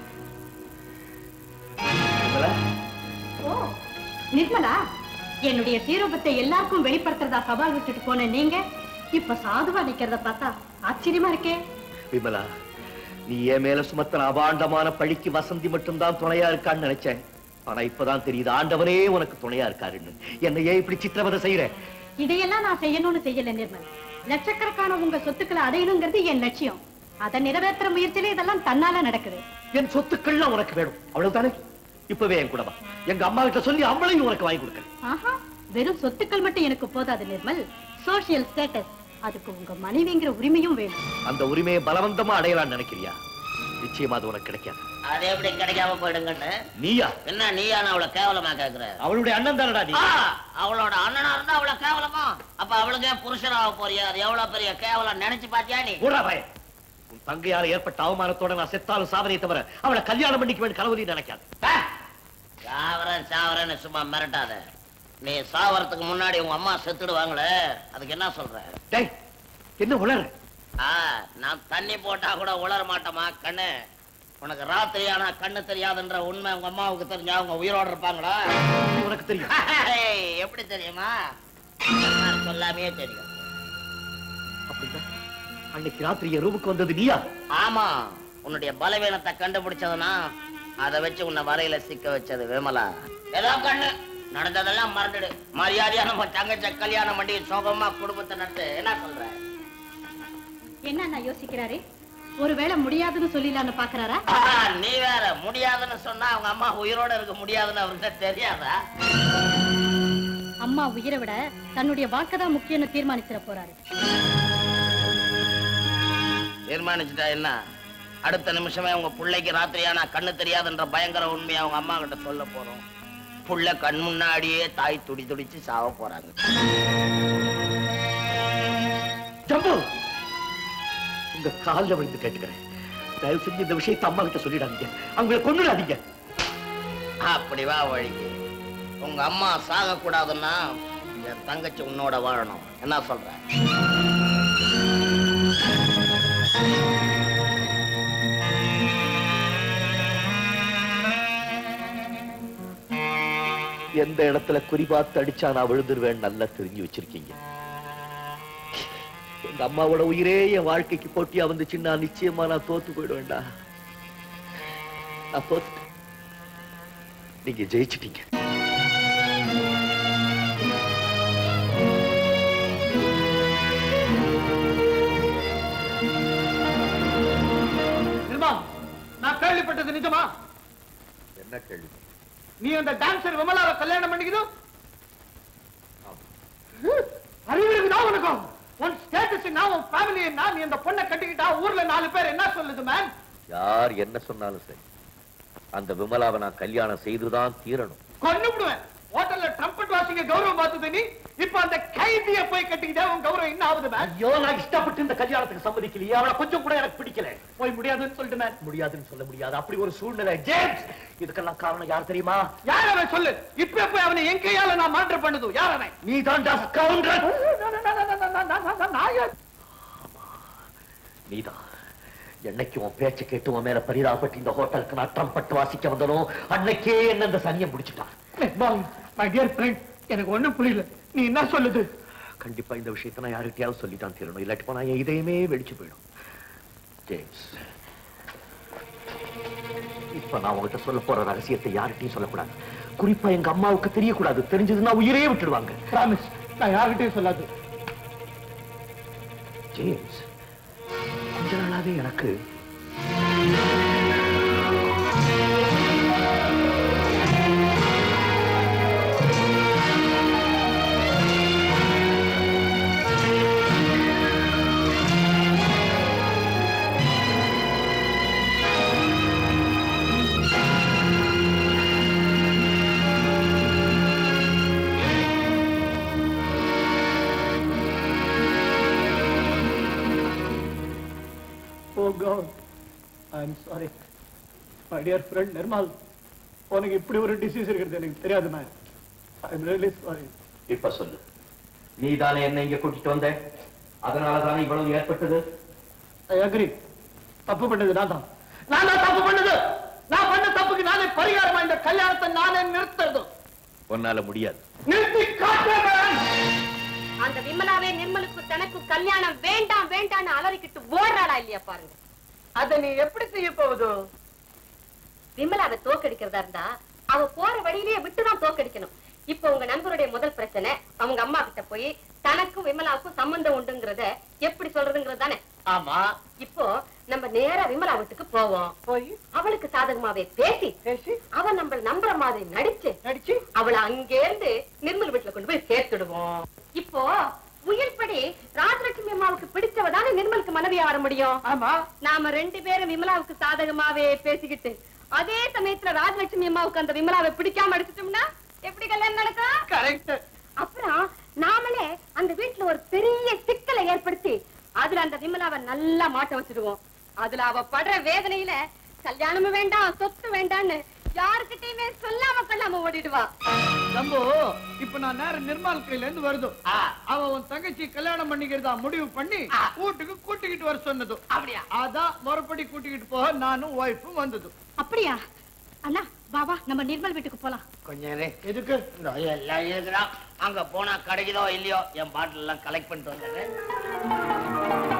விமலா, ஓ நிர்மலா என்னுடைய சீரூபத்தை எல்லாருக்கும் வெளிப்படுத்துறதா சவால் விட்டுட்டு போன நீங்க இப்ப சாதுவா நிக்கிறத பார்த்தா ஆச்சரியமா இருக்கே விமலா நீ என் மேல சுமத்தன அபாண்டமான பழிக்கு வசந்தி மட்டும்தான் துணையா இருக்கான்னு நினைச்சேன் ஆனா இப்பதான் தெரியுது ஆண்டவனே உனக்கு துணையா இருக்காருன்னு என்னை ஏன் இப்படி சித்திரவதை செய்யற இதையெல்லாம் நான் செய்யணும்னு செய்யல நிர்மல் லட்சக்கணக்கான உங்க சொத்துக்களை அடையணுங்கிறது என் லட்சியம் அதை நிறைவேற்றுற முயற்சியில இதெல்லாம் தன்னால நடக்குது என் சொத்துக்கள்லாம் உனக்கு வேணும் அவ்வளவுதானே இப்பவே என் கூட வா எங்க அம்மா கிட்ட சொல்லி அவளையும் உனக்கு வாங்கி கொடுக்கறேன் ஆஹா வெறும் சொத்துக்கள் மட்டும் எனக்கு போதாது நிர்மல் சோசியல் ஸ்டேட்டஸ் அதுக்கு உங்க மனைவிங்கிற உரிமையும் வேணும் அந்த உரிமையை பலவந்தமா அடையலாம்னு நினைக்கிறியா நிச்சயமா அது உனக்கு கிடைக்காது அது எப்படி கிடைக்காம போயிடுங்கன்னு நீயா என்ன நீயான அவளை கேவலமா கேக்குற அவளுடைய அண்ணன் தானடா நீ ஆ, அவளோட அண்ணனா இருந்தா அவள கேவலமா அப்ப அவளுக்கே புருஷனாக போறியா அது எவ்வளவு பெரிய கேவலம் நினைச்சு பாத்தியா நீ கூடா பையன் உன் தங்கையால ஏற்பட்ட அவமானத்தோட நான் செத்தாலும் சாவனே தவிர அவளை கல்யாணம் பண்ணிக்க வேண்டிய கனவு நீ நினைக்காது சாவரன் சாவரன்னு சும்மா மிரட்டாத நீ சாவறதுக்கு முன்னாடி உங்க அம்மா செத்துடுவாங்களே அதுக்கு என்ன சொல்ற டேய் என்ன உளற ஆ, நான் தண்ணி போட்டா கூட உளர மாட்டோமா கண்ணு உனக்கு ராத்திரி ஆனா கண்ணு தெரியாதுன்ற உண்மை உங்க அம்மாவுக்கு தெரிஞ்சா அவங்க உயிரோட இருப்பாங்களா உனக்கு தெரியும் ஏய், எப்படி தெரியுமா நான் சொல்லாமையே தெரியும் அப்படின்னா அன்னைக்கு ராத்திரி என் ரூமுக்கு வந்தது நீயா ஆமா உன்னுடைய பலவீனத்தை கண்டுபிடிச்சதுன்னா அதை வச்சு உன்னை வலையில சிக்க வச்சது விமலா ஏதோ கண்ணு நடந்ததெல்லாம் மறந்துடு மரியாதையா நம்ம தங்கச்ச கல்யாணம் பண்ணி சோகமா குடும்பத்தை நடத்து என்ன சொல்ற என்ன நான் யோசிக்கிறாரு ஒருவேளை முடியாதுன்னு சொல்லிடலான்னு பாக்குறாரா ஆஹா, நீ வேற முடியாதுன்னு சொன்னா அவங்க அம்மா உயிரோட இருக்க முடியாதுன்னு அவருக்கு தெரியாதா அம்மா உயிரை விட தன்னுடைய வாக்குதான் முக்கியம்னு தீர்மானிச்சிட போறாரு தீர்மானிச்சுட்டா என்ன அடுத்த நிமிஷமே உங்க பிள்ளைக்கு ராத்திரியானா கண்ணு தெரியாதுன்ற பயங்கர உண்மையை அவங்க அம்மா கிட்ட சொல்ல போறோம் புள்ள கண் முன்னாடியே தாய் துடி துடிச்சு சாவ போறாங்க ஜம்பு உங்க கால்ல விழுந்து கேட்டுக்கிறேன் தயவு செஞ்சு இந்த விஷயத்தை அம்மா கிட்ட சொல்லிடாதீங்க அவங்களை கொண்டுடாதீங்க அப்படி வா வழிக்கு உங்க அம்மா சாக கூடாதுன்னா என் தங்கச்சி உன்னோட வாழணும் என்ன சொல்ற எந்த இடத்துல குறிபாத்து அடிச்சா நான் விழுந்துருவேன் நல்லா தெரிஞ்சு வச்சிருக்கீங்க எங்க அம்மாவோட உயிரே என் வாழ்க்கைக்கு போட்டியா வந்துச்சுன்னா நிச்சயமா நான் தோத்து போயிடுவேன்டா நான் தோத்துட்டேன் நீங்க ஜெயிச்சிட்டீங்க நிர்மா நான் கேள்விப்பட்டது நிஜமா என்ன கேள்வி நீ அந்த டான்சர் விமலாவை கல்யாணம் பண்ணிக்கிது அறிவு இருக்குதா உனக்கும் உன் ஸ்டேட்டஸ் நான் உன் ஃபேமிலி என்ன நீ இந்த பொண்ணை கட்டிக்கிட்டா ஊர்ல நாலு பேர் என்ன சொல்லுது மேம் யார் என்ன சொன்னாலும் சரி அந்த விமலாவை நான் கல்யாணம் செய்துதான் தீரணும் கொன்னு விடுவேன் ஹோட்டல்ல ட்ரம்பட் வாசிங்க கௌரவம் பார்த்தது நீ இப்ப அந்த கைதிய போய் கட்டிக்கிட்டா உன் கௌரவம் என்ன ஆகுது மேம் ஐயோ நான் இஷ்டப்பட்டு இந்த கல்யாணத்துக்கு சம்மதிக்கலையே அவளை கொஞ்சம் கூட எனக்கு பிடிக்கல போய் முடியாதுன்னு சொல்லிட்டு மேம் முடியாதுன்னு சொல்ல முடியாது அப்படி ஒரு சூழ்நிலை ஜேம்ஸ் இதுக்கெல்லாம் காரணம் யார் தெரியுமா யார் அவன் சொல்லு இப்ப போய் அவனை என் கையால நான் மாற்ற பண்ணுது யார் அவன் நீ தான் நீதான் என்னைக்கு உன் பேச்சு கேட்டு உன் மேல பரிதாபப்பட்டு இந்த ஹோட்டலுக்கு நான் ட்ரம்பட் வாசிக்க வந்தனோ அன்னைக்கே என்ன இந்த சனியம் முடிச்சுட்டான் மை டியர் ஃப்ரெண்ட் எனக்கு ஒண்ணும் புரியல நீ என்ன சொல்லுது கண்டிப்பா இந்த விஷயத்தை நான் யார்கிட்டயாவது சொல்லித்தான் தீரணும் இல்லாட்டி போனா என் இதயமே வெடிச்சு போயிடும் ஜேம்ஸ் இப்ப நான் உங்ககிட்ட சொல்ல போற ரகசியத்தை யார்கிட்டயும் சொல்லக்கூடாது குறிப்பா எங்க அம்மாவுக்கு தெரியக்கூடாது தெரிஞ்சதுன்னா உயிரே விட்டுடுவாங்க பிராமிஸ் நான் யார்கிட்டயும் சொல்லாது ஜேம்ஸ் கொஞ்ச நாளாவே எனக்கு oh God I am sorry my dear friend Nirmal உனக்கு இப்படி ஒரு டிசீஸ் இருக்கிறது எனக்கு தெரியாது ma'am I am really sorry இப்ப சொல்லு நீ தானே என்ன இங்க கூட்டிட்டு வந்த அதனால தானே இவ்வளவு ஏற்பட்டது ஐ அக்ரி தப்பு பண்ணது நான் தான் நான் தான் தப்பு பண்ணது நான் பண்ண தப்புக்கு நானே பரிகாரமா இந்த கல்யாணத்தை நானே நிறுத்துறது உன்னால முடியாது நிறுத்தி காட்டுறேன் அந்த விமலாவே நிர்மலுக்கு தனக்கு கல்யாணம் வேண்டாம் வேண்டாம்னு அலறிக்கிட்டு ஓடுறாளா இல்லையா பாருங்க அதை நீ எப்படி செய்ய போகுது விமலாவை தோக்கடிக்கிறதா இருந்தா அவ போற வழியிலேயே விட்டுதான் தோக்கடிக்கணும் இப்போ உங்க நண்பருடைய முதல் பிரச்சனை அவங்க அம்மா கிட்ட போய் தனக்கும் விமலாவுக்கும் சம்பந்தம் உண்டுங்கிறத எப்படி சொல்றதுங்கிறது தானே ஆமா இப்போ நம்ம நேரா விமலா வீட்டுக்கு போவோம் போய் அவளுக்கு சாதகமாவே பேசி பேசி அவ நம்மள நம்புற மாதிரி நடிச்சு நடிச்சு அவளை அங்கே இருந்து நிர்மல் வீட்டுல கொண்டு போய் சேர்த்துடுவோம் இப்போ உயிர்படி ராஜலட்சுமி அம்மாவுக்கு பிடிச்சவ தானே நிர்மலுக்கு மனைவியா வர முடியும் ஆமா நாம ரெண்டு பேரும் விமலாவுக்கு சாதகமாவே பேசிக்கிட்டு அதே சமயத்துல ராஜலட்சுமி அம்மாவுக்கு அந்த விமலாவை பிடிக்காம அடிச்சிட்டோம்னா எப்படி கல்யாணம் நடக்கும் கரெக்ட் அப்புறம் நாமளே அந்த வீட்டுல ஒரு பெரிய சிக்கலை ஏற்படுத்தி அதுல அந்த விமலாவை நல்லா மாட்ட வச்சிடுவோம் அதுல அவ படுற வேதனையில கல்யாணமும் வேண்டாம் சொத்து வேண்டாம்னு யாருக்கிட்டயுமே சொல்லாம கொள்ளாம ஓடிடுவா தம்பு இப்ப நான் நேரம் நிர்மல் கையில இருந்து வருது அவ உன் தங்கச்சி கல்யாணம் பண்ணிக்கிறதா முடிவு பண்ணி வீட்டுக்கு கூட்டிக்கிட்டு வர சொன்னது அப்படியா அதான் முறைப்படி கூட்டிக்கிட்டு போக நானும் ஒய்ஃபும் வந்தது அப்படியா அண்ணா வா வா நம்ம நிர்மல் வீட்டுக்கு போலாம் கொஞ்சம் இரு. எதுக்கு இந்த எல்லாம் இருக்குதான் அங்க போனா கிடைக்குதோ இல்லையோ என் பாட்டில் எல்லாம் கலெக்ட் பண்ணிட்டு வந்துடுறேன்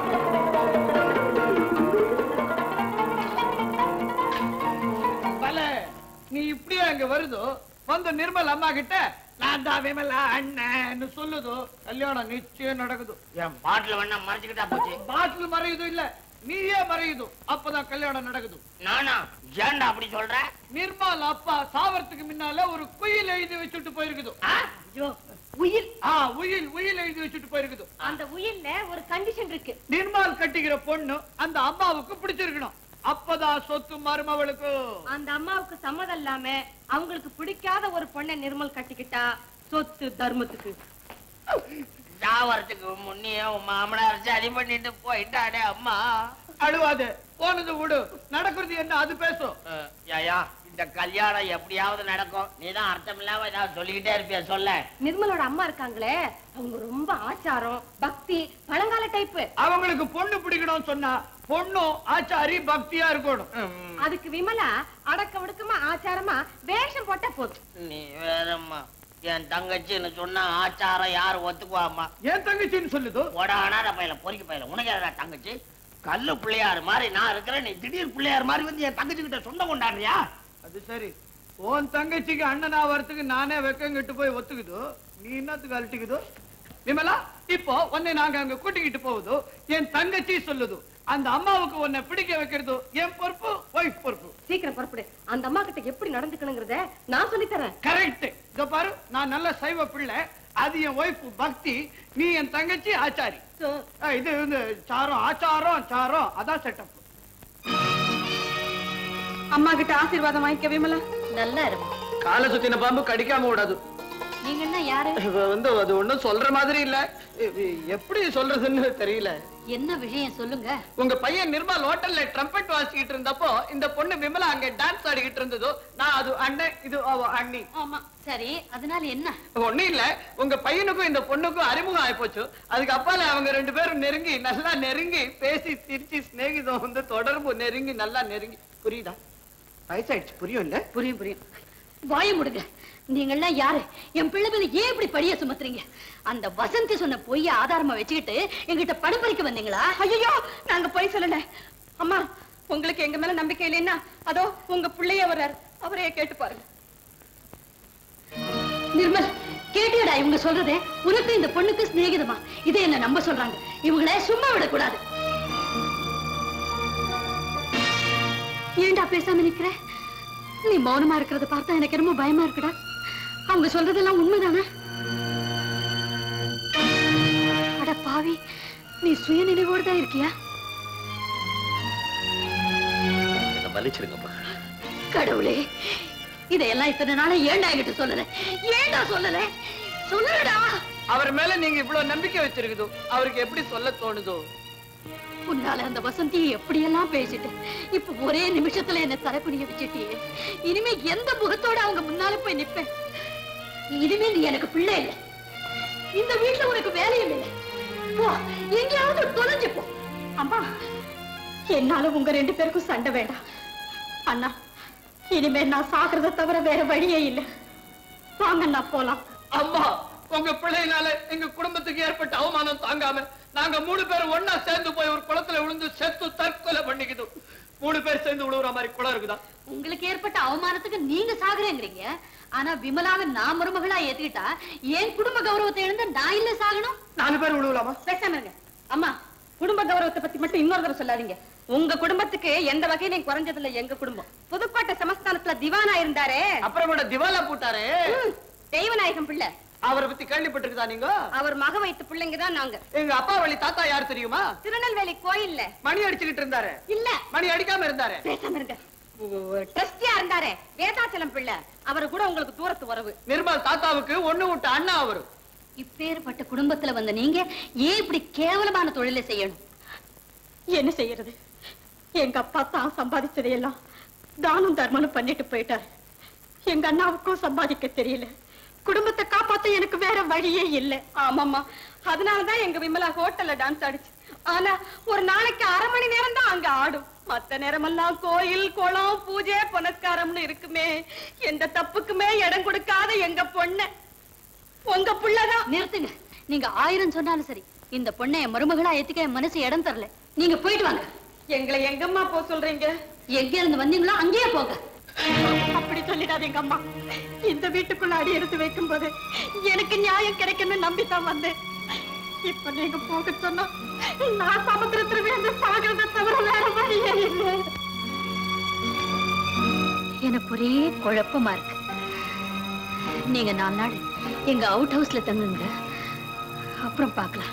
பல நீ இப்படியே அங்க வருதோ வந்து நிர்மல் அம்மா கிட்ட நான் தான் விமலா அண்ணன்னு சொல்லுதோ கல்யாணம் நிச்சயம் நடக்குது என் பாட்டில் வேணா மறைச்சுக்கிட்டா போச்சு பாட்டில் மறையுது இல்ல நீயே மறையுது அப்பதான் கல்யாணம் நடக்குது நானா ஏன்டா அப்படி சொல்ற நிர்மல் அப்பா சாவறதுக்கு முன்னால ஒரு குயில் எழுதி வச்சுட்டு போயிருக்குது உயில் ஆ உயில் உயில் எழுதி வச்சுட்டு போயிருக்குது அந்த உயில்ல ஒரு கண்டிஷன் இருக்கு நிர்மால் கட்டிக்கிற பொண்ணு அந்த அம்மாவுக்கு பிடிச்சிருக்கணும் அப்பதான் சொத்து மருமவளுக்கு அந்த அம்மாவுக்கு சம்மதம் இல்லாம அவங்களுக்கு பிடிக்காத ஒரு பொண்ணை நிர்மல் கட்டிக்கிட்டா சொத்து தர்மத்துக்கு சாவறதுக்கு முன்னே உன் மாமனார் சரி பண்ணிட்டு போயிட்டாடே அம்மா அழுவாது போனது விடு நடக்கிறது என்ன அது பேசும் அஹ், ஏயா இந்த கல்யாணம் எப்படியாவது நடக்கும் நீதான் அர்த்தம் இல்லாம ஏதாவது சொல்லிக்கிட்டே இருப்பிய சொல்ல நிர்மலோட அம்மா இருக்காங்களே அவங்க ரொம்ப ஆச்சாரம் பக்தி பழங்கால டைப்பு அவங்களுக்கு பொண்ணு பிடிக்கணும்னு சொன்னா பொண்ணும் ஆச்சாரி பக்தியா இருக்கணும் அதுக்கு விமலா அடக்க ஒடுக்கமா ஆச்சாரமா வேஷம் போட்டா போதும் நீ வேறம்மா என் தங்கச்சின்னு சொன்னா ஆச்சாரம் யாரு ஒத்துக்குவாம்மா என் தங்கச்சின்னு சொல்லுது போடா அனாத பையல பொறுக்கி பையல உனக்கு யாரா தங்கச்சி கல்லு பிள்ளையார் மாதிரி நான் இருக்கிறேன் நீ திடீர் பிள்ளையார் மாதிரி வந்து என் தங்கச்சி கிட்ட சொந்தம் கொண்டாடுறியா அது சரி உன் தங்கச்சிக்கு அண்ணனா வரத்துக்கு நானே வெக்கங்கிட்டு போய் ஒத்துக்குது நீ என்னத்துக்கு அழட்டிக்குது விமலா இப்போ உன்னை நாங்க அங்க கூட்டிக்கிட்டு போகுது என் தங்கச்சி சொல்லுது அந்த அம்மாவுக்கு உன்னை பிடிக்க வைக்கிறது என் பொறுப்பு ஒய்ஃப் பொறுப்பு சீக்கிரம் புறப்படு அந்த அம்மா கிட்ட எப்படி நடந்துக்கணுங்கிறத நான் சொல்லி தரேன் கரெக்ட் இதோ பாரு நான் நல்ல சைவ பிள்ளை அது என் ஒய்ஃப் பக்தி நீ என் தங்கச்சி ஆச்சாரி அஹ், இது வந்து சாரம் ஆச்சாரம் சாரம் அதான் செட்டப் அம்மா கிட்ட ஆசீர்வாதம் வாங்கிக்க விமலா நல்லா இருக்கும் காலை சுத்தின பாம்பு கடிக்காம விடாது நீங்க என்ன யாரு இப்ப வந்து அது ஒண்ணும் சொல்ற மாதிரி இல்ல இ- எப்படி சொல்றதுன்னு தெரியல என்ன விஷயம் சொல்லுங்க உங்க பையன் நிர்மல் ஹோட்டல்ல ட்ரம்பெட் வாசிக்கிட்டு இருந்தப்போ இந்த பொண்ணு விமலா அங்க டான்ஸ் ஆடிக்கிட்டு இருந்ததோ நான் அது அண்ணன் இது அவ அண்ணி ஆமா சரி அதனால என்ன ஒண்ணும் இல்ல உங்க பையனுக்கும் இந்த பொண்ணுக்கும் அறிமுகம் ஆயிப்போச்சு அதுக்கு அப்பால அவங்க ரெண்டு பேரும் நெருங்கி நல்லா நெருங்கி பேசி சிரிச்சு சிநேகிதம் வந்து தொடர்பு நெருங்கி நல்லா நெருங்கி புரியுதா வயசாயிடுச்சு புரியும் இல்ல புரியும் புரியும் வாய முடுங்க நீங்கெல்லாம் யாரு என் பிள்ளை மேல ஏன் இப்படி படிய சுமத்துறீங்க அந்த வசந்தி சொன்ன பொய்ய ஆதாரமா வச்சுக்கிட்டு எங்கிட்ட படம் பறிக்க வந்தீங்களா ஐயோ நாங்க போய் சொல்லல அம்மா உங்களுக்கு எங்க மேல நம்பிக்கை இல்லைன்னா அதோ உங்க பிள்ளைய வர்றாரு அவரையே கேட்டு பாருங்க நிர்மல் கேட்டியடா இவங்க சொல்றதே உனக்கு இந்த பொண்ணுக்கு சிநேகிதமா இதை என்ன நம்ப சொல்றாங்க இவங்கள சும்மா விடக்கூடாது ஏன்டா பேசாம நிக்கிற நீ மௌனமா இருக்கிறத பார்த்தா எனக்கு ரொம்ப பயமா இருக்குடா அவங்க சொல்றதெல்லாம் உண்மைதானே அட பாவி நீ சுய நினைவோடு தான் இருக்கியா என்ன மன்னிச்சிருங்கம்மா கடவுளே இதையெல்லாம் இத்தனை நாளா ஏன்டா என்கிட்ட சொல்லல ஏன்டா சொல்லல சொல்லுடா அவர் மேல நீங்க இவ்வளவு நம்பிக்கை வச்சிருக்குதோ அவருக்கு எப்படி சொல்ல தோணுதோ உன்னால அந்த வசந்தியை எப்படியெல்லாம் பேசிட்டு இப்ப ஒரே நிமிஷத்துல என்ன தரக்குனிய வச்சுட்டியே இனிமே எந்த முகத்தோட அவங்க முன்னால போய் நிப்பேன் இனிமே நீ எனக்கு பிள்ளை இல்லை இந்த வீட்டுல உனக்கு வேலையும் இல்லை போ எங்கேயாவது தொலைஞ்சு போ அம்மா என்னால உங்க ரெண்டு பேருக்கும் சண்டை வேண்டாம் அண்ணா இனிமே நான் சாகிறத தவிர வேற வழியே இல்லை வாங்க அண்ணா போலாம் அம்மா உங்க பிள்ளையினால எங்க குடும்பத்துக்கு ஏற்பட்ட அவமானம் தாங்காம நாங்க மூணு பேரும் ஒண்ணா சேர்ந்து போய் ஒரு குளத்துல விழுந்து செத்து தற்கொலை பண்ணிக்குது மூணு பேர் சேர்ந்து விழுவுற மாதிரி குளம் இருக்குதா உங்களுக்கு ஏற்பட்ட அவமானத்துக்கு நீங்க சாகுறேங்கிறீங்க ஆனா விமலாவை நான் மருமகளா ஏத்துக்கிட்டா என் குடும்ப கௌரவத்தை இழந்து நான் இல்ல சாகணும் நாலு பேர் விழுவலாமா பேசாம இருங்க அம்மா குடும்ப கௌரவத்தை பத்தி மட்டும் இன்னொரு தடவை சொல்லாதீங்க உங்க குடும்பத்துக்கு எந்த வகையிலும் குறைஞ்சது இல்ல எங்க குடும்பம் புதுக்கோட்டை சமஸ்தானத்துல திவானா இருந்தாரே அப்புறம் கூட திவாலா போட்டாரு ம், தெய்வநாயகம் பிள்ளை அவரை பத்தி கேள்விப்பட்டிருக்கா நீங்க அவர் மக வைத்த பிள்ளைங்க தான் நாங்க எங்க அப்பா வழி தாத்தா யார் தெரியுமா திருநெல்வேலி கோயில்ல மணி அடிச்சுக்கிட்டு இருந்தாரு இல்ல மணி அடிக்காம இருந்தாரு பேசாம இருங்க டெஸ்டியா இருந்தாரே வேதாச்சலம் பிள்ளை அவரு கூட உங்களுக்கு தூரத்து உறவு நிர்மல் தாத்தாவுக்கு ஒண்ணு விட்ட அண்ணா அவரு இப்பேற்பட்ட குடும்பத்துல வந்த நீங்க ஏன் இப்படி கேவலமான தொழிலை செய்யணும் என்ன செய்யறது எங்க அப்பா தான் சம்பாதிச்சதையெல்லாம் தானம் தர்மனும் பண்ணிட்டு போயிட்டாரு எங்க அண்ணாவுக்கும் சம்பாதிக்க தெரியல குடும்பத்தை காப்பாத்த எனக்கு வேற வழியே இல்ல ஆமாம்மா அதனாலதான் எங்க விமலா ஹோட்டல்ல டான்ஸ் ஆடுச்சு ஆனா ஒரு நாளைக்கு அரை மணி நேரம் தான் அங்க ஆடும் மத்த நேரமெல்லாம் கோயில் குளம் பூஜை புனஸ்காரம்னு இருக்குமே எந்த தப்புக்குமே இடம் கொடுக்காத எங்க பொண்ண உங்க புள்ளதான் நிறுத்துங்க நீங்க ஆயிரம் சொன்னாலும் சரி இந்த பொண்ணை என் மருமகளா ஏத்துக்க என் மனசு இடம் தரல நீங்க போயிட்டு வாங்க எங்களை எங்கம்மா போ சொல்றீங்க எங்க இருந்து வந்தீங்களோ அங்கேயே போங்க அப்படி சொல்லிடாதீங்க அம்மா இந்த வீட்டுக்குள்ள அடி எடுத்து வைக்கும் போது எனக்கு நியாயம் கிடைக்கும்னு நம்பித்தான் வந்தேன் இப்ப நீங்க போக சொன்னா நான் சமுத்திரத்துல விழுந்து சாகிறத தவிர வேற வழியே இல்லை எனக்கு ஒரே குழப்பமா இருக்கு நீங்க நாலு நாள் எங்க அவுட் ஹவுஸ்ல தங்குங்க அப்புறம் பார்க்கலாம்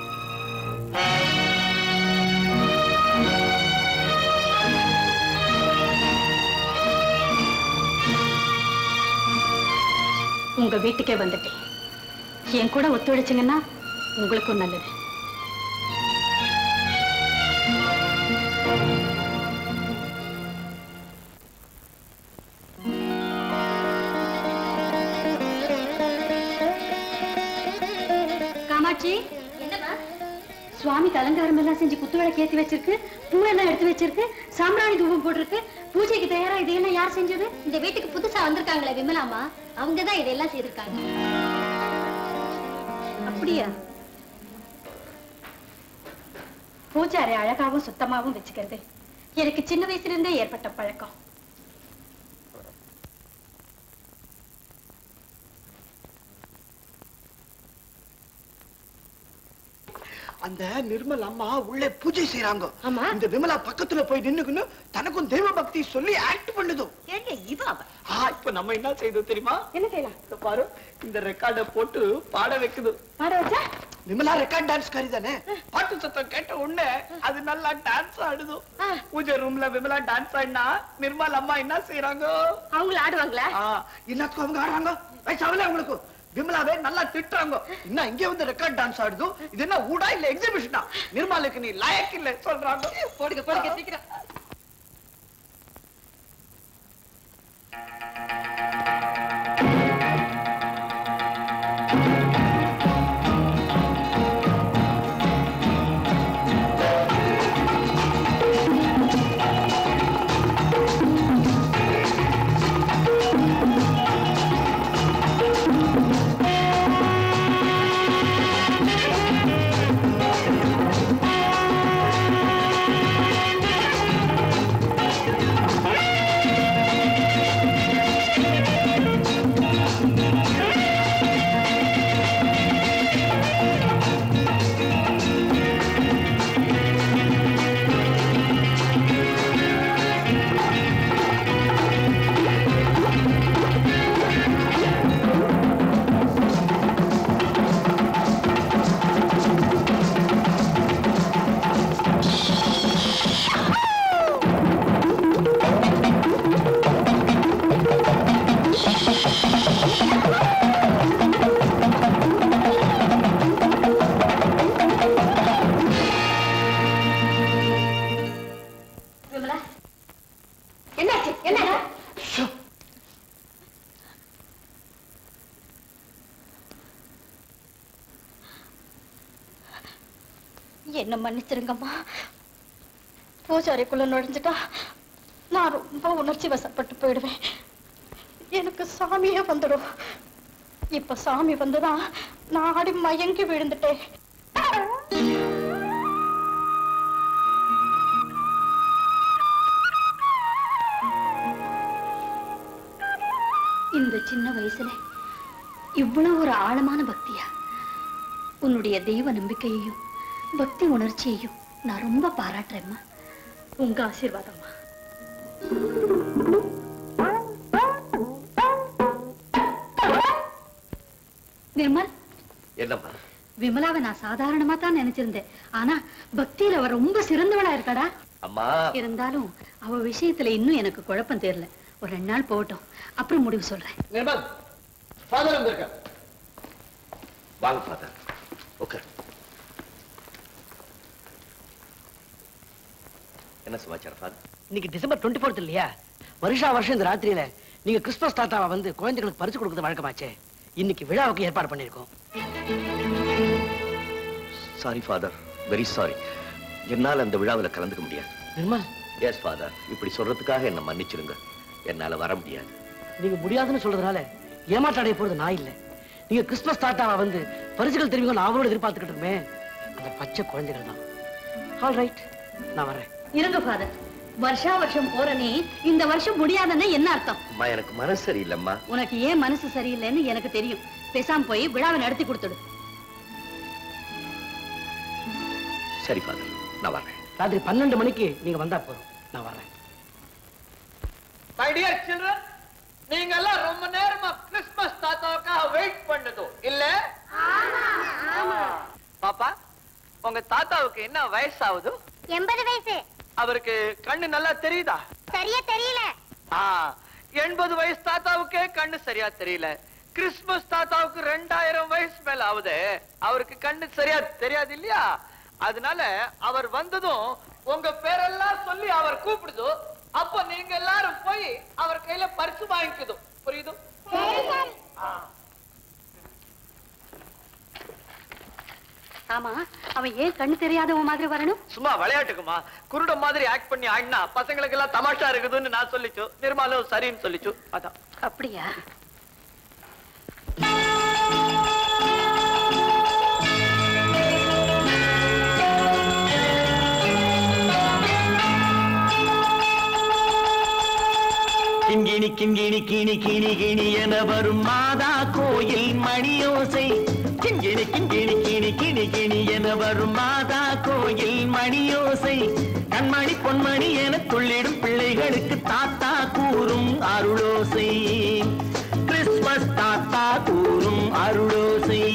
உங்க வீட்டுக்கே வந்துட்டேன் என் கூட ஒத்துழைச்சிங்கன்னா உங்களுக்கும் நல்லது காமாட்சி என்னமா சுவாமிக்கு அலங்காரம் எல்லாம் செஞ்சு குத்து விளக்கு ஏத்தி வச்சிருக்கு பூவெல்லாம் எடுத்து வச்சிருக்கு சாம்பிராணி தூபம் போட்டிருக்கு பூஜைக்கு தயாரா இதையெல்லாம் யார் செஞ்சது இந்த வீட்டுக்கு புதுசா வந்திருக்காங்களே விமலாமா அவங்கதான் இதெல்லாம் செய்திருக்காங்க அப்படியா பூஜாரை அழகாவும் சுத்தமாவும் வச்சுக்கிறது எனக்கு சின்ன வயசுல இருந்தே ஏற்பட்ட பழக்கம் அந்த நிர்மல் அம்மா உள்ளே பூஜை செய்யறாங்க இந்த விமலா பக்கத்துல போய் நின்னுக்குன்னு தனக்கும் தெய்வ பக்தி சொல்லி ஆக்ட் பண்ணுது ஏங்க இது அவ ஆ, இப்ப நம்ம என்ன செய்தோம் தெரியுமா என்ன செய்யலாம் இதோ பாரு இந்த ரெக்கார்ட போட்டு பாட வைக்குது பாட வச்சா விமலா ரெக்கார்ட் டான்ஸ் காரி தானே பாட்டு சத்தம் கேட்ட உடனே அது நல்லா டான்ஸ் ஆடுது பூஜை ரூம்ல விமலா டான்ஸ் ஆடினா நிர்மல் அம்மா என்ன செய்யறாங்க அவங்கள ஆடுவாங்களா என்னத்துக்கு அவங்க ஆடுறாங்க வயசாவல உங்களுக்கு விமலாவே நல்லா திட்டுறாங்க இன்னும் இங்கே வந்து ரெக்கார்ட் டான்ஸ் ஆடுது இது என்ன ஊடா இல்ல எக்ஸிபிஷனா நிர்மலுக்கு நீ லாயக் இல்ல சொல்றாங்க போடுங்க போடுங்க சீக்கிரம் விமலா என்னாச்சு என்ன என்ன மன்னிச்சிருங்கம்மா பூஜாரிக்குள்ள நுழைஞ்சிட்டா நான் ரொம்ப உணர்ச்சி வசப்பட்டு போயிடுவேன் எனக்கு சாமியே வந்துடும் இப்ப சாமி வந்துதான் நான் ஆடி மயங்கி விழுந்துட்டேன் இந்த சின்ன வயசுல இவ்வளவு ஒரு ஆழமான பக்தியா உன்னுடைய தெய்வ நம்பிக்கையையும் பக்தி உணர்ச்சியையும் நான் ரொம்ப பாராட்டுறேம்மா உங்க ஆசீர்வாதம்மா நிர்மல் என்னம்மா விமலாவை நான் சாதாரணமா தான் நினைச்சிருந்தேன் ஆனா பக்தியில அவ ரொம்ப சிறந்தவளா இருக்கடா அம்மா இருந்தாலும் அவ விஷயத்துல இன்னும் எனக்கு குழப்பம் தெரியல ஒரு ரெண்டு நாள் போகட்டும் அப்புறம் முடிவு சொல்றேன் நிர்மல் ஃபாதர் வந்திருக்க வாங்க ஃபாதர் ஓகே என்ன சமாச்சாரம் ஃபாதர் இன்னைக்கு டிசம்பர் டுவெண்ட்டி ஃபோர்த் இல்லையா வருஷா வருஷம் இந்த ராத்திரியில நீங்க கிறிஸ்துமஸ் தாத்தாவை வந்து குழந்தைகளுக்கு பரிசு கொடுக்கறது வழக்கமாச்சே இன்னைக்கு விழாவுக்கு ஏற்பாடு பண்ணிருக்கோம் சாரி ஃபாதர் வெரி சாரி என்னால் அந்த விழாவில் கலந்துக்க முடியாது நிர்மல் எஸ் ஃபாதர் இப்படி சொல்றதுக்காக என்ன மன்னிச்சிருங்க என்னால வர முடியாது நீங்க முடியாதுன்னு சொல்றதுனால ஏமாற்ற அடைய போறது நான் இல்ல நீங்க கிறிஸ்துமஸ் தாத்தாவை வந்து பரிசுகள் தெரிவிங்க அவரோட எதிர்பார்த்துக்கிட்டு இருக்கமே அந்த பச்சை குழந்தைகள் தான் ஆல் ரைட் நான் வரேன் இருங்க ஃபாதர் வருஷா வருஷம் போற நீ இந்த வருஷம் முடியாதுன்னா என்ன அர்த்தம் அம்மா எனக்கு மனசு சரியில்லைம்மா உனக்கு ஏன் மனசு சரியில்லைன்னு எனக்கு தெரியும் பேசாம போய் விழாவை நடத்தி கொடுத்துடு சரி ஃபாதர் நான் வரேன் ராத்திரி பன்னெண்டு மணிக்கு நீங்க வந்தா போதும் நான் வரேன் மை டியர் சில்ட்ரன் நீங்க எல்லாம் ரொம்ப நேரமா கிறிஸ்துமஸ் தாத்தாவுக்காக வெயிட் பண்ணதோ இல்ல பாப்பா உங்க தாத்தாவுக்கு என்ன வயசாகுது எண்பது வயசு அவருக்கு கண்ணு நல்லா தெரியுதா சரியா தெரியல ஆ எண்பது வயசு தாத்தாவுக்கே கண்ணு சரியா தெரியல கிறிஸ்துமஸ் தாத்தாவுக்கு ரெண்டாயிரம் வயசு மேல ஆகுது அவருக்கு கண்ணு சரியா தெரியாது இல்லையா அதனால அவர் வந்ததும் உங்க பேரெல்லாம் சொல்லி அவர் கூப்பிடுதோ அப்ப நீங்க எல்லாரும் போய் அவர் கையில பரிசு வாங்கிக்குதோ புரியுது ஆ. ஆமா அவன் ஏன் கண்ணு தெரியாதவன் மாதிரி வரணும் சும்மா விளையாட்டுக்குமா குருட மாதிரி ஆக்ட் பண்ணி ஆடினா பசங்களுக்கு எல்லாம் தமாஷா இருக்குதுன்னு நான் சொல்லிச்சு நிர்மலும் சரின்னு சொல்லிச்சு அதான் அப்படியா கிண்கிணி கிண்கிணி கிணி கிணி கிணி என வரும் மாதா கோயில் மணியோசை கிண்கிணி கிண்கிணி கிணி கிணி கிணி என வரும் மாதா கோயில் மணியோசை கண்மணி பொன்மணி என துள்ளிடும் பிள்ளைகளுக்கு தாத்தா கூறும் அருளோசை கிறிஸ்துமஸ் தாத்தா கூறும் அருளோசை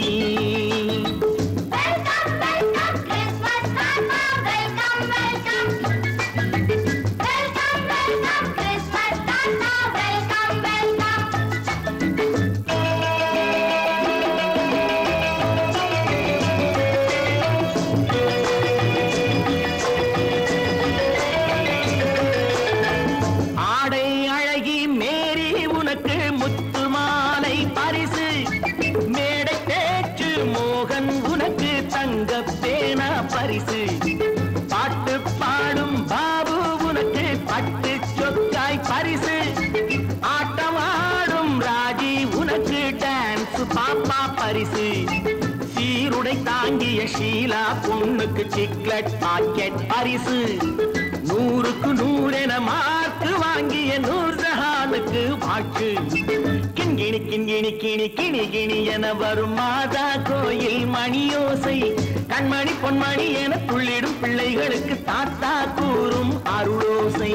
ஆடை அழகி மேரி உனக்கு முத்து மாலை பரிசு மேடை பேச்சு மோகன் உனக்கு தங்க பேனா பரிசு பாட்டு பாடும் பாபு உனக்கு பட்டு சொக்காய் பரிசு ஆட்டம் ஆடும் ராஜி உனக்கு டான்ஸ் பாப்பா பரிசு சீருடை தாங்கிய ஷீலா பொண்ணுக்கு சிக்லெட் பாக்கெட் பரிசு நூறுக்கு நூறென மார்க்கு வாங்கிய நூர் ஜஹானுக்கு வாக்கு கிண்கிணி கிண்கிணி கிணி கிணி கிணி என வரும் மாதா கோயில் மணியோசை கண்மணி பொன்மணி என துள்ளிடும் பிள்ளைகளுக்கு தாத்தா கூறும் அருளோசை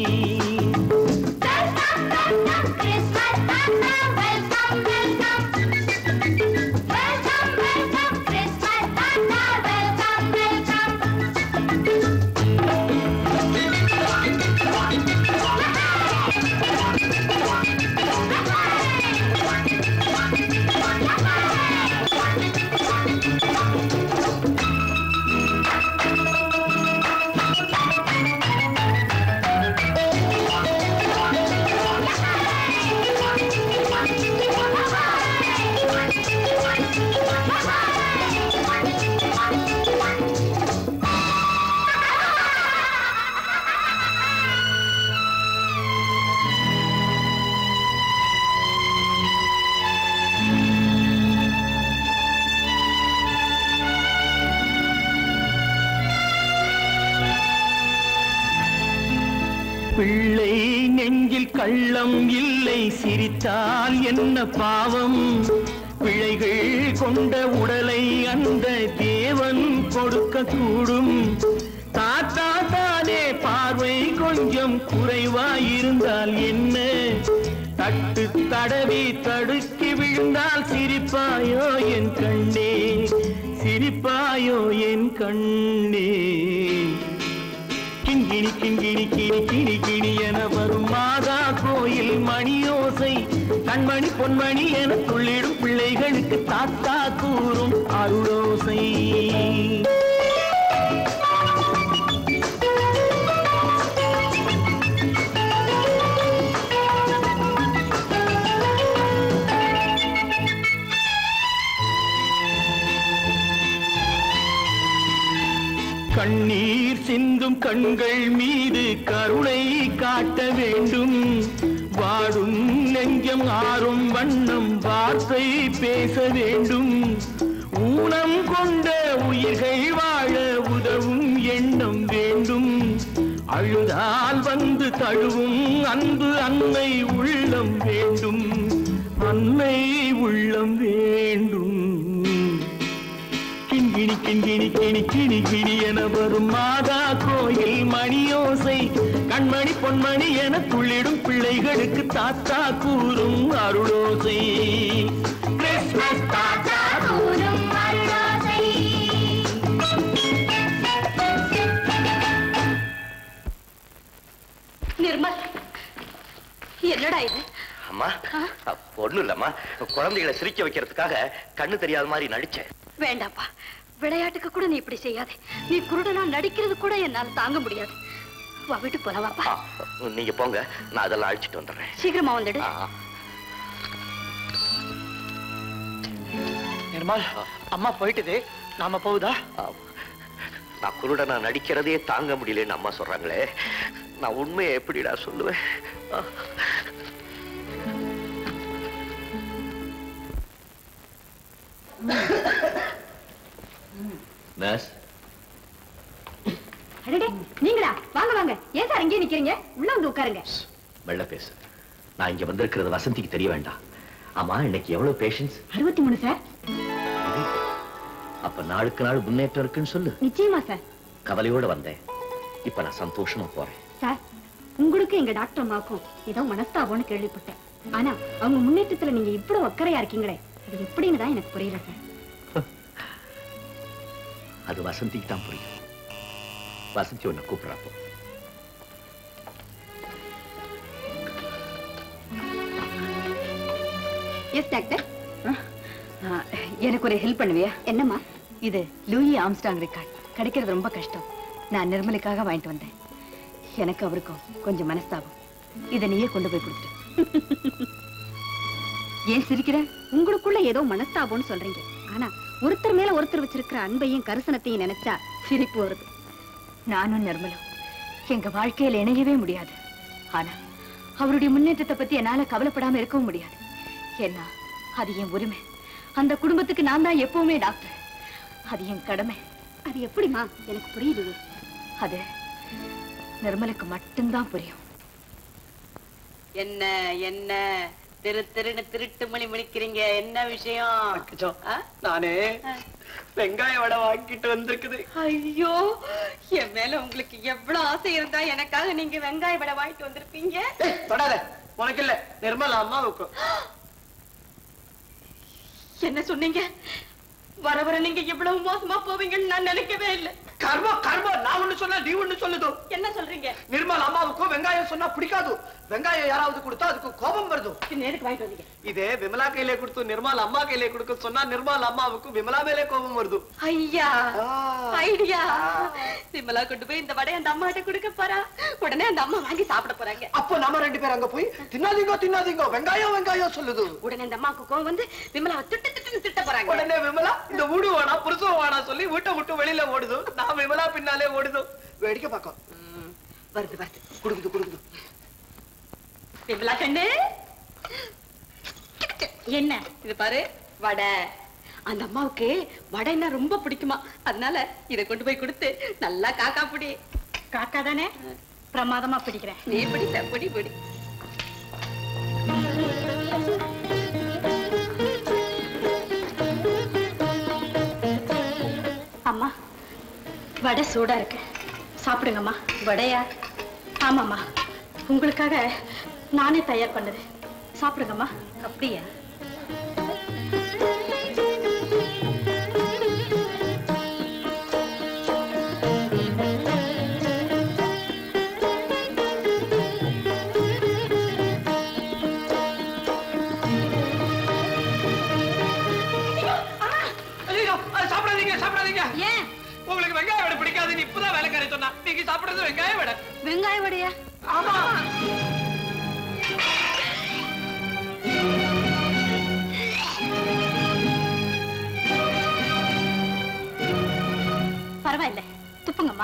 பிள்ளை நெஞ்சில் கள்ளம் இல்லை சிரித்தால் என்ன பாவம் பிழைகள் கொண்ட உடலை அந்த தேவன் கொடுக்க கூடும் தாத்தா தானே பார்வை கொஞ்சம் குறைவாயிருந்தால் என்ன தட்டு தடவி தடுக்கி விழுந்தால் சிரிப்பாயோ என் கண்ணே சிரிப்பாயோ என் கண்ணே கிண்கிணி கிண்கிணி கிணி கிணி கிணி என வரும் மாதா கோயில் மணியோசை கண்மணி பொன்மணி என துள்ளிடும் பிள்ளைகளுக்கு தாத்தா கூறும் அருளோசை கண்ணீர் சிந்தும் கண்கள் மீது கருணை காட்ட வேண்டும் வாடும் நெஞ்சம் ஆறும் வண்ணம் வார்த்தை பேச வேண்டும் ஊனம் கொண்ட உயிர்கள் வாழ உதவும் எண்ணம் வேண்டும் அழுதால் வந்து தழுவும் அன்பு அன்னை உள்ளம் வேண்டும் அன்னை உள்ளம் வேண்டும் கிண்கிணி கிண்கிணி கிணி கிணி கிணி என வரும் மாதா கோயில் மணியோசை கண்மணி பொன்மணி என துள்ளிடும் பிள்ளைகளுக்கு தாத்தா கூறும் அருளோசை கிறிஸ்மஸ் தாத்தா கூறும் அருளோசை நிர்மல் என்னடா இது அம்மா ஒண்ணும் இல்லம்மா குழந்தைகளை சிரிக்க வைக்கிறதுக்காக கண்ணு தெரியாத மாதிரி நடிச்சேன் வேண்டாப்பா விளையாட்டுக்கு கூட நீ இப்படி செய்யாதே நீ குருடனா நடிக்கிறது கூட என்னால தாங்க முடியாது வா வீட்டு போலாம் வாப்பா நீங்க போங்க நான் அதெல்லாம் அழிச்சிட்டு வந்துடுறேன் சீக்கிரமா வந்துடு ஆ. நிர்மல் அம்மா போயிட்டுது நாம போகுதா நான் குருடனா நடிக்கிறதே தாங்க முடியலன்னு அம்மா சொல்றாங்களே நான் உண்மையை எப்படிடா சொல்லுவேன் ஆ. நர்ஸ் அடடே நீங்களா வாங்க வாங்க ஏன் சார் இங்கே நிக்கிறீங்க உள்ள வந்து உட்காருங்க மெல்ல பேசு நான் இங்க வந்திருக்கிறது வசந்திக்கு தெரிய வேண்டாம் ஆமா இன்னைக்கு எவ்வளவு பேஷன்ஸ் அறுபத்தி மூணு சார் அப்ப நாளுக்கு நாள் முன்னேற்றம் இருக்குன்னு சொல்லு நிச்சயமா சார் கவலையோட வந்தேன் இப்ப நான் சந்தோஷமா போறேன் சார் உங்களுக்கு எங்க டாக்டர் அம்மாவுக்கும் ஏதோ மனஸ்தாபம்னு கேள்விப்பட்டேன் ஆனா அவங்க முன்னேற்றத்துல நீங்க இவ்வளவு அக்கறையா இருக்கீங்களே அது எப்படின்னு தான் எனக்கு புரியல சார் அது வசந்திக்கு தான் புரியும் வசந்தி உன்னை கூப்பிடுறப்போ எஸ் டாக்டர் எனக்கு ஒரு ஹெல்ப் பண்ணுவியா என்னம்மா இது லூயி ஆம்ஸ்டாங் ரெக்கார்ட் கிடைக்கிறது ரொம்ப கஷ்டம் நான் நிர்மலுக்காக வாங்கிட்டு வந்தேன் எனக்கு அவருக்கும் கொஞ்சம் மனஸ்தாபம் இதை நீயே கொண்டு போய் கொடுத்துரு ஏன் சிரிக்கிற உங்களுக்குள்ள ஏதோ மனஸ்தாபம்னு சொல்றீங்க ஆனா ஒருத்தர் மேல ஒருத்தர் வச்சிருக்கிற அன்பையும் கரிசனத்தையும் நினைச்சா சிரிப்பு வருது நானும் நிர்மலும் எங்க வாழ்க்கையில இணையவே முடியாது ஆனா அவருடைய முன்னேற்றத்தை பத்தி என்னால கவலைப்படாம இருக்கவும் முடியாது ஏன்னா அது என் உரிமை அந்த குடும்பத்துக்கு நான் தான் எப்பவுமே டாக்டர் அது என் கடமை அது எப்படிமா எனக்கு புரியுது அது நிர்மலுக்கு மட்டும்தான் புரியும் என்ன என்ன திரு திருன்னு திருட்டு மணி முடிக்கிறீங்க என்ன விஷயம் ஆ? நானே வெங்காய வடை வாங்கிட்டு வந்திருக்குது ஐயோ என் மேல உங்களுக்கு எவ்வளவு ஆசை இருந்தா எனக்காக நீங்க வெங்காய வடை வாங்கிட்டு வந்திருப்பீங்க தொடாத உனக்கு இல்ல நிர்மலா அம்மாவுக்கு என்ன சொன்னீங்க வர வர நீங்க இவ்வளவு மோசமா போவீங்கன்னு நான் நினைக்கவே இல்லை கர்ம கர்ம நான் ஒண்ணு சொன்னா நீ ஒண்ணு சொல்லுது என்ன சொல்றீங்க நிர்மல் அம்மாவுக்கும் வெங்காயம் சொன்னா பிடிக்காது வெங்காயம் யாராவது கொடுத்தா அதுக்கு கோபம் வருது நேருக்கு வாங்கிட்டு வந்தீங்க இதே விமலா கையிலே கொடுத்து நிர்மல் அம்மா கையிலே கொடுக்க சொன்னா நிர்மல் அம்மாவுக்கு விமலா மேலே கோபம் வருது ஐயா ஐடியா விமலா கொண்டு போய் இந்த வடையை அந்த அம்மா கிட்ட கொடுக்க போறா உடனே அந்த அம்மா வாங்கி சாப்பிட போறாங்க அப்போ நாம ரெண்டு பேரும் அங்க போய் தின்னாதீங்க தின்னாதீங்க வெங்காயம் வெங்காயம் சொல்லுது உடனே இந்த அம்மாவுக்கு கோவம் வந்து விமலாவை திட்டு திட்டுன்னு திட்ட போறாங்க உடனே விமலா இந்த வீடு வேணா புருஷன் வேணா சொல்லி வீட்டை விட்டு வெளியில ஓடுது நான் விமலா பின்னாலே ஓடுது வேடிக்கை பார்க்க வருது வருது குடுக்குது குடுக்குது விமலா கண்ணு என்ன இது பாரு வடை அந்த அம்மாவுக்கு வடைன்னா ரொம்ப பிடிக்குமா அதனால இதை கொண்டு போய் கொடுத்து நல்லா காக்கா பிடி காக்கா தானே பிரமாதமா பிடிக்கிறேன் நீ பிடித்த பிடி பிடி அம்மா வடை சூடா இருக்கு சாப்பிடுங்கம்மா வடையா ஆமாம்மா உங்களுக்காக நானே தயார் பண்ணது சாப்பிடுங்கம்மா அப்படியா ஐயோ அது சாப்பிடாதீங்க சாப்பிடாதீங்க ஏன் உங்களுக்கு வெங்காய வடை பிடிக்காதுன்னு இப்பதான் வேலைக்காரி சொன்னா நீங்க சாப்பிடுறது வெங்காய வடை வெங்காய வடையா ஆமா பரவாயில்ல போங்கம்மா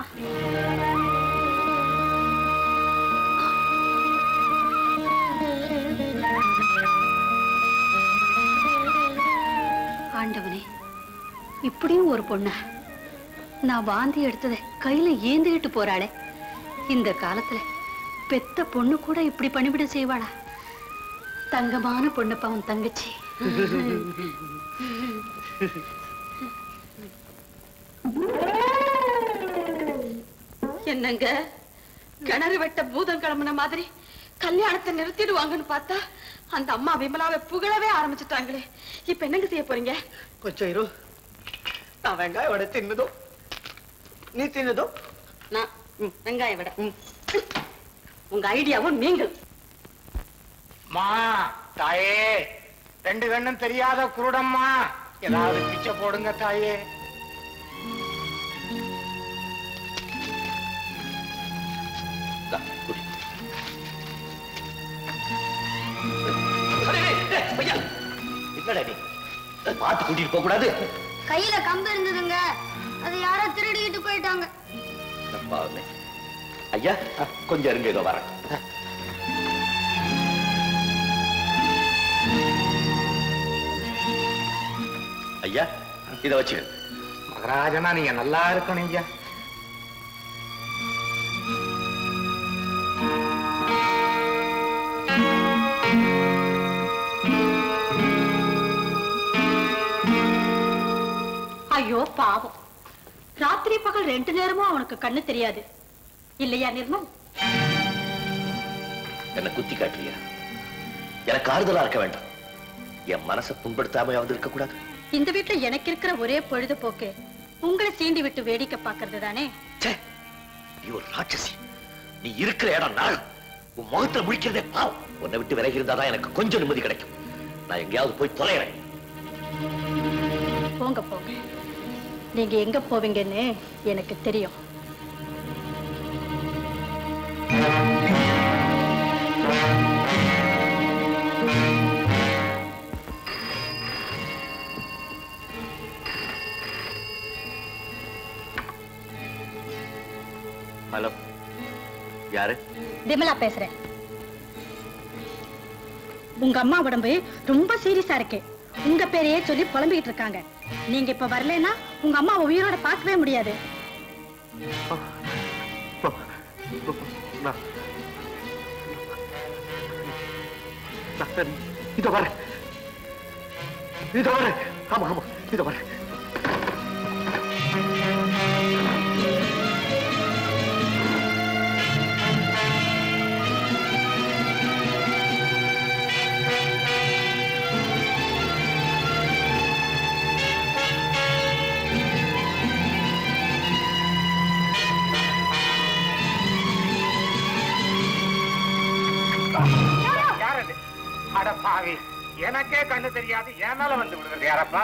ஆண்டவனே இப்படியும் ஒரு பொண்ண நான் வாந்தி எடுத்ததை கையில ஏந்திக்கிட்டு போறாளே இந்த காலத்துல பெத்த பொண்ணு கூட இப்படி பணிவிட செய்வாளா தங்கமான பொண்ணுப்பா உன் தங்கச்சி என்னங்க கிணறு வெட்ட பூதம் கிளம்புன மாதிரி கல்யாணத்தை நிறுத்திடுவாங்கன்னு பார்த்தா அந்த அம்மா விமலாவை புகழவே ஆரம்பிச்சுட்டாங்களே இப்ப என்னங்க செய்ய போறீங்க கொஞ்சம் இரு நான் வெங்காயம் வடை தின்னதும் நீ தின்னதும் நான் ம், வெங்காய விட உங்க ஐடியாவும் நீங்கள் மா தாயே ரெண்டு கண்ணும் தெரியாத குருடம்மா ஏதாவது பிச்சை போடுங்க தாயே இந்தா, குடி. அடே, டேய், டேய், ஐயா, என்னடா நீ பார்த்து கூட்டிட்டு போக கூடாது கையில கம்பு இருந்ததுங்க அது யாரோ திருடிக்கிட்டு போயிட்டாங்க பாவமே. ஐயா கொஞ்சம் இருங்க இதோ வரேன் ஐயா இத வச்சு மகராஜனா நீங்க நல்லா இருக்கணும் ஐயா ஐயோ பாவம் ராத்திரி பகல் ரெண்டு நேரமும் அவனுக்கு கண்ணு தெரியாது இல்லையா நிர்மல் என்ன குத்தி காட்டுறியா எனக்கு ஆறுதலா இருக்க வேண்டாம் என் மனசை புண்படுத்தாமையாவது இருக்க கூடாது இந்த வீட்டுல எனக்கு இருக்கிற ஒரே பொழுதுபோக்கு உங்களை சீண்டி விட்டு வேடிக்கை பார்க்கிறது தானே நீ ஒரு ராட்சசி நீ இருக்கிற இடம் நான் உன் முகத்துல முடிக்கிறதே பாவம் உன்னை விட்டு விலகி இருந்தாதான் எனக்கு கொஞ்சம் நிம்மதி கிடைக்கும் நான் எங்கேயாவது போய் தொலைறேன் போங்க போங்க நீங்க எங்க போவீங்கன்னு எனக்கு தெரியும் ஹலோ யாரு விமலா பேசுறேன் உங்க அம்மா உடம்பு ரொம்ப சீரியஸா இருக்கு உங்க பேரையே சொல்லி புலம்பிக்கிட்டு இருக்காங்க நீங்க இப்ப வரலைன்னா உங்க அம்மாவை உயிரோட பார்க்கவே முடியாது நான் நான் இதோ வரேன் இதோ வரேன் ஆமா ஆமா இதோ வரேன் யார் அது அட பாவி எனக்கே கண்ணு தெரியாது என் மேல வந்து விடுறது யாரப்பா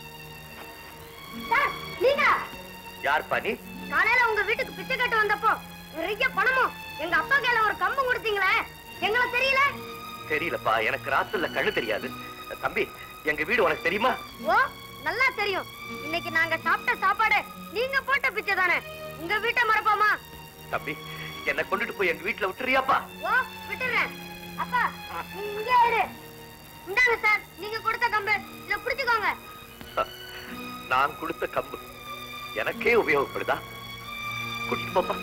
சார் நீங்க யார் பாணி காலையில உங்க வீட்டுக்கு பிச்சை கட்டு வந்தப்போ நிறைய பணமும் எங்க அப்பா கையில ஒரு கம்பு கொடுத்தீங்களே எங்களை தெரியல தெரியலப்பா எனக்கு ராத்திரில கண்ணு தெரியாது தம்பி எங்க வீடு உனக்கு தெரியுமா ஓ நல்லா தெரியும் இன்னைக்கு நாங்க சாப்பிட்ட சாப்பாடு நீங்க போட்ட பிச்சை தானே உங்க வீட்டை மறப்போமா தம்பி என்னை கொண்டுட்டு போய் எங்க வீட்டுல விட்டுறியாப்பா ஓ விட்டுறேன் அப்பா நீ இங்கே இரு இந்தாங்க சார் நீங்க கொடுத்த கம்பு இத பிடிச்சுக்கோங்க நான் கொடுத்த கம்பு எனக்கே உபயோகப்படுதா கூட்டிட்டு போப்பா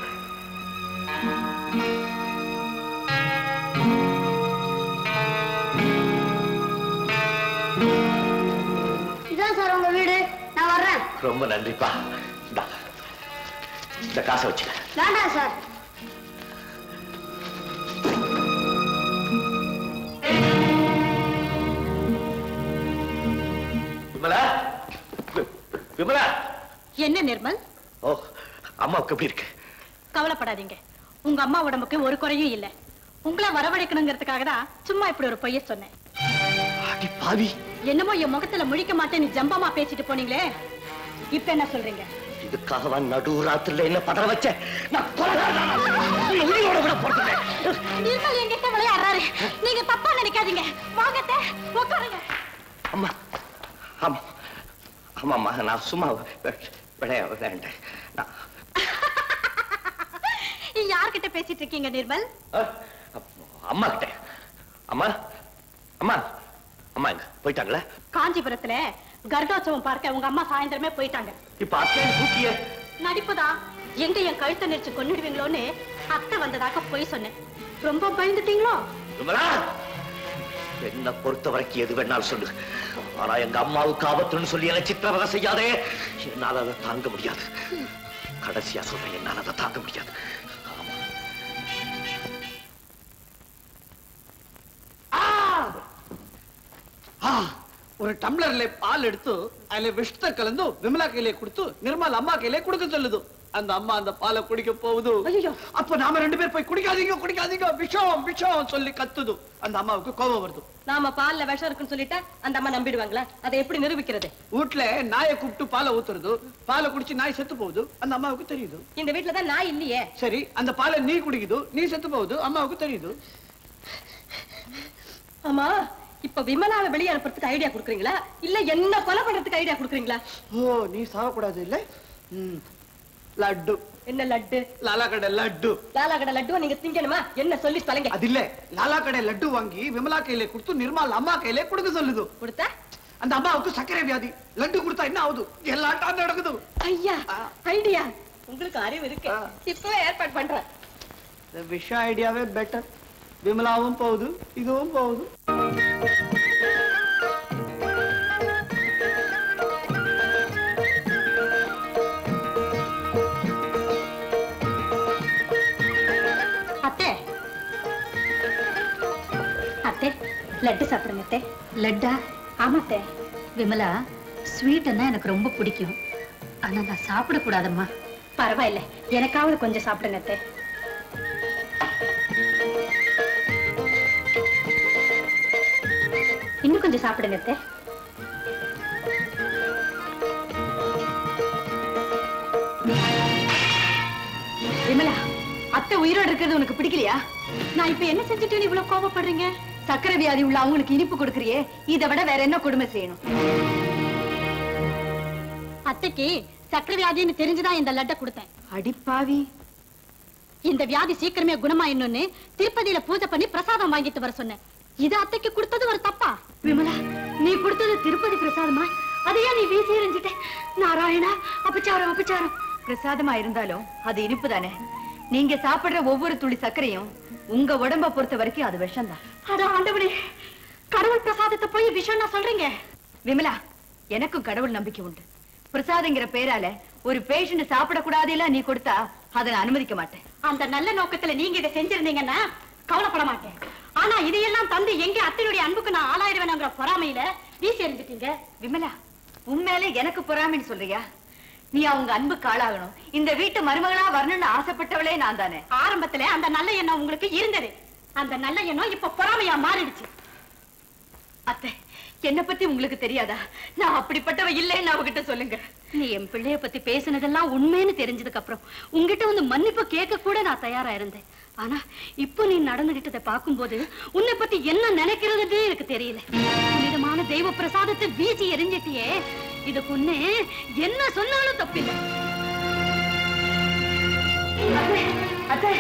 இதான் சார் உங்க வீடு நான் வர்றேன் ரொம்ப நன்றிப்பா இந்தா, இந்த காசை வச்சுக்க வேண்டாம் சார் விமலா வி- விமலா என்ன நிர்மல் ஓ அம்மாவுக்கு எப்படி இருக்கு கவலைப்படாதீங்க உங்க அம்மா உடம்புக்கு ஒரு குறையும் இல்ல உங்களை வரவழைக்கணுங்கிறதுக்காக தான் சும்மா இப்படி ஒரு பொய்ய சொன்னேன் பாவி என்னமோ என் முகத்துல முழிக்க மாட்டேன்னு ஜம்பமா பேசிட்டு போனீங்களே இப்ப என்ன சொல்றீங்க இதுக்காகவா நடு ராத்திரில என்ன பதற வச்ச நான் கொலைகாரனா? உன்னை உயிரோட விட போறதில்லை. நிர்மல் என்கிட்ட விளையாடுறாரு நீங்க தப்பா நினைக்காதீங்க வாங்க அத்தை, உட்காருங்க அம்மா ஆமா ஆமாம்மா நான் சும்மா வி- விளையா விளையாண்டேன் நான் யார்கிட்ட பேசிட்டு இருக்கீங்க நிர்மல் அம்மா கிட்ட அம்மா அம்மா அம்மா எங்க போயிட்டாங்களா காஞ்சிபுரத்துல கர்ப்போற்சவம் பார்க்க உங்க அம்மா சாயந்தரமே போயிட்டாங்க இப்ப அத்தையை தூக்கிய நடிப்புதான் எங்க என் கழுத்தை நெரிச்சு கொன்னுடுவீங்களோன்னு அத்தை வந்ததாக போய் சொன்னேன் ரொம்ப பயந்துட்டீங்களோ விமலா என்ன பொறுத்த வரைக்கும் எது வேணாலும் சொல்லு ஆனா எங்க அம்மாவுக்கு ஆபத்துன்னு சொல்லி என்ன சித்திரவதை செய்யாதே என்னால அதை தாங்க முடியாது கடைசியா சொல்றேன் என்னால அதை தாங்க முடியாது ஆ, ஒரு டம்ளர்ல பால் எடுத்து அதுல விஷத்தை கலந்து விமலா கையிலே கொடுத்து நிர்மல் அம்மா கையிலே கொடுக்க சொல்லுது அந்த அம்மா அந்த பாலை குடிக்க போகுது அப்ப நாம ரெண்டு பேர் போய் குடிக்காதீங்க குடிக்காதீங்க விஷம் விஷம் சொல்லி கத்துது அந்த அம்மாவுக்கு கோபம் வருது நாம பால்ல விஷம் இருக்குன்னு சொல்லிட்டா அந்த அம்மா நம்பிடுவாங்களா அதை எப்படி நிரூபிக்கிறது வீட்டுல நாயை கூப்பிட்டு பாலை ஊத்துறது பாலை குடிச்சு நாய் செத்து போகுது அந்த அம்மாவுக்கு தெரியுது இந்த வீட்டுல தான் நாய் இல்லையே சரி அந்த பாலை நீ குடிக்குது நீ செத்து போகுது அம்மாவுக்கு தெரியுது ஆமா இப்ப விமலாவை வெளியே அனுப்புறதுக்கு ஐடியா குடுக்குறீங்களா இல்ல என்ன கொலை பண்றதுக்கு ஐடியா குடுக்குறீங்களா ஓ நீ சாகக்கூடாது இல்ல ம். லட்டு என்ன லட்டு லாலா கடை லட்டு லாலா கடை லட்டுவை நீங்க திங்கணுமா என்ன சொல்லி தொலைங்க அது இல்ல லாலா கடை லட்டு வாங்கி விமலா கையில கொடுத்து நிர்மல் அம்மா கையில கொடுக்க சொல்லுது கொடுத்தா அந்த அம்மாவுக்கு சர்க்கரை வியாதி லட்டு கொடுத்தா என்ன ஆகுது எல்லா டான் நடக்குது ஐயா ஐடியா உங்களுக்கு அறிவு இருக்கு இப்பவே ஏற்பாடு பண்றேன் இந்த விஷ ஐடியாவே பெட்டர் விமலாவும் போகுது இதுவும் போகுது அத்தை அத்தை லட்டு சாப்பிடுங்க அத்தை லட்டா ஆமா அத்தை விமலா ஸ்வீட்னா எனக்கு ரொம்ப பிடிக்கும் ஆனா நான் சாப்பிடக்கூடாதம்மா பரவாயில்ல எனக்காவது கொஞ்சம் சாப்பிடுங்க அத்தை இன்னும் கொஞ்சம் சாப்பிடுங்க அத்தை விமலா அத்தை உயிரோட இருக்கிறது உனக்கு பிடிக்கலையா நான் இப்ப என்ன செஞ்சுட்டு இவ்வளவு கோபப்படுறீங்க சக்கரை வியாதி உள்ள அவங்களுக்கு இனிப்பு கொடுக்கறியே இதை விட வேற என்ன கொடுமை செய்யணும் அத்தைக்கு சக்கரை வியாதின்னு தெரிஞ்சுதான் இந்த லட்டை கொடுத்தேன் அடிப்பாவி இந்த வியாதி சீக்கிரமே குணமாயிடணும்னு திருப்பதியில பூஜை பண்ணி பிரசாதம் வாங்கிட்டு வர சொன்னேன் இது அத்தைக்கு கொடுத்தது ஒரு தப்பா விமலா நீ கொடுத்தது திருப்பதி பிரசாதமா அதையா நீ வீசி எறிஞ்சிட்ட நாராயணா அபச்சாரம் அபச்சாரம் பிரசாதமா இருந்தாலும் அது இனிப்பு தானே நீங்க சாப்பிடுற ஒவ்வொரு துளி சர்க்கரையும் உங்க உடம்ப பொறுத்த வரைக்கும் அது விஷம்தான் அட ஆண்டவனே கடவுள் பிரசாதத்தை போய் விஷம்னா சொல்றீங்க விமலா எனக்கும் கடவுள் நம்பிக்கை உண்டு பிரசாதங்கிற பேரால ஒரு பேஷண்ட் சாப்பிடக்கூடாது நீ கொடுத்தா அதை நான் அனுமதிக்க மாட்டேன் அந்த நல்ல நோக்கத்துல நீங்க இதை செஞ்சிருந்தீங்கன்னா கவலைப்பட மாட்டேன் ஆனா இதையெல்லாம் தந்து எங்க அத்தையுடைய அன்புக்கு நான் ஆளாயிருவேனுங்கிற பொறாமையில வீசி எறிஞ்சிட்டீங்க விமலா உண்மையிலே எனக்கு பொறாமைன்னு சொல்றியா நீ அவங்க அன்புக்கு ஆளாகணும் இந்த வீட்டு மருமகளா வரணும்னு ஆசைப்பட்டவளே நான் தானே ஆரம்பத்துல அந்த நல்ல எண்ணம் உங்களுக்கு இருந்தது அந்த நல்ல எண்ணம் இப்ப பொறாமையா மாறிடுச்சு அத்தை என்ன பத்தி உங்களுக்கு தெரியாதா நான் அப்படிப்பட்டவ இல்லைன்னு அவகிட்ட சொல்லுங்க நீ என் பிள்ளைய பத்தி பேசினதெல்லாம் உண்மைன்னு தெரிஞ்சதுக்கு அப்புறம் உன்கிட்ட வந்து மன்னிப்பு கேட்க கூட நான் தயாரா இருந்தேன் ஆனா இப்போ நீ நடந்துகிட்டதை பார்க்கும்போது உன்னை பத்தி என்ன நினைக்கிறதுன்னு எனக்கு தெரியல புனிதமான தெய்வ பிரசாதத்தை வீசி எரிஞ்சிட்டியே இதுக்கு உன்னே என்ன சொன்னாலும் தப்பில்லை அத்தை, அத்தை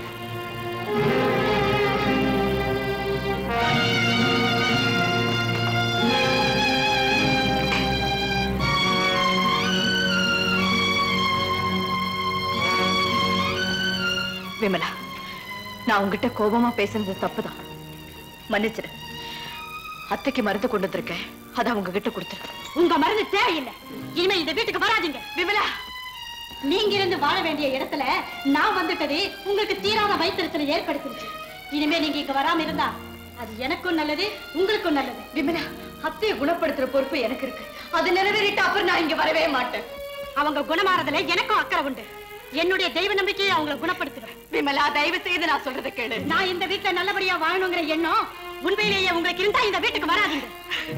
விமலா நான் உங்ககிட்ட கோபமா பேசுனது தப்புதான் மன்னிச்சிடு அத்தைக்கு மருந்து கொண்டு வந்திருக்கேன் அதை அவங்க கிட்ட கொடுத்துரு உங்க மருந்து தேவையில்லை இனிமே இந்த வீட்டுக்கு வராதீங்க விமலா நீங்க இருந்து வாழ வேண்டிய இடத்துல நான் வந்துட்டது உங்களுக்கு தீராத வயிற்றுச்சலை ஏற்படுத்திருச்சு இனிமே நீங்க இங்க வராம இருந்தா அது எனக்கும் நல்லது உங்களுக்கும் நல்லது விமலா அத்தையை குணப்படுத்துற பொறுப்பு எனக்கு இருக்கு அது நிறைவேறிட்டு அப்புறம் நான் இங்க வரவே மாட்டேன் அவங்க குணமாறதுல எனக்கும் அக்கறை உண்டு என்னுடைய தெய்வ நம்பிக்கையை அவங்கள குணப்படுத்துவேன் விமலா தயவு செய்து நான் சொல்றதை கேளு நான் இந்த வீட்டுல நல்லபடியா வாழணுங்கிற எண்ணம் உண்மையிலேயே உங்களுக்கு இருந்தா இந்த வீட்டுக்கு வராதீங்க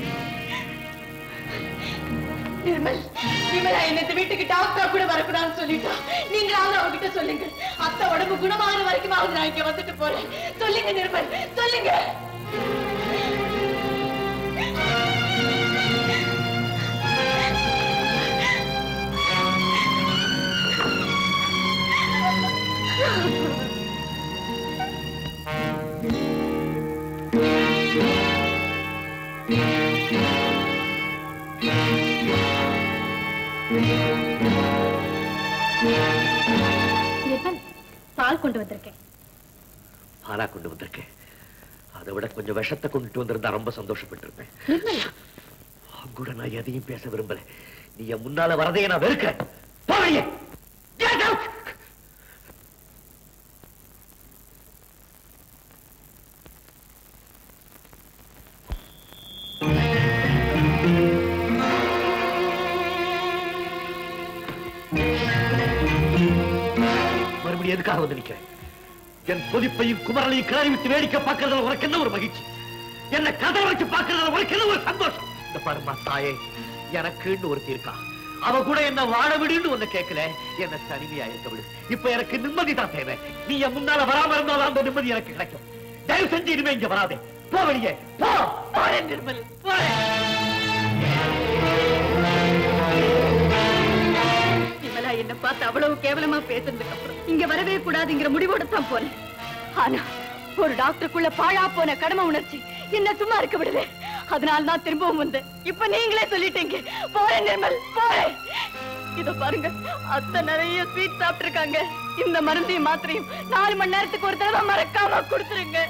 நிர்மல் விமலா என்ன இந்த வீட்டுக்கு டாக்டர் கூட வரக்கூடாதுன்னு சொல்லிட்டா நீங்களாவது அவகிட்ட சொல்லுங்க அத்தை உடம்பு குணமாகிற வரைக்கும் நான் இங்க வந்துட்டு போறேன் சொல்லுங்க நிர்மல் சொல்லுங்க நிர்மல் பால் கொண்டு வந்திருக்கேன் பாலா கொண்டு வந்திருக்கேன் அதை விட கொஞ்சம் விஷத்தை கொண்டுட்டு வந்திருந்தா ரொம்ப சந்தோஷப்பட்டிருப்பேன் நிர்மல் உன் கூட நான் எதையும் பேச விரும்பல நீ என் முன்னால வரதையே நான் வெறுக்கிறேன் போவையே மறுபடியும் எதுக்காக வந்து நிக்கிறேன் என் கொதிப்பையும் குமரலையும் கிளறி விட்டு வேடிக்கை பார்க்கறதுல உனக்கு என்ன ஒரு மகிழ்ச்சி என்ன கதை வச்சு பார்க்கறதுல உனக்கு என்ன ஒரு சந்தோஷம் இந்த பாருமா தாயே எனக்குன்னு ஒருத்தி இருக்கா அவ கூட என்ன வாழ விடுன்னு ஒண்ணு கேட்கல என்ன தனிமையா இருக்க விடு இப்ப எனக்கு நிம்மதி தான் தேவை நீ என் முன்னால வராம இருந்தாலும் அந்த நிம்மதி எனக்கு கிடைக்கும் தயவு செஞ்சு இனிமே இங்க வராதே போ வெளியே போ போறேன் நிர்மல் போறேன் விமலா என்ன பார்த்து அவ்வளவு கேவலமா பேசுனதுக்கு அப்புறம் இங்க வரவே கூடாதுங்கிற முடிவோட தான் போனேன் ஆனா ஒரு டாக்டருக்குள்ள பாழா போன கடமை உணர்ச்சி என்ன சும்மா இருக்க விடல அதனால நான் திரும்பவும் வந்தேன் இப்ப நீங்களே சொல்லிட்டீங்க போறேன் நிர்மல் போறேன் இத பாருங்க அத்தை நிறைய ஸ்வீட் சாப்பிட்டிருக்காங்க இந்த மருந்தையும் மாத்திரையும் நாலு மணி நேரத்துக்கு ஒரு தடவை மறக்காம கொடுத்துருங்க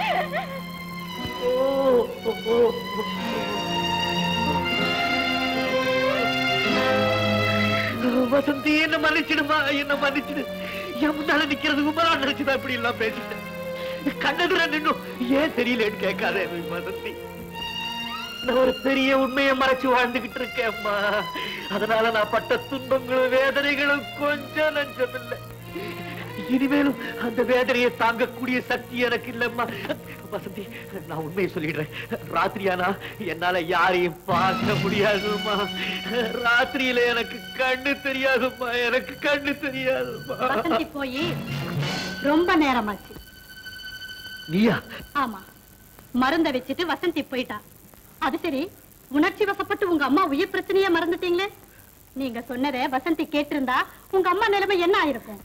வசந்தி என்ன மன்னிச்சிடுமா என்ன மன்னிச்சிடு என் முன்னால நிக்கிறது உமரா நினைச்சுதான் இப்படி எல்லாம் பேசிட்டேன் கண்ணதுல நின்னும் ஏன் தெரியலன்னு கேட்காதே வசந்தி நான் ஒரு பெரிய உண்மையை மறைச்சு வாழ்ந்துகிட்டு இருக்கேன் அம்மா அதனால நான் பட்ட துன்பங்களும் வேதனைகளும் கொஞ்சம் நஞ்சம் இல்லை இனிமேலும் அந்த வேதனையை தாங்கக்கூடிய சக்தி எனக்கு இல்லம்மா வசந்தி நான் உண்மையை சொல்லிடுறேன் ராத்திரியானா என்னால யாரையும் பார்க்க முடியாதும்மா ராத்திரியில எனக்கு கண்ணு தெரியாதும்மா எனக்கு கண்ணு தெரியாதும்மா வசந்தி போய் ரொம்ப நேரமாச்சு நீயா ஆமா மருந்த வச்சுட்டு வசந்தி போயிட்டா அது சரி உணர்ச்சி வசப்பட்டு உங்க அம்மா உயிர் பிரச்சனைய மறந்துட்டீங்களே நீங்க சொன்னதை வசந்தி கேட்டிருந்தா உங்க அம்மா நிலைமை என்ன ஆயிருக்கும்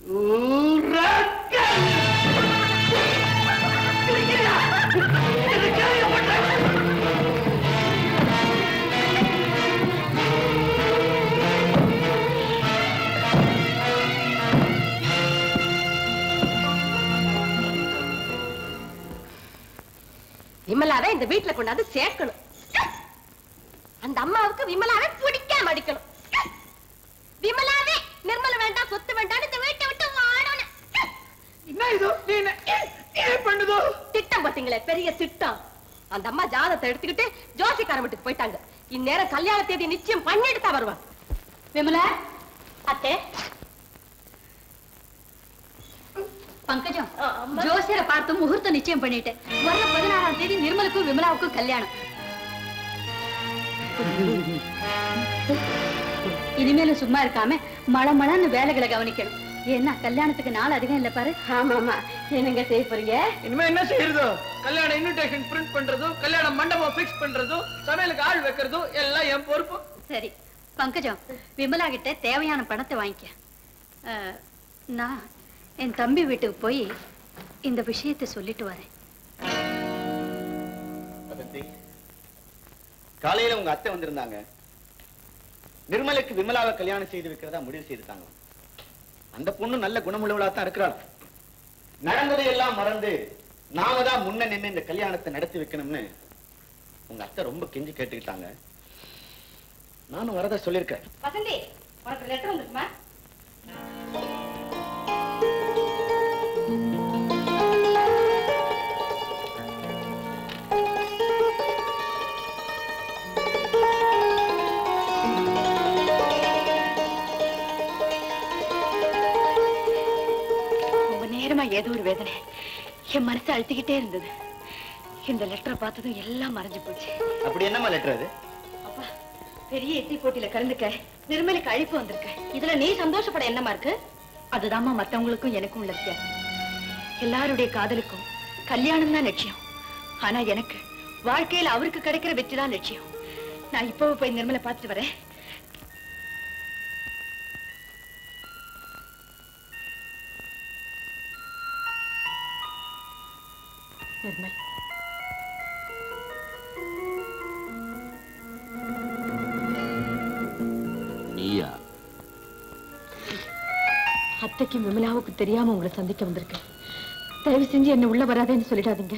விமலாவை இந்த வீட்டுல கொண்டாந்து சேர்க்கணும் அந்த அம்மாவுக்கு விமலாவை பிடிக்காம அடிக்கணும் விமலாவே நிர்மல வேண்டாம் சொத்து வேண்டாம் இந்த வீட்டை விட்டு வாழணும் என்ன இது நீ என்ன ஏன் பண்ணுதோ திட்டம் பாத்தீங்களே பெரிய திட்டம் அந்த அம்மா ஜாதத்தை எடுத்துக்கிட்டு ஜோசிக்கார வீட்டுக்கு போயிட்டாங்க இந்நேரம் கல்யாண தேதி நிச்சயம் பண்ணிட்டு தான் வருவான் விமலா அத்தே பங்கஜம் ஜோசியரை பார்த்து முகூர்த்தம் நிச்சயம் பண்ணிட்டேன் வர பதினாறாம் தேதி நிர்மலுக்கும் விமலாவுக்கும் கல்யாணம் இனிமேலும் சும்மா இருக்காம மழை மழைன்னு வேலைகளை கவனிக்கணும் ஏன்னா கல்யாணத்துக்கு நாள் அதிகம் இல்ல பாரு ஆமா ஆமா என்னங்க செய்ய போறீங்க இனிமே என்ன செய்யறதோ கல்யாண இன்விடேஷன் பிரிண்ட் பண்றதும் கல்யாண மண்டபம் பிக்ஸ் பண்றதும் சமையலுக்கு ஆள் வைக்கிறதும் எல்லாம் என் பொறுப்பு சரி பங்கஜம் விமலா கிட்ட தேவையான பணத்தை வாங்கிக்க அஹ், நான் என் தம்பி வீட்டுக்கு போய் இந்த விஷயத்தை சொல்லிட்டு வரேன் வசந்தி காலையில உங்க அத்தை வந்திருந்தாங்க நிர்மலுக்கு விமலாவை கல்யாணம் செய்து வைக்கிறதா முடிவு செய்துட்டாங்க அந்த பொண்ணு நல்ல குணமுள்ளவளா தான் இருக்கிறாள் நடந்ததை எல்லாம் மறந்து நாம தான் முன்ன நின்னு இந்த கல்யாணத்தை நடத்தி வைக்கணும்னு உங்க அத்தை ரொம்ப கெஞ்சி கேட்டுக்கிட்டாங்க நானும் வரதா சொல்லியிருக்கேன் வசந்தி உனக்கு லெட்டர் வந்துருக்குமா ரொம்ப நேரமா ஏதோ ஒரு வேதனை என் மனசு அழுத்திக்கிட்டே இருந்தது இந்த லெட்டரை பார்த்ததும் எல்லாம் மறைஞ்சு போச்சு அப்படி என்னம்மா லெட்டர் அது அப்பா பெரிய இட்லி போட்டியில கலந்துக்க நிர்மலுக்கு அழைப்பு வந்திருக்க இதுல நீ சந்தோஷப்பட என்னமா இருக்கு அதுதாம்மா மத்தவங்களுக்கும் எனக்கும் உள்ள வித்தியாசம் எல்லாருடைய காதலுக்கும் கல்யாணம் தான் லட்சியம் ஆனா எனக்கு வாழ்க்கையில அவருக்கு கிடைக்கிற வெற்றி தான் லட்சியம் நான் இப்பவே போய் நிர்மலை பார்த்துட்டு வரேன் நிர்மல் நீயா அத்தைக்கும் விமலாவுக்கு தெரியாம உங்களை சந்திக்க வந்திருக்கேன் தயவு செஞ்சு என்ன உள்ள வராதேன்னு சொல்லிடாதீங்க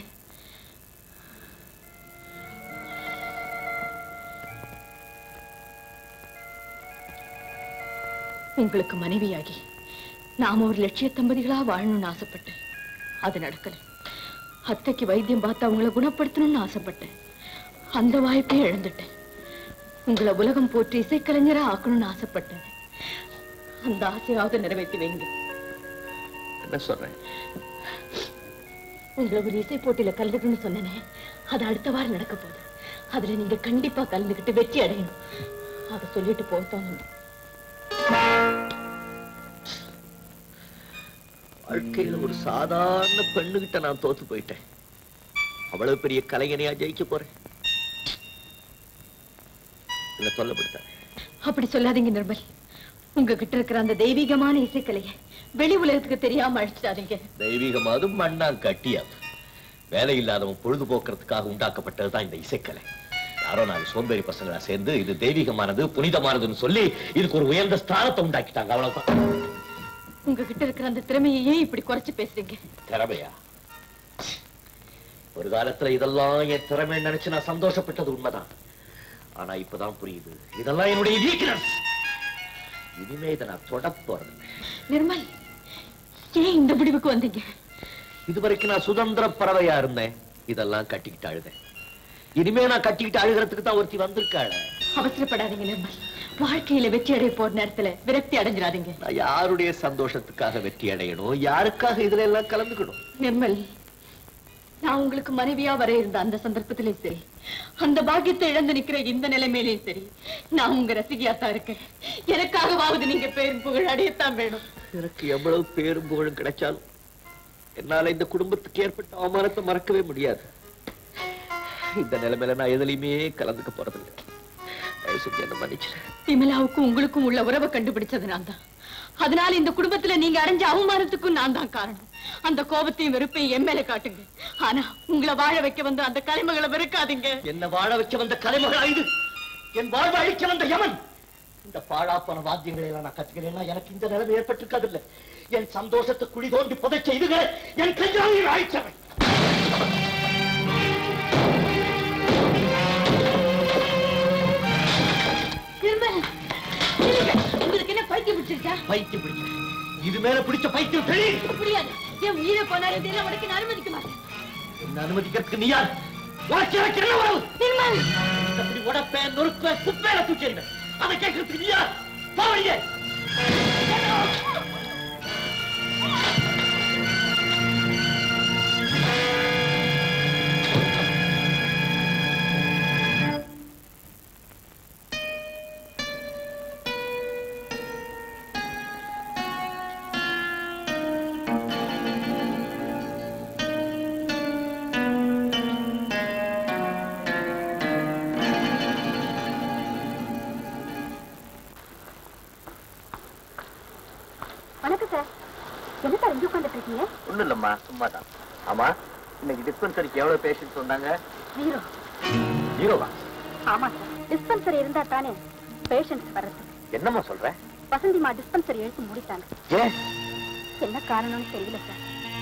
உங்களுக்கு மனைவியாகி நாம ஒரு லட்சிய தம்பதிகளா வாழணும்னு ஆசைப்பட்டேன் அது நடக்கல அத்தைக்கு வைத்தியம் பார்த்து அவங்கள குணப்படுத்தணும்னு ஆசைப்பட்டேன் அந்த வாய்ப்பே இழந்துட்டேன் உங்களை உலகம் போற்றி இசைக்கலைஞரா ஆக்கணும்னு ஆசைப்பட்டேன் அந்த ஆசையாவது நிறைவேற்றி வைங்க என்ன சொல்றேன் உங்களை ஒரு இசை போட்டியில கலந்துக்கணும்னு சொன்னேனே அது அடுத்த வாரம் நடக்க போகுது அதுல நீங்க கண்டிப்பா கலந்துக்கிட்டு வெற்றி அடையணும் அதை சொல்லிட்டு போகத்தான் வந்தேன். வாழ்க்கையில ஒரு சாதாரண பெண்ணுகிட்ட நான் தோத்து போயிட்டேன் அவ்வளவு பெரிய கலைஞனையா ஜெயிக்க போறேன் என்ன சொல்லப்படுத்த அப்படி சொல்லாதீங்க நிர்மல் உங்ககிட்ட இருக்கிற அந்த தெய்வீகமான இசைக்கலையை வெளி உலகத்துக்கு தெரியாம அழிச்சிடாதீங்க தெய்வீகமாவது மண்ணா கட்டியாது வேலை இல்லாதவன் பொழுதுபோக்குறதுக்காக உண்டாக்கப்பட்டதுதான் இந்த இசைக்கலை யாரோ நாலு சோம்பேறி பசங்களா சேர்ந்து இது தெய்வீகமானது புனிதமானதுன்னு சொல்லி இதுக்கு ஒரு உயர்ந்த ஸ்தானத்தை உண்டாக்கிட்டாங்க அவ்வளவுதான் உங்ககிட்ட இருக்கிற அந்த திறமையை ஏன் இப்படி குறைச்சு பேசுறீங்க திறமையா ஒரு காலத்துல இதெல்லாம் என் திறமை நினைச்சு நான் சந்தோஷப்பட்டது உண்மைதான் ஆனா இப்பதான் புரியுது இதெல்லாம் என்னுடைய வீக்னஸ் இனிமே இதை நான் தொட போறது நிர்மல் ஏன் இந்த முடிவுக்கு வந்தீங்க இதுவரைக்கும் நான் சுதந்திர பறவையா இருந்தேன் இதெல்லாம் கட்டிக்கிட்டு அழுதேன் இனிமே நான் கட்டிக்கிட்டு அழுகிறதுக்கு தான் ஒருத்தி வந்திருக்காளே அவசரப்படாதீங்க நிர்மல் வாழ்க்கையில வெற்றி அடைய போற நேரத்துல விரக்தி அடைஞ்சிடாதீங்க நான் யாருடைய சந்தோஷத்துக்காக வெற்றி அடையணும் யாருக்காக இதுல எல்லாம் கலந்துக்கணும் நிர்மல் நான் உங்களுக்கு மனைவியா வர இருந்த அந்த சந்தர்ப்பத்திலேயும் சரி அந்த பாக்கியத்தை இழந்து நிக்கிற இந்த நிலைமையிலையும் சரி நான் உங்க ரசிகையா தான் இருக்கேன் எனக்காகவாவது நீங்க பேரும் புகழ் அடையத்தான் வேணும் எனக்கு எவ்வளவு பேரும் புகழும் கிடைச்சாலும் என்னால இந்த குடும்பத்துக்கு ஏற்பட்ட அவமானத்தை மறக்கவே முடியாது இந்த நிலைமையில நான் எதுலையுமே கலந்துக்க போறதில்லை தயவு செஞ்சு என்ன மன்னிச்சிரு விமலாவுக்கும் உங்களுக்கும் உள்ள உறவை கண்டுபிடிச்சது நான் தான் அதனால இந்த குடும்பத்துல நீங்க அடைஞ்ச அவமானத்துக்கும் நான் தான் காரணம் அந்த கோபத்தையும் வெறுப்பையும் என் மேல காட்டுங்க ஆனா உங்களை வாழ வைக்க வந்து அந்த கலைமகளை வெறுக்காதீங்க என்ன வாழ வைக்க வந்த கலைமகள் ஐந்து என் வாழ்வை அழிக்க வந்த யமன் இந்த பாழாப்பன வாத்தியங்களை எல்லாம் நான் கத்துக்கிறேன்னா எனக்கு இந்த நிலைமை ஏற்பட்டிருக்காது இல்ல என் சந்தோஷத்தை குழி தோண்டி புதைச்ச இதுகளை என் கையாளில் அழிச்சவன் நிர்மல் நில்லுங்க. உங்களுக்கு என்ன பைத்தியம் பிடிச்சிருக்கா பைத்தியம் பிடிச்ச இது மேல பிடிச்ச பைத்தியம் தெளிவு முடியாது என் உயிரை போனாலும் இதெல்லாம் உனக்கு நான் அனுமதிக்க மாட்டேன் என்ன அனுமதிக்கிறதுக்கு நீ யார் உனக்கு எனக்கு என்ன உறவு நிர்மல் அப்படி உடப்பேன் நொறுக்குவேன் குப்பையில தூக்கிடுவேன் அதை கேட்கறதுக்கு நீ யார் பாவடியே வணக்கம் சார் என்ன சார் இங்க உட்காந்துட்டு இருக்கீங்க ஒண்ணும் இல்லம்மா சும்மா தான் ஆமா இன்னைக்கு டிஸ்பென்சரிக்கு எவ்வளவு பேஷண்ட்ஸ் வந்தாங்க ஜீரோ ஜீரோவா ஆமா சார் டிஸ்பென்சரி இருந்தா தானே பேஷண்ட்ஸ் வர்றது என்னம்மா சொல்ற வசந்திமா டிஸ்பென்சரி எழுத்து முடித்தாங்க ஏன் என்ன காரணம்னு தெரியல சார்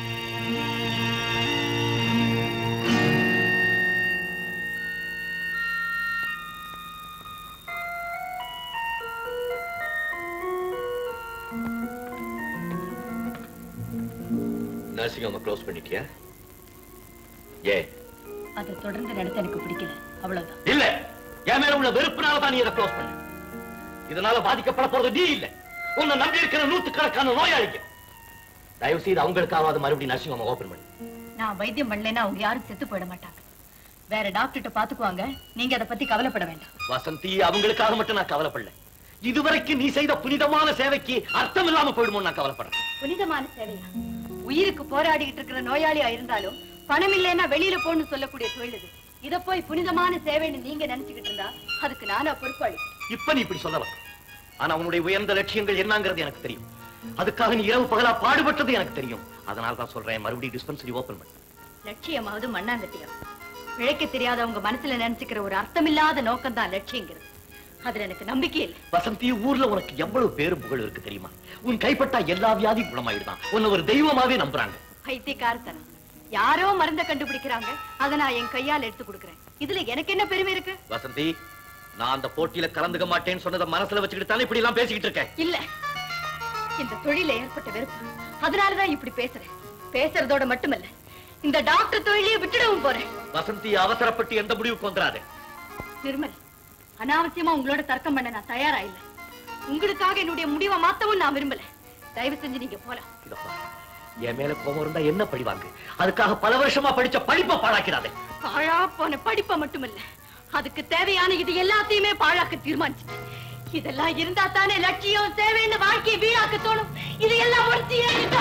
நர்சிங் ஹோம் க்ளோஸ் பண்ணிட்டியா ஏ அதை தொடர்ந்து நடத்த எனக்கு பிடிக்கல அவ்வளவுதான் இல்ல என் மேல உள்ள வெறுப்புனால தான் நீ இதை க்ளோஸ் பண்ண இதனால பாதிக்கப்பட போறது நீ இல்ல உன்னை நம்பி இருக்கிற நூத்துக்கணக்கான நோயாளிங்க தயவு செய்து அவங்களுக்காவது மறுபடியும் நர்சிங் ஹோம் ஓபன் பண்ணு நான் வைத்தியம் பண்ணலைன்னா அவங்க யாரும் செத்து போயிட மாட்டாங்க வேற டாக்டர்கிட்ட பாத்துக்குவாங்க நீங்க அதை பத்தி கவலைப்பட வேண்டாம் வசந்தி அவங்களுக்காக மட்டும் நான் கவலைப்படல இதுவரைக்கும் நீ செய்த புனிதமான சேவைக்கு அர்த்தம் இல்லாம போயிடுமோ நான் கவலைப்படுறேன் புனிதமான சேவையா உயிருக்கு போராடிக்கிட்டு இருக்கிற நோயாளியா இருந்தாலும் பணம் இல்லைன்னா வெளியில போன்னு சொல்லக்கூடிய தொழில் இது இத போய் புனிதமான சேவைன்னு நீங்க நினைச்சுக்கிட்டு இருந்தா அதுக்கு நானா பொறுப்பாளி இப்ப நீ இப்படி சொல்லலாம் ஆனா உன்னுடைய உயர்ந்த லட்சியங்கள் என்னங்கிறது எனக்கு தெரியும் அதுக்காக நீ இரவு பகலா பாடுபட்டது எனக்கு தெரியும் அதனால தான் சொல்றேன் மறுபடியும் டிஸ்பென்சரி ஓபன் பண்ணு லட்சியமாவது மண்ணாங்கட்டியா பிழைக்க தெரியாதவங்க மனசுல நினைச்சுக்கிற ஒரு அர்த்தமில்லாத நோக்கம் தான் லட்சியங்கிறது அதுல எனக்கு நம்பிக்கை இல்லை வசந்தி ஊர்ல உனக்கு எவ்வளவு பேரும் புகழ் இருக்கு தெரியுமா உன் கைப்பட்டா எல்லா வியாதியும் குணமாயிடுதான் உன்னை ஒரு தெய்வமாவே நம்புறாங்க பைத்தியக்காரத்தனம் யாரோ மருந்த கண்டுபிடிக்கிறாங்க அதை நான் என் கையால எடுத்து கொடுக்கறேன் இதுல எனக்கு என்ன பெருமை இருக்கு வசந்தி நான் அந்த போட்டியில கலந்துக்க மாட்டேன்னு சொன்னதை மனசுல வச்சுக்கிட்டு தானே இப்படி எல்லாம் பேசிக்கிட்டு இருக்கேன் இல்ல இந்த தொழில ஏற்பட்ட வெறுப்பு அதனாலதான் இப்படி பேசுறேன் பேசுறதோட மட்டுமல்ல இந்த டாக்டர் தொழிலையே விட்டுடவும் போறேன் வசந்தி அவசரப்பட்டு எந்த முடிவுக்கு வந்துடாது நிர்மல் அனாவசியமா உங்களோட தர்க்கம் பண்ண நான் தயாரா இல்ல உங்களுக்காக என்னுடைய முடிவை மாத்தவும் நான் விரும்பல தயவு செஞ்சு நீங்க போலாம் இதப்பா என் மேல கோபம் இருந்தா என்ன படிவாங்க அதுக்காக பல வருஷமா படிச்ச படிப்பை பாழாக்கிறாதே பாழா போன படிப்பை மட்டுமல்ல அதுக்கு தேவையான இது எல்லாத்தையுமே பாழாக்க தீர்மானிச்சிட்டேன் இதெல்லாம் இருந்தா தானே லட்சியம் தேவைன்னு வாழ்க்கையை வீணாக்க தோணும் இது எல்லாம் ஒருத்தி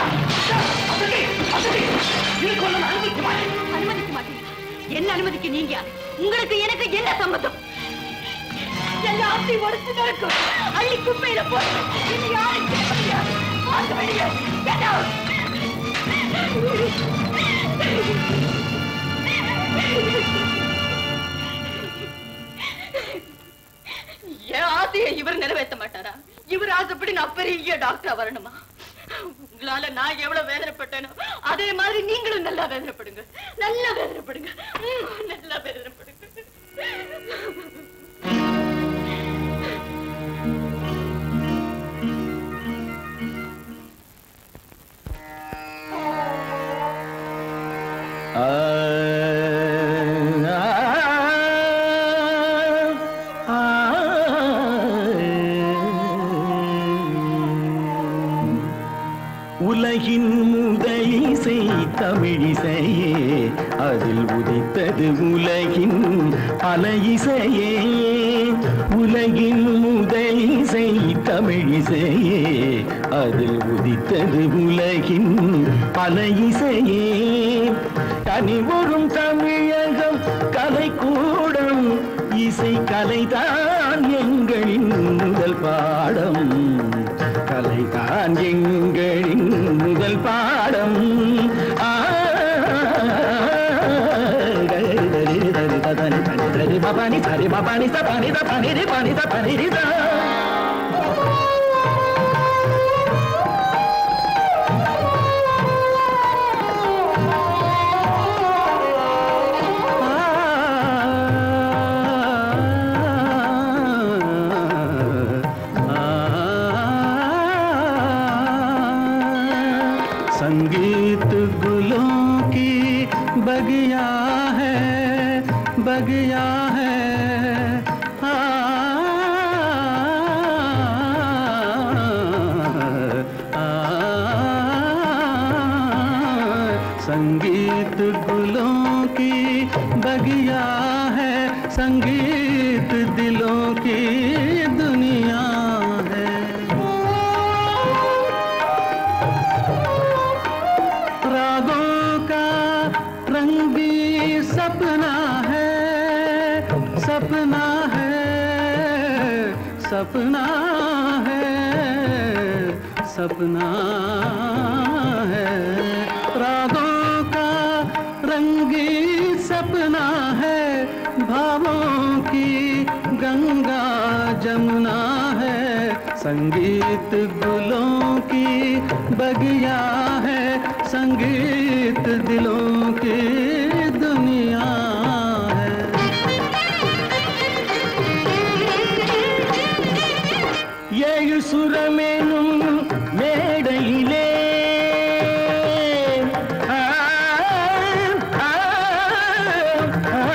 அனுமதிக்க மாட்டீங்களா என்ன அனுமதிக்க நீங்க யாரு? உங்களுக்கு எனக்கு என்ன சம்மதம் எல்லாத்தையும் ஒடுத்து நடக்கும் அள்ளி குப்பையில போட்டு இது யாரும் கேட்க முடியாது வாங்க வெளியே Get out. என் ஆசையை இவர் நிறைவேற்ற மாட்டாரா இவர் ஆசைப்படி நான் பெரிய டாக்டரா வரணுமா உங்களால நான் எவ்வளவு வேதனைப்பட்டேனோ அதே மாதிரி நீங்களும் நல்லா வேதனைப்படுங்க நல்லா வேதனைப்படுங்க உம், நல்லா வேதனைப்படுங்க உலகின் முதலிசை தமிழிசையே அதில் உதித்தது உலகின் பல இசையே உலகின் முதலிசை தமிழிசையே அதில் உதித்தது உலகின் பல இசையே கனிவரும் தமிழகம் கலைக்கூடம் இசை கலைதான் எங்களின் முதல் பாடம் கலைதான் எங்களின் முதல் பாடம் ஆ, கரி தரி தரி ததனி தனி தரி பபானி சரி பபானி சபானி தபானி ரி பானி தபானி ரி தா. संगीत गुलों की बगिया है बगिया है आ, आ, संगीत गुलों की बगिया है संगीत दिलों की दुनिया है रागों का रंग भी सपना है सपना है सपना है सपना है रागों का रंगी सपना है भावों की गंगा जमुना है संगीत गुलों की बगिया है संगीत दिलों की दुनिया है ஏழு சுரமேனும் மேடையிலே ஆ, ஆ, ஆ,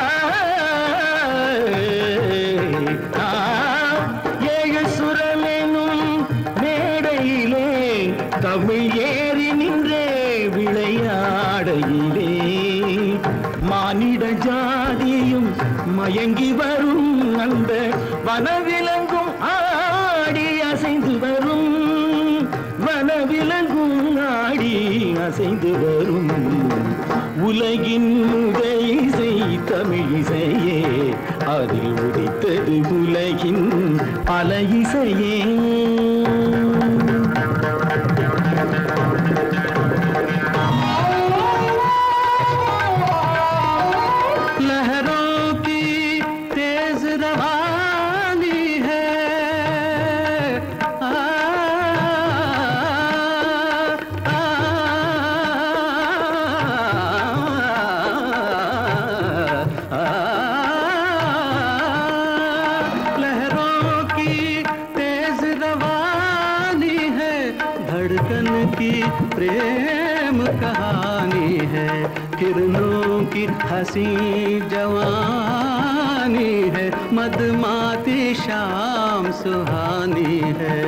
ஆ, ஏழு சுரமேனும் மேடையிலே தமிழ் ஏறி நின்றே விளையாடையிலே மானிட ஜாதியும் மயங்கி வரும் அந்த வனவிலங்கும் ஆடி அசைந்து வரும் வனவிலங்கும் ஆடி அசைந்து வரும் உலகின் முதலிசை தமிழிசையே அதில் உதித்தது உலகின் பல இசையே लहरों की तेज रवानी है की प्रेम कहानी है किरणों की हंसी जवानी है मदमाती शाम सुहानी है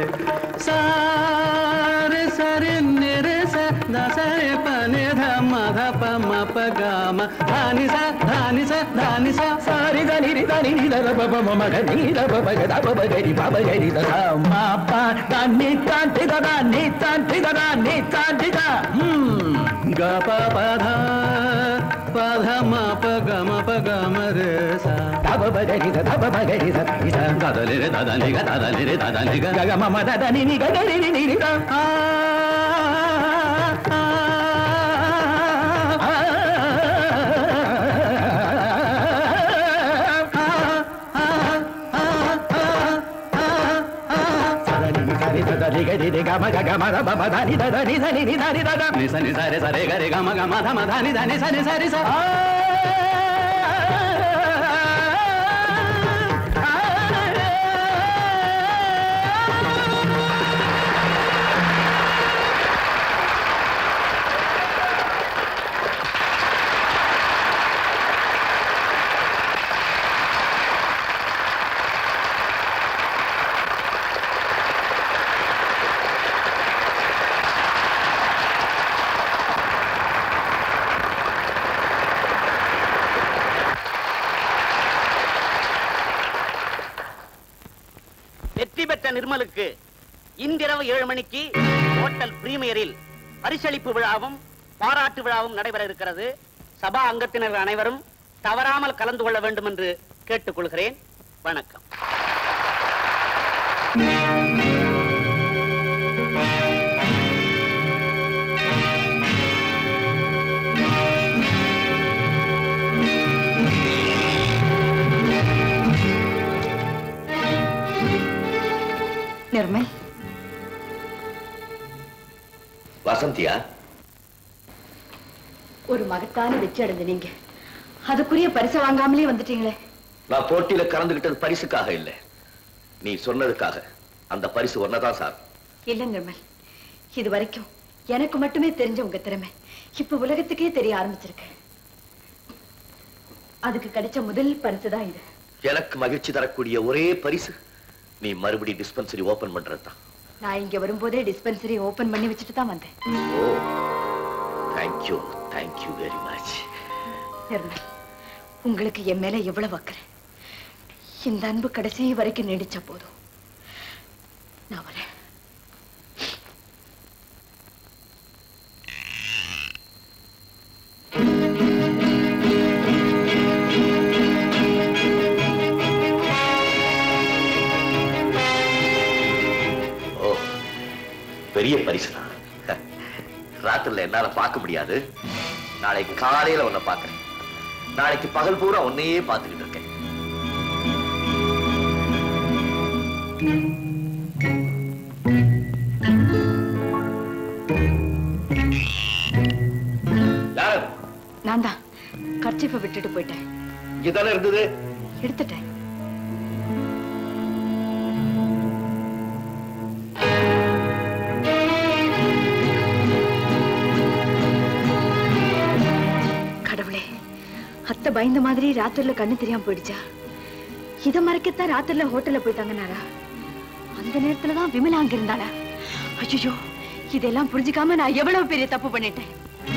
सारे सरे निरे सा दा सरे पने ध म ध प म प ग म धानि सा धानि सा धानि सा सारे ध नि रि ध नि नि ध र ब ब म म ग नि ध ब ब ग ध ब ब ग रि ब ब ग रि ध ध म प द नि ता ति द द नि ता ति द द नि ता ति द हम्म ग प प ध प ध म प ग म प ग म रे सा ध ब ब ग रि ध ध ब ब ग रि ध इ ध ध ध नि रे ध ध नि ग ध ध नि रे ध ध नि ग ग ग म म ध ध नि नि ग ग रि रि नि रि ध आ வெற்றி பெற்ற நிர்மலுக்கு இன்றிரவு ஏழு மணிக்கு ஹோட்டல் பிரீமியரில் பரிசளிப்பு விழாவும் பாராட்டு விழாவும் நடைபெற இருக்கிறது சபா அங்கத்தினர் அனைவரும் தவறாமல் கலந்து கொள்ள வேண்டும் என்று கேட்டுக்கொள்கிறேன் வணக்கம் நிர்மல் வசந்தியா ஒரு மகத்தான வெற்றி அடைஞ்ச நீங்க அதுக்குரிய பரிசு வாங்காமலே வந்துட்டீங்களே நான் போட்டியில கலந்துகிட்டது பரிசுக்காக இல்ல நீ சொன்னதுக்காக அந்த பரிசு ஒன்னதான் சார் இல்ல நிர்மல் இது வரைக்கும் எனக்கு மட்டுமே தெரிஞ்ச உங்க திறமை இப்ப உலகத்துக்கே தெரிய ஆரம்பிச்சிருக்கு அதுக்கு கிடைச்ச முதல் பரிசு தான் இது எனக்கு மகிழ்ச்சி தரக்கூடிய ஒரே பரிசு நீ மறுபடி டிஸ்பென்சரி ஓபன் பண்றதுதான் நான் இங்க வரும்போதே டிஸ்பென்சரி ஓபன் பண்ணி வச்சுட்டு தான் வந்தேன் oh thank you thank you very much Nirmal உங்களுக்கு என் மேல எவ்வளவு அக்கறை இந்த அன்பு கடைசி வரைக்கும் நீடிச்சா போதும் நான் வரேன் ஓ பெரிய பரிசு தான் ராத்திரில என்னால பார்க்க முடியாது நாளைக்கு காலையில உன்னை பார்க்கறேன் நாளைக்கு பகல் பூரா உன்னையே பார்த்துக்கிட்டு இருக்கேன் யார் அது? நான் தான் கர்ச்சிப்பை விட்டுட்டு போயிட்டேன் இங்கதானே இருந்தது எடுத்துட்டேன் கடவுளே அத்தை பயந்த மாதிரி ராத்திரில கண்ணு தெரியாம போயிடுச்சா இத மறைக்கத்தான் ராத்திரில ஹோட்டல்ல போய் தங்கினாரா அந்த நேரத்துல தான் விமலா அங்க இருந்தாளா ஐயோ இதெல்லாம் புரிஞ்சுக்காம நான் எவ்வளவு பெரிய தப்பு பண்ணிட்டேன்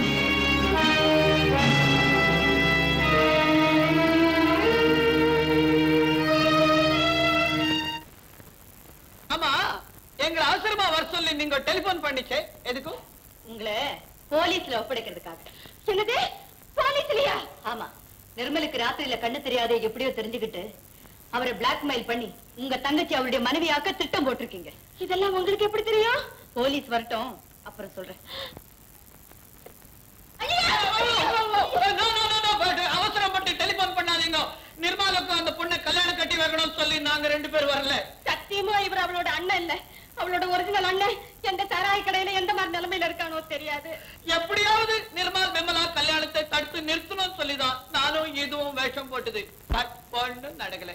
ஆமா எங்களை அவசரமா வர சொல்லி நீங்க டெலிபோன் பண்ணிச்சே எதுக்கு உங்களை போலீஸ்ல ஒப்படைக்கிறதுக்காக என்னது போலீஸ்லயா ஆமா நிர்மலுக்கு ராத்திரியில கண்ணு தெரியாத எப்படியோ தெரிஞ்சுக்கிட்டு அவரை பிளாக்மெயில் பண்ணி உங்க தங்கச்சி அவருடைய மனைவியாக்க திட்டம் போட்டிருக்கீங்க இதெல்லாம் உங்களுக்கு எப்படி தெரியும் போலீஸ் வரட்டும் அப்புறம் சொல்றேன் அவசரப்பட்டு டெலிபோன் பண்ணாதீங்க நிர்மலுக்கு அந்த பொண்ணை கல்யாணம் கட்டி வைக்கணும்னு சொல்லி நாங்க ரெண்டு பேர் வரல சத்தியமா இவர் அவளோட அண்ணன் இல்ல அவளோட ஒரிஜினல் அண்ணன் எந்த சாராய கடையில எந்த மாதிரி நிலைமையில இருக்கானோ தெரியாது எப்படியாவது நிர்மல் விமலா கல்யாணத்தை தடுத்து நிறுத்தணும்னு சொல்லிதான் நானும் இதுவும் வேஷம் போட்டது பட் ஒண்ணும் நடக்கல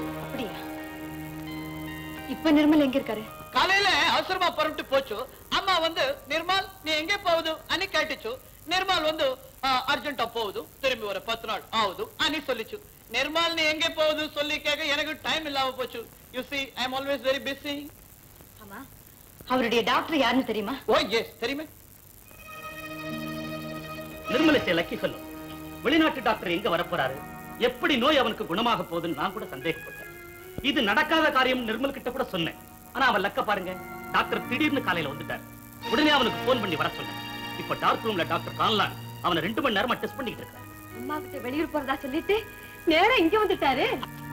இப்ப நிர்மல் எங்க இருக்காரு காலையில அவசரமா புறப்பட்டு போச்சு அம்மா ಅಮ್ಮ ಒಂದು ನಿರ್ಮಲ್ ನೀ ಹೆಂಗೆ போகுது అని கேட்டுச்சு ನಿರ್ಮಲ್ ಒಂದು அர்ஜென்ட்டா போகுது திரும்பி ஒரு பத்து நாள் ஆகுது అని சொல்லிச்சு நிர்மல் நீ எங்கே போகுது சொல்லி கேட்க எனக்கு டைம் இல்லாம போச்சு you see I am always very busy ஆமா அவருடைய டாக்டர் யாருன்னு தெரியுமா ஓ எஸ் தெரியுமே நிர்மலிசை லக்கி சொல்லும் வெளிநாட்டு டாக்டர் எங்க வரப்போறாரு எப்படி நோய் அவனுக்கு குணமாக போகுதுன்னு நான் கூட சந்தேகப்பட்டேன் இது நடக்காத காரியம் நிர்மல் கிட்ட கூட சொன்னேன் ஆனா அவன் லக்க பாருங்க டாக்டர் திடீர்னு காலையில வந்துட்டார் உடனே அவனுக்கு போன் பண்ணி வர சொன்னேன் இப்ப டார்க் ரூம்ல டாக்டர் கான்லான் அவனை ரெண்டு மணி நேரமா டெஸ்ட் பண்ணிட்டு இருக்காரு அம்மா கிட்ட வெளியூர் போறதா சொல்லிட்டு நேரா இங்க வந்துட்டாரு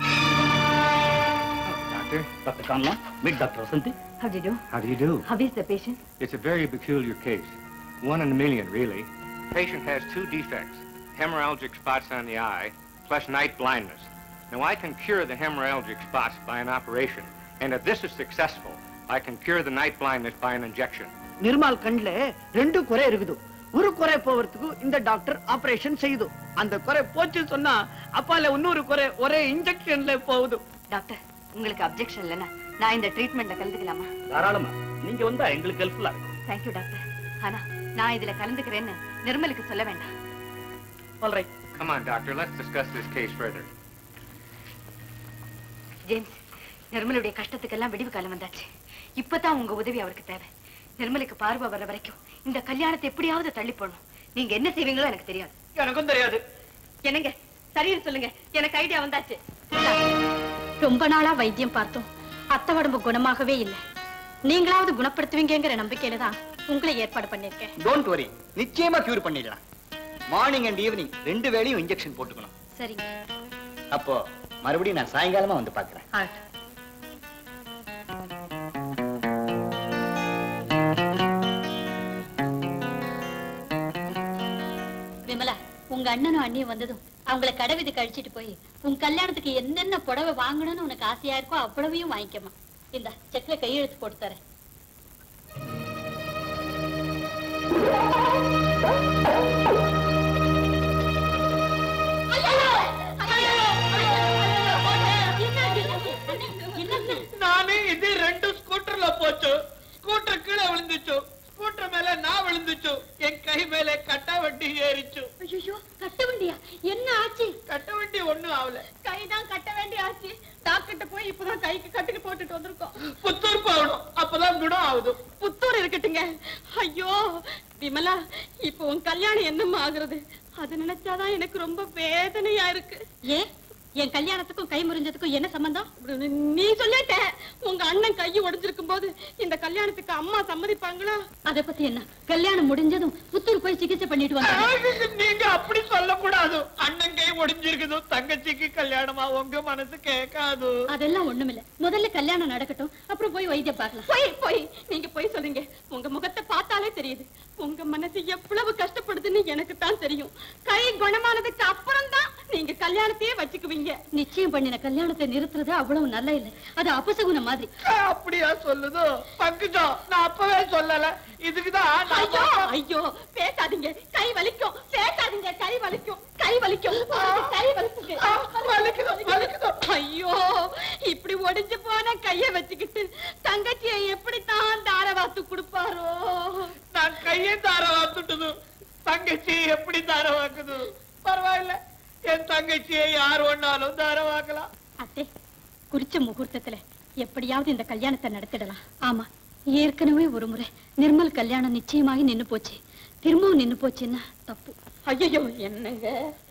Doctor, doctor Conlan meet doctor Vasanthi How do you do? how do you do? How is the patient? It's a very peculiar case. One in a million, really. Patient has two defects, hemorrhagic spots on the eye, plus night blindness. Now, I can cure the hemorrhagic spots by an operation, and if this is successful, I can cure the night blindness by an injection. Nirmal கண்ல ரெண்டு குறை இருக்குது ஒரு குறை போவதுக்கு இந்த doctor operation செய்யுது அந்த குறை போச்சு சொன்னா அப்பால இன்னொரு குறை ஒரே இன்ஜெக்ஷன்ல போகுது டாக்டர் உங்களுக்கு அப்ஜெக்ஷன் இல்லைன்னா நான் இந்த ட்ரீட்மெண்ட்ல கலந்துக்கலாமா தாராளமா நீங்க வந்தா எங்களுக்கு ஹெல்ப்ஃபுல்லா இருக்கும் தேங்க்யூ டாக்டர் ஆனா நான் இதுல கலந்துக்கிறேன்னு நிர்மலுக்கு சொல்ல வேண்டாம் alright Come on, doctor, let's discuss this case further. James நிர்மலுடைய கஷ்டத்துக்கெல்லாம் விடிவு காலம் வந்தாச்சு இப்பதான் உங்க உதவி அவருக்கு தேவை நிர்மலுக்கு பார்வை வர வரைக்கும் இந்த கல்யாணத்தை எப்படியாவது தள்ளி போடணும் நீங்க என்ன செய்வீங்களோ எனக்கு தெரியாது எனக்கும் தெரியாது என்னங்க சரின்னு சொல்லுங்க எனக்கு ஐடியா வந்தாச்சு ரொம்ப நாளா வைத்தியம் பார்த்தோம் அத்தை உடம்பு குணமாகவே இல்லை நீங்களாவது குணப்படுத்துவீங்கங்கிற நம்பிக்கையில தான் உங்களை ஏற்பாடு பண்ணிருக்கேன் டோன்ட் வரி நிச்சயமா கியூர் பண்ணிடலாம் மார்னிங் அண்ட் ஈவினிங் ரெண்டு வேளையும் இன்ஜெக்ஷன் போட்டுக்கணும் சரிங்க அப்போ மறுபடியும் நான் சாயங்காலமா வந்து பாக்குறேன் ஆகட்டும். விமலா உங்க அண்ணனும் அண்ணியும் வந்ததும் அவங்கள கடை விதி கழிச்சிட்டு போய் உன் கல்யாணத்துக்கு என்னென்ன புடவை வாங்கணும்னு உனக்கு ஆசையா இருக்கோ அவ்வளவையும் வாங்கிக்கமா இந்த செக்ல கையெழுத்து போட்டு தரேன் நானே இது ரெண்டு ஸ்கூட்டர்ல போச்சு ஸ்கூட்டர் கீழே விழுந்துச்சு ஸ்கூட்டர் மேல நான் விழுந்துச்சு என் கை மேல கட்ட வண்டி ஏறிச்சு ஐயோ கட்ட வண்டியா என்ன ஆச்சு கட்ட வண்டி ஒண்ணும் ஆகல கைதான் கட்ட வேண்டிய ஆச்சு டாக்டர்கிட்ட போய் இப்பதான் கைக்கு கட்டுக்கு போட்டுட்டு வந்திருக்கோம் புத்தூர் போகணும் அப்பதான் குணம் ஆகுது புத்தூர் இருக்கட்டுங்க ஐயோ விமலா இப்போ உன் கல்யாணம் என்னம்மா ஆகுறது அது நினைச்சாதான் எனக்கு ரொம்ப வேதனையா இருக்கு ஏன் என் கல்யாணத்துக்கும் கை முறிஞ்சதுக்கும் என்ன சம்பந்தம் நீ சொல்லிட்ட உங்க அண்ணன் கை உடைஞ்சிருக்கும் போது இந்த கல்யாணத்துக்கு அம்மா சம்மதிப்பாங்களா அத பத்தி என்ன கல்யாணம் முடிஞ்சதும் புத்தூர் போய் சிகிச்சை பண்ணிட்டு வந்தாங்க நீங்க அப்படி சொல்லக்கூடாது அண்ணன் கை ஒடிஞ்சிருக்குது தங்கச்சிக்கு கல்யாணமா உங்க மனசு கேட்காது அதெல்லாம் ஒண்ணுமில்ல முதல்ல கல்யாணம் நடக்கட்டும் அப்புறம் போய் வைத்தியம் பார்க்கலாம் போய் போய் நீங்க போய் சொல்றீங்க உங்க முகத்தை பார்த்தாலே தெரியுது உங்க மனசு எவ்வளவு கஷ்டப்படுதுன்னு எனக்கு தான் தெரியும் கை குணமானதுக்கு அப்புறம் தான் நீங்க கல்யாணத்தையே வச்சுக்குவீங்க நிச்சயம் பண்ணின கல்யாணத்தை நிறுத்துறது அவ்வளவு நல்ல இல்ல அது அபசகுன மாதிரி அப்படியா சொல்லுதோ பங்குஜோ நான் அப்பவே சொல்லல இதுக்குதான் நான் ஐயோ ஐயோ பேசாதீங்க கை வலிக்கும் பேசாதீங்க கை வலிக்கும் கை வலிக்கும் கை வலிக்குது ஐயோ இப்படி ஒடிஞ்சு போன கைய வச்சுக்கிட்டு தங்கச்சியை எப்படித்தான் தாரவாத்து கொடுப்பாரோ நான் கையை தார வாத்துட்டது தங்கச்சி எப்படி தார வாக்குது பரவாயில்ல என் தங்கச்சியை யார் ஒண்ணாலும் தார வாக்கலாம் அத்தே குறிச்ச முகூர்த்தத்துல எப்படியாவது இந்த கல்யாணத்தை நடத்திடலாம் ஆமா ஏற்கனவே ஒரு முறை நிர்மல் கல்யாணம் நிச்சயமாகி நின்னு போச்சு திரும்பவும் நின்னு போச்சுன்னா தப்பு ஐயோ என்னங்க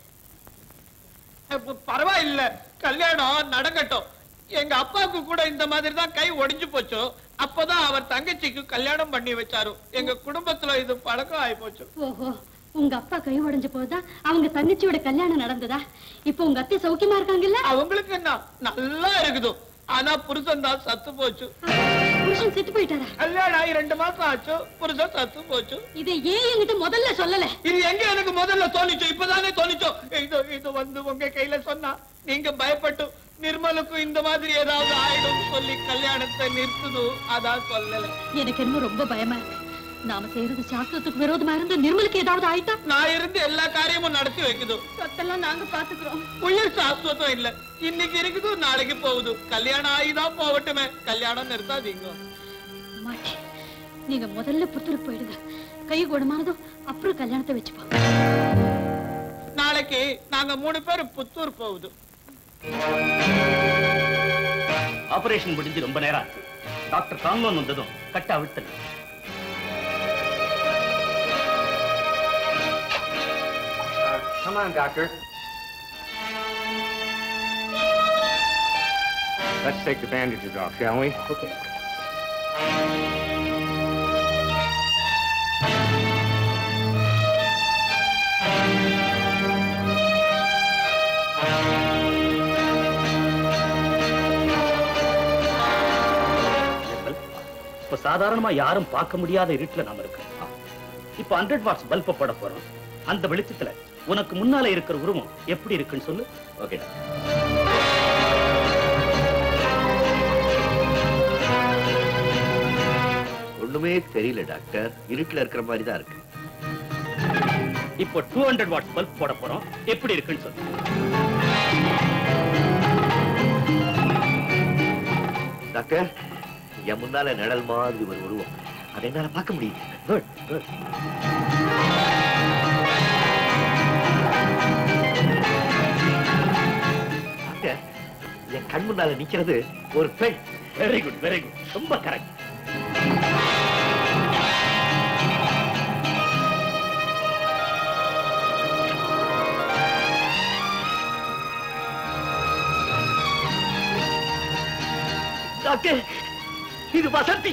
அப்ப பரவாயில்ல கல்யாணம் நடக்கட்டும் எங்க அப்பாவுக்கு கூட இந்த மாதிரி தான் கை ஒடிஞ்சு போச்சு அப்பதான் அவர் தங்கச்சிக்கு கல்யாணம் பண்ணி வச்சாரு எங்க குடும்பத்துல இது பழக்கம் ஆயி போச்சு ஓஹோ உங்க அப்பா கை உடைஞ்ச போதுதான் அவங்க தங்கச்சியோட கல்யாணம் நடந்ததா இப்போ உங்க அத்தை சௌக்கியமா இருக்காங்கல்ல அவங்களுக்கு என்ன நல்லா இருக்குது ஆனா புருஷன் தான் சத்து போச்சு புருஷன் செத்து போயிட்டாரா கல்யாணம் ஆகி ரெண்டு மாசம் ஆச்சு புருஷன் சத்து போச்சு இதை ஏன் என்கிட்ட முதல்ல சொல்லல இது எங்க எனக்கு முதல்ல தோணிச்சோ இப்பதானே தோணிச்சோ இது இது வந்து உங்க கையில சொன்னா நீங்க பயப்பட்டு நிர்மலுக்கும் இந்த மாதிரி ஏதாவது ஆயிடும் சொல்லி கல்யாணத்தை நிறுத்துது அதான் சொல்லல எனக்கு என்னமோ ரொம்ப பயமா இருக்கு நாம செய்யறது சாஸ்திரத்துக்கு விரோதமா இருந்து நிர்மலுக்கு ஏதாவது ஆயிட்டா நான் இருந்து எல்லா காரியமும் நடத்தி வைக்குது சொத்தெல்லாம் நாங்க பாத்துக்கிறோம் உயிர் சாஸ்வதம் இல்ல இன்னைக்கு இருக்குது நாளைக்கு போகுது கல்யாணம் ஆகிதான் போகட்டுமே கல்யாணம் நிறுத்தாதீங்க மாட்டேன் நீங்க முதல்ல புத்தூருக்கு போயிடுங்க கை குணமானதும் அப்புறம் கல்யாணத்தை வச்சுப்போம் நாளைக்கு நாங்க மூணு பேரும் புத்தூர் போகுது ஆபரேஷன் முடிஞ்சு ரொம்ப நேரம் ஆச்சு டாக்டர் காங்கோன் வந்ததும் கட்டா விட்டு Come on, doctor. Let's take the bandages off, shall we? Okay. இப்ப சாதாரணமா யாரும் பார்க்க முடியாத இருட்டுல நாம இருக்கோம் இப்ப ஹண்ட்ரட் வாட்ஸ் பல்ப போட போறோம் அந்த வெளிச்சத்துல உனக்கு முன்னால இருக்கிற உருவம் எப்படி இருக்குன்னு சொல்லு ஓகே ஒண்ணுமே தெரியல டாக்டர் இருட்டுல இருக்கிற மாதிரி தான் இருக்கு இப்போ டூ ஹண்ட்ரட் வாட்ஸ் பல்ப் போட போறோம் எப்படி இருக்குன்னு சொல்லு டாக்டர் என் முன்னால நிழல் மாதிரி ஒரு உருவம் அதை என்னால பார்க்க முடியுது குட் குட் டாக்டர் என் கண் முன்னால நிக்கிறது ஒரு பெண் வெரி குட் வெரி குட் ரொம்ப கரெக்ட் டாக்டர் இது வசந்தி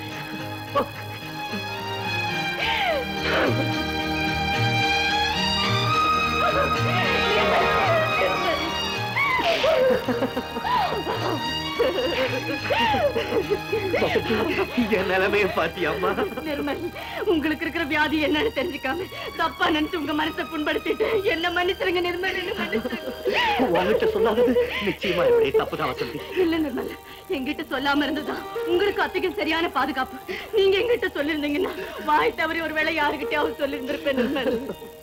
என் நிலைமையை பாத்தியம்மா நிர்மல் உங்களுக்கு இருக்கிற வியாதி என்னன்னு தெரிஞ்சுக்காம தப்பா நினைச்சு உங்க மனசை புண்படுத்திட்டு என்ன மன்னிச்சிருங்க நிர்மல் என்ன மன்னிச்சிருங்க உங்ககிட்ட சொல்லாதது நிச்சயமா இப்படி தப்புதான் வசந்தி இல்ல நிர்மல் என்கிட்ட சொல்லாம இருந்ததுதான் உங்களுக்கு அத்தைக்கும் சரியான பாதுகாப்பு நீங்க என்கிட்ட சொல்லிருந்தீங்கன்னா வாய் தவறி ஒரு வேளை யாருகிட்டயாவது சொல்லிருந்திருப்பேன் நிர்மல்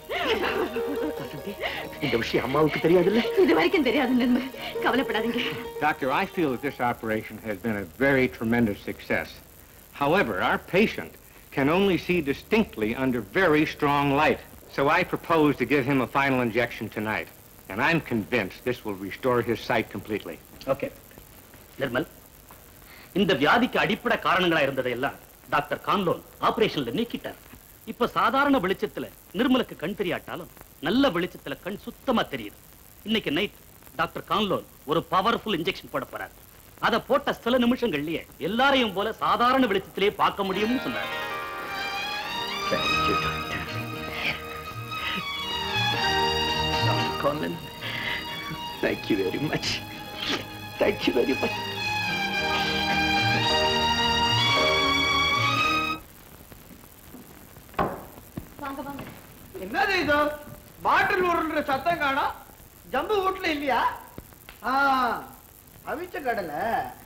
இந்த விஷயம் அம்மாவுக்கு தெரியாதுல்ல இது வரைக்கும் தெரியாது நிர்மல் கவலைப்படாதீங்க Doctor, I feel that this operation has been a very tremendous success. However, our patient can only see distinctly under very strong light. So I propose to give him a final injection tonight. And I'm convinced this will restore his sight completely. Okay Nirmal இந்த வியாதிக்கு அடிப்படை காரணங்களா இருந்ததையெல்லாம் doctor கான்லோன் ஆபரேஷன்ல நீக்கிட்டார் இப்ப சாதாரண வெளிச்சத்துல நிர்மலுக்கு கண் தெரியாட்டாலும் நல்ல வெளிச்சத்துல கண் சுத்தமா தெரியுது இன்னைக்கு நைட் டாக்டர் கான்லோன் ஒரு பவர்ஃபுல் இன்ஜெக்ஷன் போட போறார் அத போட்ட சில நிமிஷங்கள்லயே எல்லாரையும் போல சாதாரண வெளிச்சத்திலே பார்க்க முடியும்னு சொன்னார் Dr. Conlon, thank you very much. Thank you very much. வாங்க வாங்க என்னது இது பாட்டில் உருள்ற சத்தம் காணோம் ஜம்பு வீட்டுல இல்லையா ஆ அவிச்ச கடலை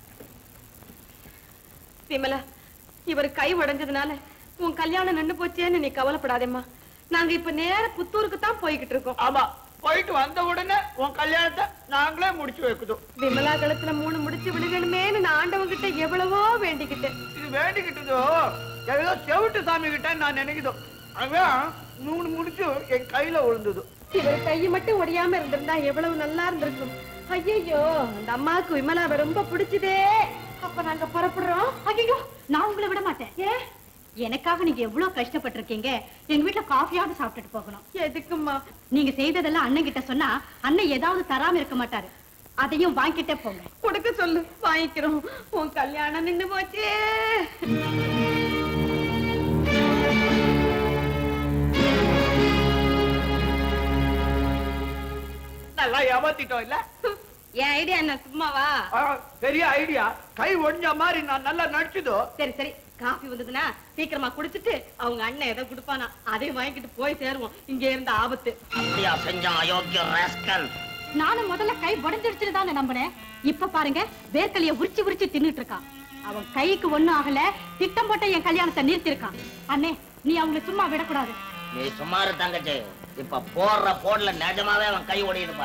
விமலா இவர் கை உடைஞ்சதுனால உன் கல்யாணம் நின்னு போச்சேன்னு நீ கவலைப்படாதேம்மா நாங்க இப்ப நேர புத்தூருக்கு தான் போய்கிட்டு இருக்கோம் ஆமா போயிட்டு வந்த உடனே உன் கல்யாணத்தை நாங்களே முடிச்சு வைக்குதோம் விமலா கழுத்துல மூணு முடிச்சு விழுகணுமேன்னு நான் ஆண்டவன் கிட்ட எவ்வளவோ வேண்டிக்கிட்டேன் இது வேண்டிக்கிட்டதோ ஏதோ செவிட்டு சாமி கிட்ட நான் நினைக்குதோ அதான் மூணு முடிச்சு என் கையில விழுந்தது இவர் கை மட்டும் ஒடியாம இருந்திருந்தா எவ்வளவு நல்லா இருந்திருக்கும் ஐயோ அந்த அம்மாவுக்கு விமலாவை ரொம்ப பிடிச்சதே அப்ப நாங்க புறப்படுறோம் ஐயோ நான் உங்களை விட மாட்டேன் ஏன் எனக்காக நீங்க எவ்வளவு கஷ்டப்பட்டிருக்கீங்க எங்க வீட்டுல காஃபியாவது சாப்பிட்டுட்டு போகணும் எதுக்குமா நீங்க செய்ததெல்லாம் அண்ணன் கிட்ட சொன்னா அண்ணன் ஏதாவது தராம இருக்க மாட்டாரு அதையும் வாங்கிட்டே போங்க கொடுக்க சொல்லு வாங்கிக்கிறோம் உன் கல்யாணம் நின்னு போச்சே நல்லா ஏமாத்திட்டோம் இல்ல என் ஐடியா என்ன சும்மாவா ஆ, பெரிய ஐடியா கை ஒடிஞ்ச மாதிரி நான் நல்லா நடிச்சதோ சரி சரி காஃபி வந்ததுன்னா சீக்கிரமா குடிச்சிட்டு அவங்க அண்ணன் ஏதோ கொடுப்பானா அதையும் வாங்கிட்டு போய் சேருவோம் இங்க இருந்த ஆபத்து அப்படியா செஞ்சான் அயோக்கிய ராஸ்கல் நானும் முதல்ல கை உடஞ்சிருச்சுன்னு தானே நம்பினேன் இப்ப பாருங்க வேர்க்கலிய உரிச்சு உரிச்சு தின்னுட்டு இருக்கான் அவன் கைக்கு ஒண்ணும் ஆகல திட்டம் போட்ட என் கல்யாணத்தை நிறுத்திருக்கான் அண்ணே நீ அவங்களை சும்மா விடக்கூடாது நீ சுமாரு தங்கச்சி இப்ப போடுற போடல நிஜமாவே அவன் கை ஓடிடுப்பா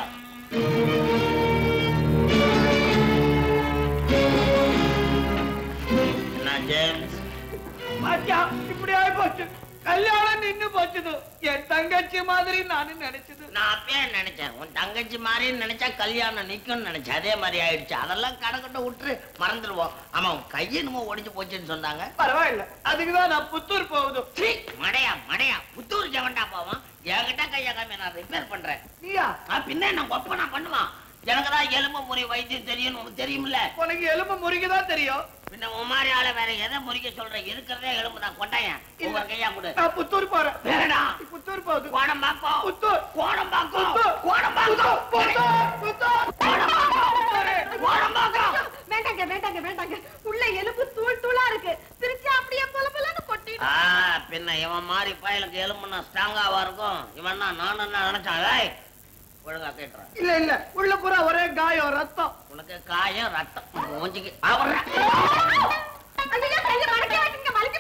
என்ன ஜேம்ஸ் பாத்தியா இப்படி ஆயி போச்சு கல்யாணம் நின்னு போச்சுது என் தங்கச்சி மாதிரி நானும் நினைச்சது நான் அப்பயே நினைச்சேன் உன் தங்கச்சி மாதிரி நினைச்சா கல்யாணம் நிக்கும்னு நினைச்சேன் அதே மாதிரி ஆயிடுச்சு அதெல்லாம் கடக்கட்ட விட்டுரு மறந்துடுவோம் ஆமா உன் கையை என்னமோ ஒடிஞ்சு போச்சுன்னு சொன்னாங்க பரவாயில்ல அதுக்குதான் நான் புத்தூர் போகுது சீ, மடையா மடையா புத்தூர் ஜவன்டா போவான் என்கிட்ட கையா காமி நான் ரிப்பேர் பண்றேன் நீயா ஆ, பின்ன நான் ஒப்ப நான் பண்ணுவான் எனக்கு தான் எலும்பு முறை வைத்தியம் தெரியும்னு உனக்கு தெரியுமில்ல உனக்கு எலும்பு முறிக்கதான் தெரியும் பின்ன உன் மாதிரி ஆள வேற எதை முறிக்க சொல்ற இருக்கிறதே எலும்பு தான் கொட்டாயன் ஒவ்வொரு கையா கொடு நான் புத்தூர் போறேன் வேறடா புத்தூர் போகுது கோடம்பாக்கம் புத்தூர் கோடம்பாக்கம் புத்தூர் கோடம்பாக்கம் புத்தூர் புத்தூர் கோடம்பாக்கம் வேண்டாங்க வேண்டாங்க வேண்டாங்க உள்ள எலும்பு தூள் தூளா இருக்கு பிரிச்சு அப்படியே பொல பொலன்னு கொட்டி ஆ, பின்ன இவன் மாதிரி பயலுக்கு எலும்புனா ஸ்ட்ராங்காவா இருக்கும் இவன் தான் நான் என்ன நினைச்சான் ஏய், ஒழுங்கா கேட்டுறான் இல்ல இல்ல உள்ள பூரா ஒரே காயம் ரத்தம் உனக்கு காயம் ரத்தம் மூஞ்சிக்கு அவர்ற ஐயோ கைய மடக்கி வச்சுங்க மடக்கி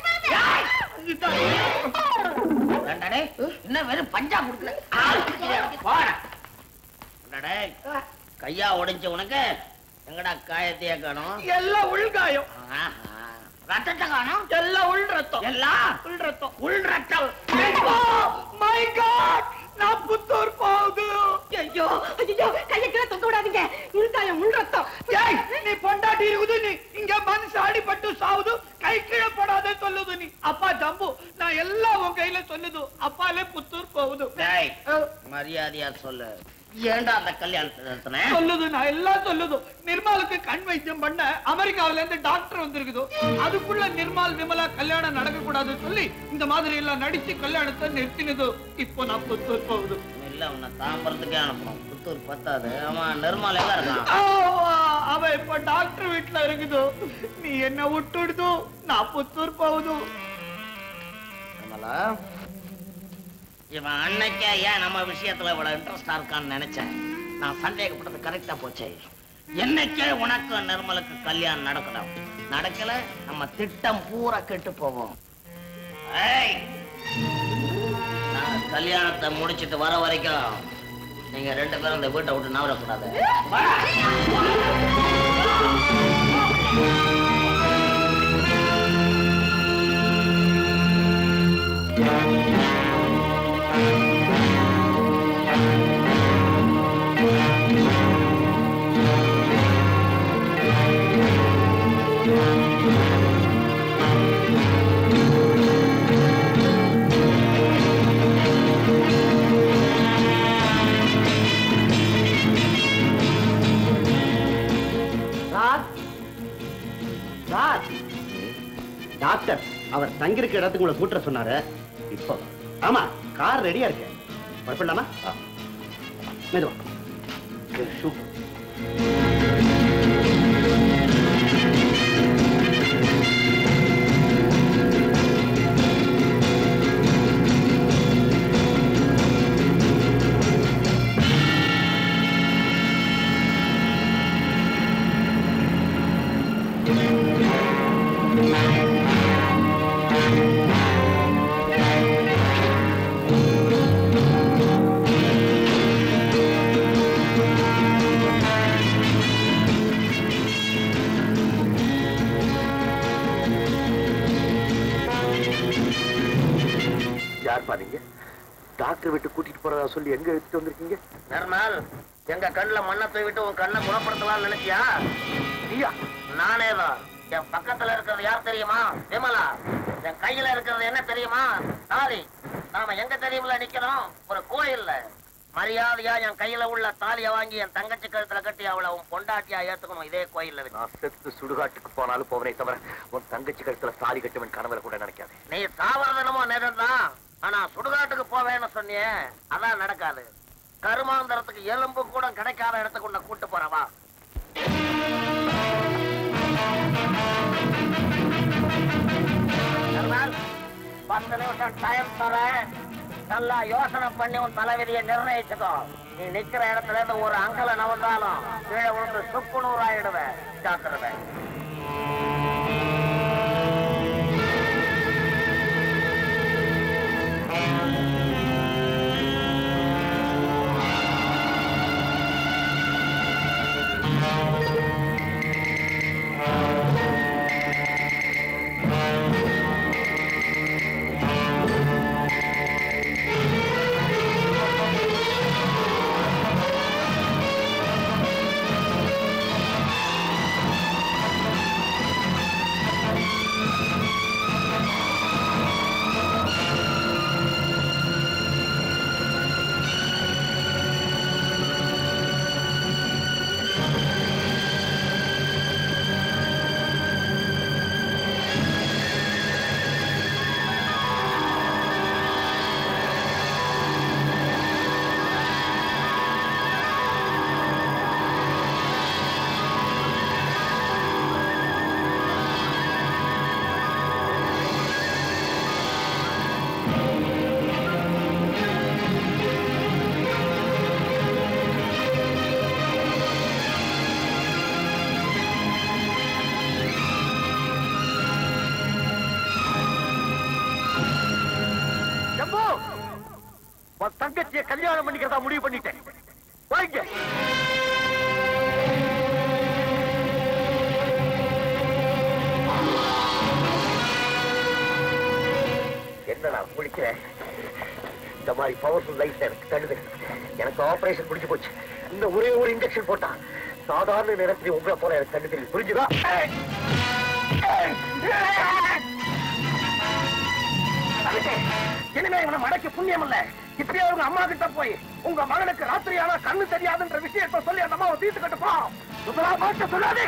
ஏண்டாடே, என்ன வெறும் பஞ்சா குடுக்கல ஆள் போட ஏண்டாடே, கையா உடைஞ்ச உனக்கு எங்கடா காயத்தையே காணும் எல்லாம் உள்காயம் ரத்தத்தை காணும் எல்லாம் உள் ரத்தம் எல்லாம் உள் ரத்தம் உள் ரத்தம் மை காட் நான் புத்தூர் போகுது ஐயோ ஐயோ கைய கீழே தொங்க விடாதீங்க இருக்காயம் உள் ரத்தம் ஏய் நீ பொண்டாட்டி இருக்குது நீ இங்க மனசு அடிபட்டு சாவுது கை கீழே போடாத சொல்லுது நீ அப்பா ஜம்பு நான் எல்லாம் உன் கையில சொல்லுது அப்பாலே புத்தூர் போகுது டேய், மரியாதையா சொல்லு ஏன்டா அந்த கல்யாணத்தை நிறுத்தின சொல்லுது நான் எல்லாம் சொல்லுது நிர்மாலுக்கு கண் வைத்தியம் பண்ண அமெரிக்காவில இருந்து டாக்டர் வந்திருக்குது அதுக்குள்ள நிர்மால் விமலா கல்யாணம் நடக்க கூடாதுன்னு சொல்லி இந்த மாதிரி எல்லாம் நடிச்சு கல்யாணத்தை நிறுத்தினது இப்போ நான் புத்தூர் போகுது இல்ல உன்னை தாம்பரத்துக்கே அனுப்பணும் புத்தூர் பத்தாது அவன் நிர்மல் எல்லாம் இருக்கான் ஆவா, அவ இப்ப டாக்டர் வீட்டுல இருக்குது நீ என்ன விட்டுடுது நான் புத்தூர் போகுது விமலா இவன் அன்னைக்கே ஏன் நம்ம விஷயத்துல இவ்வளவு இன்ட்ரெஸ்டா இருக்கான்னு நினைச்சேன் நான் சந்தேகப்பட்டது கரெக்டா போச்சே என்னைக்கே உனக்கு நிர்மலுக்கு கல்யாணம் நடக்கணும் நடக்கல நம்ம திட்டம் பூரா கெட்டு போவோம் ஏய், நான் கல்யாணத்தை முடிச்சிட்டு வர வரைக்கும் நீங்க ரெண்டு பேரும் இந்த வீட்டை விட்டு நவரக்கூடாது ராஜ் ராஜ் டாக்டர் அவர் தங்கியிருக்க இடத்துக்கு உங்களை கூட்ட சொன்னாரு இப்போ ஆமா கார் ரெடியா இருக்கு புறப்படலாமா மெதுவா ஷூ யார் பாருங்க டாக்டர் விட்டு கூட்டிட்டு போறதா சொல்லி எங்க எடுத்துட்டு வந்திருக்கீங்க நிர்மல் எங்க கண்ணுல மண்ணை தூவிட்டு உன் கண்ணை குணப்படுத்தலாம்னு நினைச்சியா நீயா நானே தான் என் பக்கத்துல இருக்கிறது யார் தெரியுமா விமலா என் கையில இருக்கிறது என்ன தெரியுமா தாலி நாம எங்க தெரியுமில்ல நிக்கிறோம் ஒரு கோயில்ல மரியாதையா என் கையில உள்ள தாலிய வாங்கி என் தங்கச்சி கழுத்துல கட்டி அவளை உன் பொண்டாட்டியா ஏத்துக்கணும் இதே கோயில்ல வச்சு. நான் செத்து சுடுகாட்டுக்கு போனாலும் போவனே தவிர உன் தங்கச்சி கழுத்துல தாலி கட்டுவன் கனவுல கூட நினைக்காது நீ சாவறது என்னமோ நேரம்தான் ஆனா சுடுகாட்டுக்கு போவேன்னு சொன்னியே அதான் நடக்காது கருமாந்திரத்துக்கு எலும்பு கூட கிடைக்காத இடத்துக்கு உன்னை கூட்டு போறவா பத்து நிமிஷம் டைம் தரேன் நல்லா யோசனை பண்ணி உன் தலைவிதியை நிர்ணயிச்சுக்கோ நீ நிக்கிற இடத்துல இருந்து ஒரு அங்கல நவந்தாலும் கீழே விழுந்து சுக்கு நூறாயிடுவேன் ஜாக்கிரதை ராட்சிய கல்யாணம் பண்ணிக்கிறதா முடிவு பண்ணிட்டேன் வாங்க என்னடா குளிக்கிறேன் இந்த மாதிரி பவர்ஃபுல் லைட் எனக்கு தள்ளுது எனக்கு ஆபரேஷன் முடிஞ்சு போச்சு இந்த ஒரே ஒரு இன்ஜெக்ஷன் போட்டா சாதாரண நேரத்தில் உங்களை போல எனக்கு கண்டு தெரியும் புரிஞ்சுதா இனிமே இவனை மடக்கி புண்ணியம் இல்ல இப்பயே உங்க அம்மா கிட்ட போய் உங்க மகனுக்கு ராத்திரி ஆனா கண்ணு தெரியாதுன்ற விஷயத்த சொல்லி அந்த அம்மாவை தீர்த்துக்கிட்டு போ சுந்தரா மாட்ட சொல்லாதே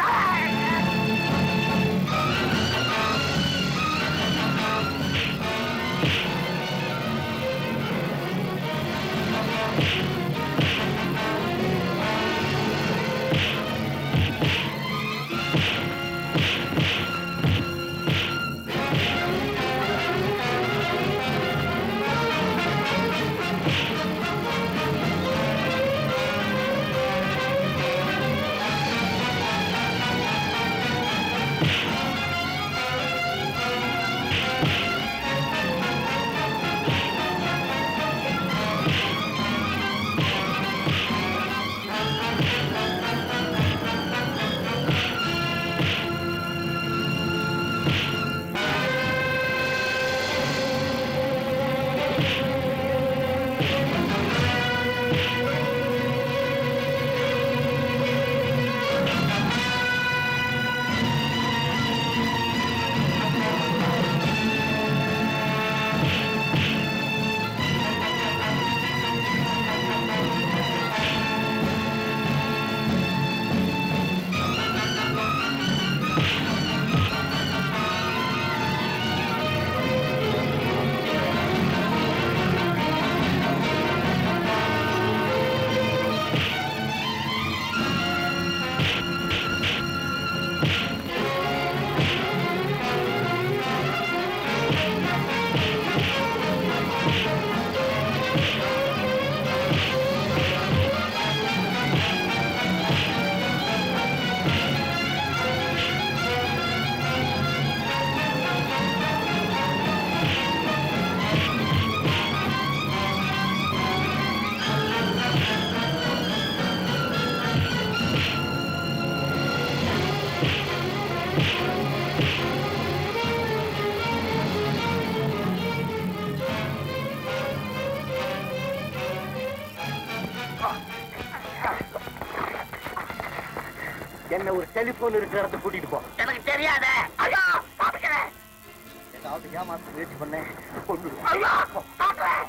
என்ன ஒரு டெலிபோன் இருக்கிற இடத்துக்கு கூட்டிட்டு போ எனக்கு தெரியாத ஐயா பாத்துக்கிறேன் ஏதாவது ஏமாத்த முயற்சி பண்ணேன் கொண்டு ஐயா பாக்குறேன்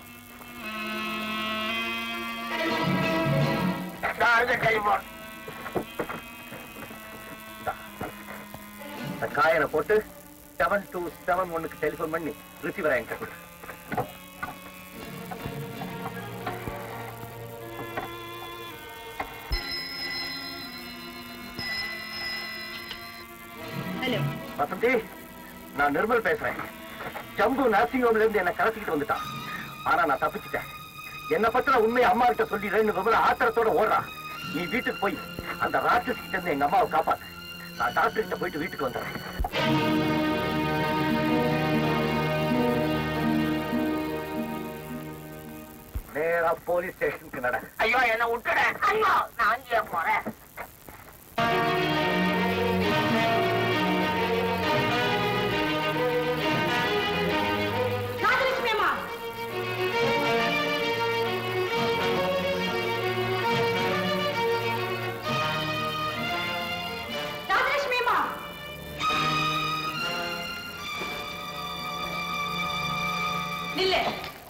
டெலிபோன் இந்த காயனை போட்டு செவன் டூ செவன் ஒன்னுக்கு டெலிபோன் பண்ணி ரிசீவரை என்கிட்ட கொடு ஹலோ வசந்தி நான் நிர்மல் பேசுறேன் ஜம்பு நர்சிங் ஹோம்ல இருந்து என்ன கடத்திக்கிட்டு வந்துட்டான் ஆனா நான் தப்பிச்சிட்டேன் என்ன பத்தின உண்மை அம்மா கிட்ட சொல்லிடுறேன்னு விமலா ஆத்திரத்தோட ஓடுறான் நீ வீட்டுக்கு போய் அந்த ராட்சஸ் கிட்ட இருந்து எங்க அம்மாவை காப்பாத்து நான் டாக்டர் கிட்ட போயிட்டு வீட்டுக்கு வந்துடுறேன் நேரா போலீஸ் ஸ்டேஷனுக்கு நட ஐயோ என்ன விட்டுட ஐயோ நான் அங்கேயே போறேன் ராஜலட்சுமி அம்மா ராஜலட்சுமி அம்மா நில்லு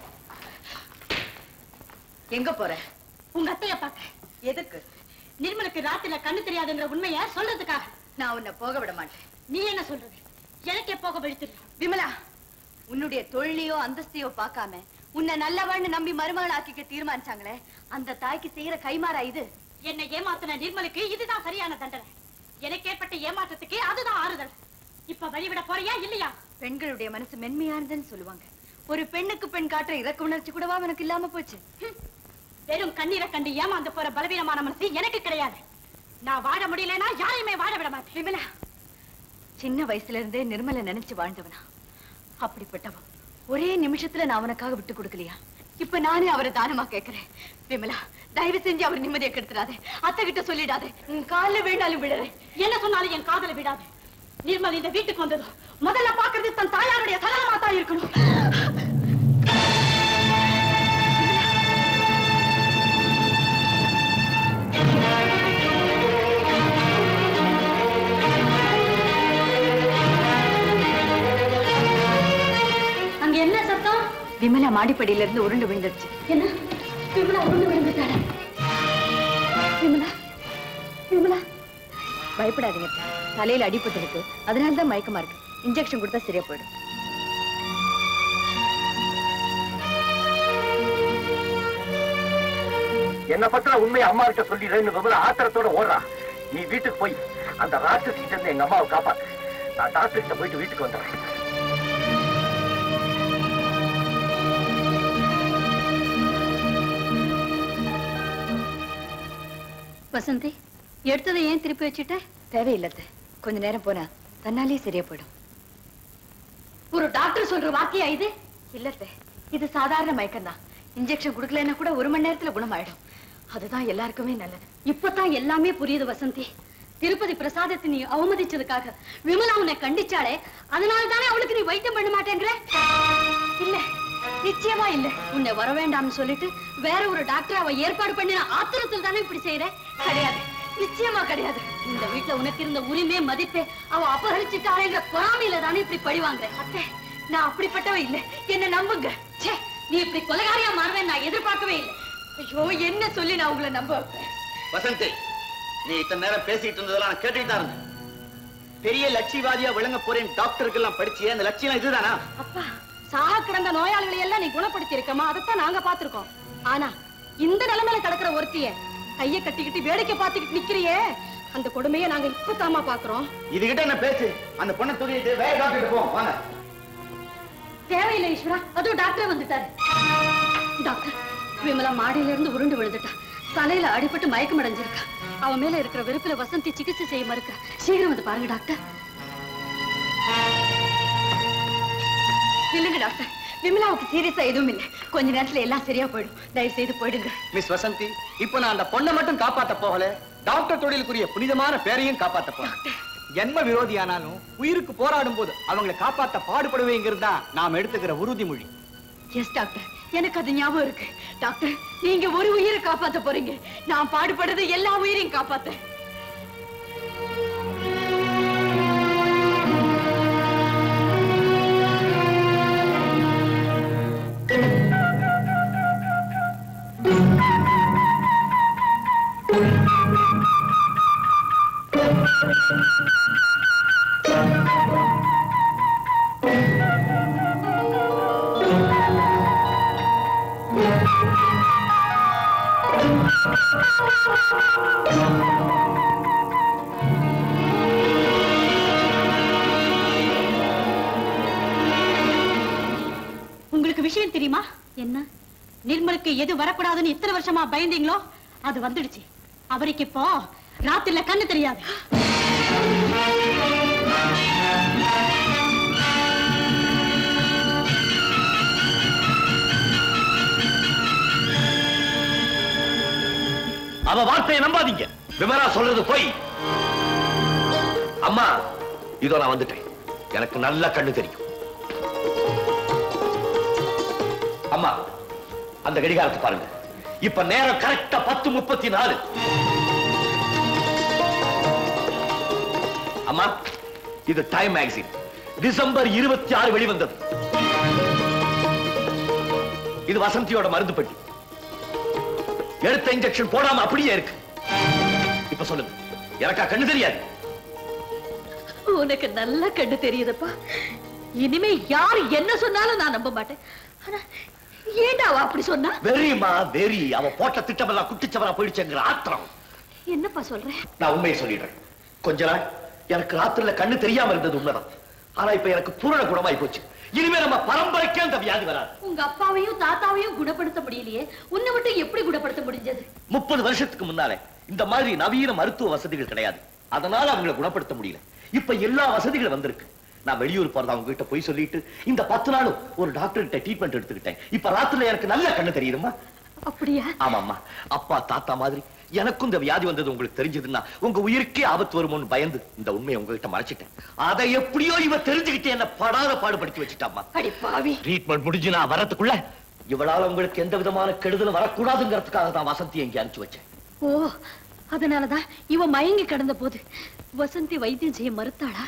எங்க போற உங்க அத்தைய பார்க்க எதுக்கு நிர்மலுக்கு ராத்திரில கண்ணு தெரியாதுங்கிற உண்மைய சொல்றதுக்காக நான் உன்னை போக விட மாட்டேன் நீ என்ன சொல்றது எனக்கே போக வழித்திரு விமலா உன்னுடைய தொழிலையோ அந்தஸ்தையோ பார்க்காம உன்னை நல்லவாழ்னு நம்பி மருமகள் ஆக்கிக்க தீர்மானிச்சாங்களே அந்த தாய்க்கு செய்யற கைமாறா இது என்னை ஏமாத்தின நிர்மலுக்கு இதுதான் சரியான தண்டனை எனக்கு ஏற்பட்ட ஏமாற்றத்துக்கு அதுதான் ஆறுதல் இப்ப வழிவிட போறியா இல்லையா பெண்களுடைய மனசு மென்மையானதுன்னு சொல்லுவாங்க ஒரு பெண்ணுக்கு பெண் காட்டுற இறக்க உணர்ச்சி கூடவா எனக்கு இல்லாம போச்சு வெறும் கண்ணீரை கண்டு ஏமாந்து போற பலவீனமான மனசு எனக்கு கிடையாது நான் வாழ முடியலன்னா யாரையுமே வாழ விட மாட்டேன் விமலா சின்ன வயசுல இருந்தே நிர்மலை நினைச்சு வாழ்ந்தவனா அப்படிப்பட்டவன் ஒரே நிமிஷத்துல நான் அவனுக்காக விட்டு கொடுக்கலையா இப்ப நானே அவரை தானமா கேக்குறேன் விமலா தயவு செஞ்சு அவர் நிம்மதியை கெடுத்துறாதே அத்தை கிட்ட சொல்லிடாதே உன் கால்ல வேண்டாலும் விடுறேன் என்ன சொன்னாலும் என் காதல விடாது நிர்மல் இந்த வீட்டுக்கு வந்ததும் முதல்ல பாக்குறது தன் தாயாருடைய சலனமா தான் இருக்கணும் அங்க என்ன சத்தம் விமலா மாடிப்படியில இருந்து உருண்டு விழுந்துருச்சு என்ன விமலா உருண்டு விழுந்துட்டாளா விமலா விமலா பயப்படாதீங்க அத்தை. தலையில அடிபட்டு இருக்கு அதனால தான் மயக்கமா இருக்கு இன்ஜெக்ஷன் கொடுத்தா சரியா போயிடும் என்ன பத்தின உண்மையை அம்மா கிட்ட சொல்லிடுறேன்னு விமலா ஆத்திரத்தோட ஓடுறா நீ வீட்டுக்கு போய் அந்த ராட்சசி கிட்ட இருந்து எங்க அம்மாவை காப்பாத்து நான் டாக்டர் கிட்ட போயிட்டு வீட்டுக்கு வந்துடுறேன் வசந்தி எடுத்ததை ஏன் திருப்பி வச்சுட்ட தேவையில்லை அத்தை. கொஞ்ச நேரம் போனா தன்னாலே சரியா போயிடும் ஒரு டாக்டர் சொல்ற வாக்கியா இது இல்ல அத்தை. இது சாதாரண மயக்கம் தான் இன்ஜெக்ஷன் கொடுக்கலன்னா கூட ஒரு மணி நேரத்துல குணமாயிடும் அதுதான் எல்லாருக்குமே நல்லது இப்பதான் எல்லாமே புரியுது வசந்தி திருப்பதி பிரசாதத்தை நீ அவமதிச்சதுக்காக விமலா உன்னை கண்டிச்சாளே அதனால தானே அவளுக்கு நீ வைத்தியம் பண்ண மாட்டேங்கிற இல்ல நிச்சயமா இல்ல உன்னை வர வேண்டாம்னு சொல்லிட்டு வேற ஒரு டாக்டர் அவ ஏற்பாடு பண்ணின ஆத்திரத்தில் தானே இப்படி செய்யற கிடையாது நிச்சயமா கிடையாது இந்த வீட்டுல உனக்கு இருந்த உரிமை மதிப்பே அவ அபகரிச்சுட்டாளேங்கிற பொறாமையில தானே இப்படி பழி வாங்குற அத்தை நான் அப்படிப்பட்டவ இல்ல என்ன நம்புங்க ச்சே நீ இப்படி கொலைகாரியா மாறுவேன் நான் எதிர்பார்க்கவே இல்லை ஐயோ என்ன சொல்லி நான் உங்களை நம்ப வைப்பேன் வசந்தி நீ இத்தனை நேரம் பேசிட்டு இருந்ததெல்லாம் நான் கேட்டுட்டு தான் இருந்தேன் பெரிய லட்சியவாதியா விளங்க போறேன் டாக்டருக்கு எல்லாம் படிச்சியே அந்த லட்சியம் இதுதானா அப்பா சாக கிடந்த நோயாளிகளை எல்லாம் நீ குணப்படுத்தி இருக்கமா அதைத்தான் நாங்க பாத்திருக்கோம் ஆனா இந்த நிலைமையில கிடக்குற ஒருத்திய கைய கட்டிக்கிட்டு வேடிக்கை பார்த்துக்கிட்டு நிக்கிறியே அந்த கொடுமையை நாங்க இப்பதாமா பாக்குறோம் இதுகிட்ட என்ன பேச்சு அந்த பொண்ணை தூக்கிட்டு வேற டாக்டர் போவோம் வாங்க தேவையில்லை ஈஸ்வரா அதுவும் டாக்டர் வந்துட்டாரு டாக்டர் விமலா மாடியில இருந்து உருண்டு விழுந்துட்டா தலையில அடிபட்டு மயக்கம் அடைஞ்சிருக்கா அவன் மேல இருக்கிற வெறுப்புல வசந்தி சிகிச்சை செய்ய மறுக்க சீக்கிரம் வந்து பாருங்க டாக்டர் இல்லைங்க டாக்டர் விமலாவுக்கு சீரியஸா எதுவும் இல்ல கொஞ்ச நேரத்துல எல்லாம் சரியா போயிடும் தயவு செய்து போயிடுங்க மிஸ் வசந்தி இப்போ நான் அந்த பொண்ணை மட்டும் காப்பாத்த போகல டாக்டர் தொழிலுக்குரிய புனிதமான பேரையும் காப்பாத்த போறேன் ஜென்ம விரோதியானாலும் உயிருக்கு போராடும் போது அவங்களை காப்பாத்த பாடுபடுவேங்கிறது தான் நாம் எடுத்துக்கிற உறுதிமொழி எஸ் டாக்டர் எனக்கு அது ஞாபகம் இருக்கு டாக்டர் நீங்க ஒரு உயிரை காப்பாத்த போறீங்க நான் பாடுபடுறது எல்லா உயிரையும் காப்பாத்த உங்களுக்கு விஷயம் தெரியுமா என்ன நிர்மலுக்கு எது வரக்கூடாதுன்னு இத்தனை வருஷமா பயந்தீங்களோ அது வந்துடுச்சு அவருக்கு இப்போ ராத்திரில கண்ணு தெரியாது அவ வார்த்தையை நம்பாதீங்க விமலா சொல்றது போய் அம்மா இதோ நான் வந்துட்டேன் எனக்கு நல்ல கண்ணு தெரியும் அம்மா அந்த கடிகாரத்தை பாருங்க இப்ப நேரம் கரெக்டா பத்து முப்பத்தி நாலு அம்மா இது டைம் மேகசின் டிசம்பர் இருபத்தி ஆறு வெளிவந்தது இது வசந்தியோட மருந்து பெட்டி எடுத்த இன்ஜெக்ஷன் போடாம அப்படியே இருக்கு இப்ப சொல்லுங்க எனக்கா கண்ணு தெரியாது உனக்கு நல்ல கண்ணு தெரியுதுப்பா இனிமே யார் என்ன சொன்னாலும் நான் நம்ப மாட்டேன் ஆனா ஏண்டா அவ அப்படி சொன்னா வெறிமா வெறி அவ போட்ட திட்டமெல்லாம் குட்டிச்சவரா போயிடுச்சுங்கிற ஆத்திரம் என்னப்பா சொல்ற நான் உண்மையை சொல்லிடுறேன் கொஞ்ச நாள் எனக்கு ராத்திரில கண்ணு தெரியாம இருந்தது உண்மைதான் ஆனா இப்ப எனக்கு பூரண குணமாயி போச்சு இனிமே நம்ம பரம்பரைக்கே அந்த வியாதி வராது உங்க அப்பாவையும் தாத்தாவையும் குணப்படுத்த முடியலையே உன்னை விட்டு எப்படி குணப்படுத்த முடிஞ்சது முப்பது வருஷத்துக்கு முன்னாலே இந்த மாதிரி நவீன மருத்துவ வசதிகள் கிடையாது அதனால அவங்களை குணப்படுத்த முடியல இப்ப எல்லா வசதிகளும் வந்திருக்கு நான் வெளியூர் போறதா அவங்க கிட்ட போய் சொல்லிட்டு இந்த பத்து நாளும் ஒரு டாக்டர் கிட்ட ட்ரீட்மெண்ட் எடுத்துக்கிட்டேன் இப்ப ராத்திரில எனக்கு நல்ல கண்ணு தெரியுதுமா அப்படியா ஆமாம்மா அப்பா தாத்தா மாதிரி எனக்கும் இந்த வியாதி வந்தது உங்களுக்கு தெரிஞ்சதுன்னா உங்க உயிருக்கே ஆபத்து வருமோன்னு பயந்து இந்த உண்மையை உங்ககிட்ட மறைச்சிட்டேன் அதை எப்படியோ இவ தெரிஞ்சுக்கிட்டு என்ன படாத பாடுபடுத்தி வச்சுட்டாமா அடி பாவி ட்ரீட்மெண்ட் முடிஞ்சு நான் வரதுக்குள்ள இவளால உங்களுக்கு எந்த விதமான கெடுதலும் வரக்கூடாதுங்கிறதுக்காக தான் வசந்தி எங்க அனுப்பிச்சு வச்சேன் ஓ அதனாலதான் இவ மயங்கி கிடந்த போது வசந்தி வைத்தியம் செய்ய மறுத்தாளா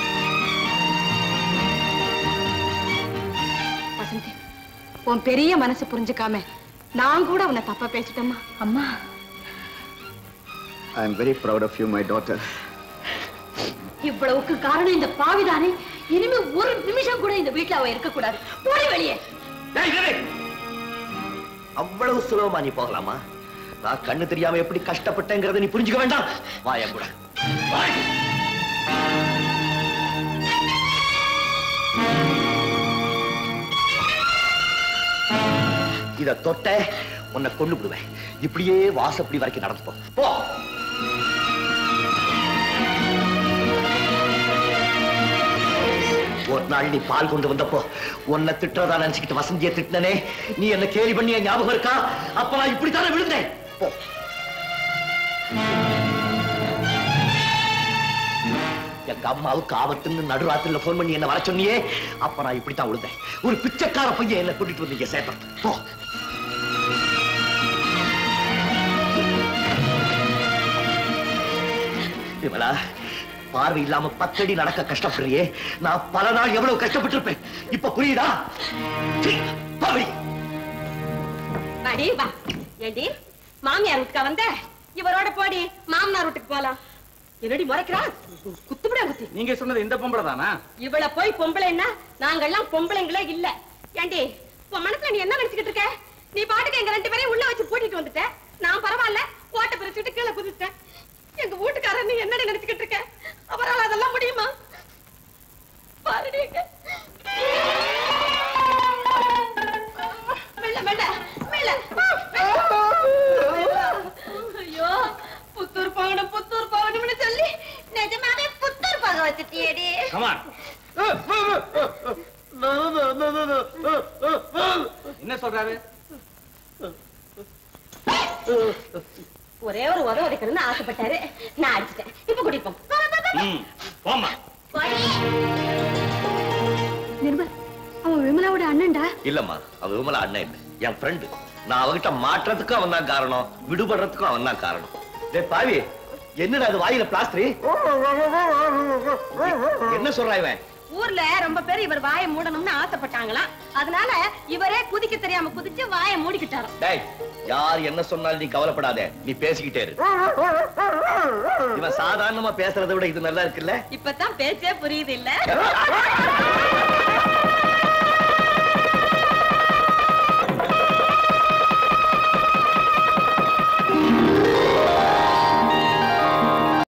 வசந்தி உன் பெரிய மனசு புரிஞ்சுக்காம நான் கூட உன்னை தப்பா பேசிட்டேம்மா அம்மா I am very proud of you, my daughter. இவ்வளவுக்கு காரணம் இந்த பாவிதானே இனிமே ஒரு நிமிஷம் கூட இந்த வீட்டுல அவ இருக்க கூடாது போடி வெளியே டேய், விவேக்! அவ்வளவு சுலபமா நீ போகலாமா நான் கண்ணு தெரியாம எப்படி கஷ்டப்பட்டேங்கிறத நீ புரிஞ்சுக்க வேண்டாம் வாய கூட வாய். இத தொட்ட உன்னை கொண்டு விடுவேன் இப்படியே வாசப்படி வரைக்கும் நடந்து போ போ ஒரு நாள் நீ பால் கொண்டு வந்தப்போ உன்னை திட்டுறதா நினைச்சுக்கிட்டு வசந்தியை திட்டினனே நீ என்ன கேலி பண்ணி என் ஞாபகம் இருக்கா அப்ப நான் இப்படித்தானே விழுந்தேன் போ எங்க அம்மாவுக்கு ஆபத்துன்னு நடுராத்திரில போன் பண்ணி என்ன வர சொன்னியே அப்ப நான் இப்படித்தான் விழுந்தேன் ஒரு பிச்சைக்கார பையன் என்ன கூட்டிட்டு வந்தீங்க சேப்பம் போ விமலா பார்வை இல்லாம பத்தடி நடக்க கஷ்டப்படுறியே நான் பல நாள் எவ்வளவு கஷ்டப்பட்டிருப்பேன் இப்ப புரியுதா சீ, பாவி. அடி வா ஏண்டி மாமியார் வீட்டுக்கா வந்த இவரோட போடி மாமனார் வீட்டுக்கு போலாம் என்னடி முறைக்கிறா குத்துவிட குத்தி நீங்க சொன்னது இந்த பொம்பளை தானா இவள போய் பொம்பளைன்னா நாங்கெல்லாம் பொம்பளைங்களே இல்ல ஏண்டி உன் மனசுல நீ என்ன நினைச்சுக்கிட்டு இருக்க நீ பாட்டுக்கு எங்க ரெண்டு பேரையும் உள்ள வச்சு பூட்டிட்டு வந்துட்ட நான் பரவாயில்ல ஓட்ட பிரிச்சுட்டு கீழே குதிச்சிட்டேன் எங்க வீட்டுக்காரர் நீ என்னடி நினைச்சுக்கிட்டு இருக்க அவரால் அதெல்லாம் முடியுமா பாருடி இங்க. மெல்ல மெல்ல மெல்ல ஐயோ புத்தூர் போகணும் புத்தூர் போகணும்னு சொல்லி நிஜமாவே புத்தூர் போக வச்சுட்டியேடி என்ன சொல்றாரு ஒரே ஒரு உதவ அடிக்கணும்னு ஆசைப்பட்டாரு நான் அடிச்சிட்டேன் இப்ப குடிப்போம் ம், போம்மா நிர்மல் அவன் விமலாவோட அண்ணன்டா இல்லம்மா அவன் விமலா அண்ணன் இல்ல என் ஃப்ரெண்டு நான் அவகிட்ட மாற்றத்துக்கும் அவன் தான் காரணம் விடுபடுறதுக்கும் அவன் தான் காரணம் டேய் பாவி என்னடா அது வாயில பிளாஸ்டர் என்ன சொல்றான் இவன் ஊர்ல ரொம்ப பேர் இவர் வாயை மூடணும்னு ஆசைப்பட்டாங்களாம் அதனால இவரே குதிக்க தெரியாம குதிச்சு வாயை மூடிக்கிட்டாராம் டேய் யார் என்ன சொன்னாலும் நீ கவலைப்படாத நீ பேசிக்கிட்டே இரு இவன் சாதாரணமா பேசுறதை விட இது நல்லா இருக்குல்ல இப்பதான் பேச்சே புரியுது இல்ல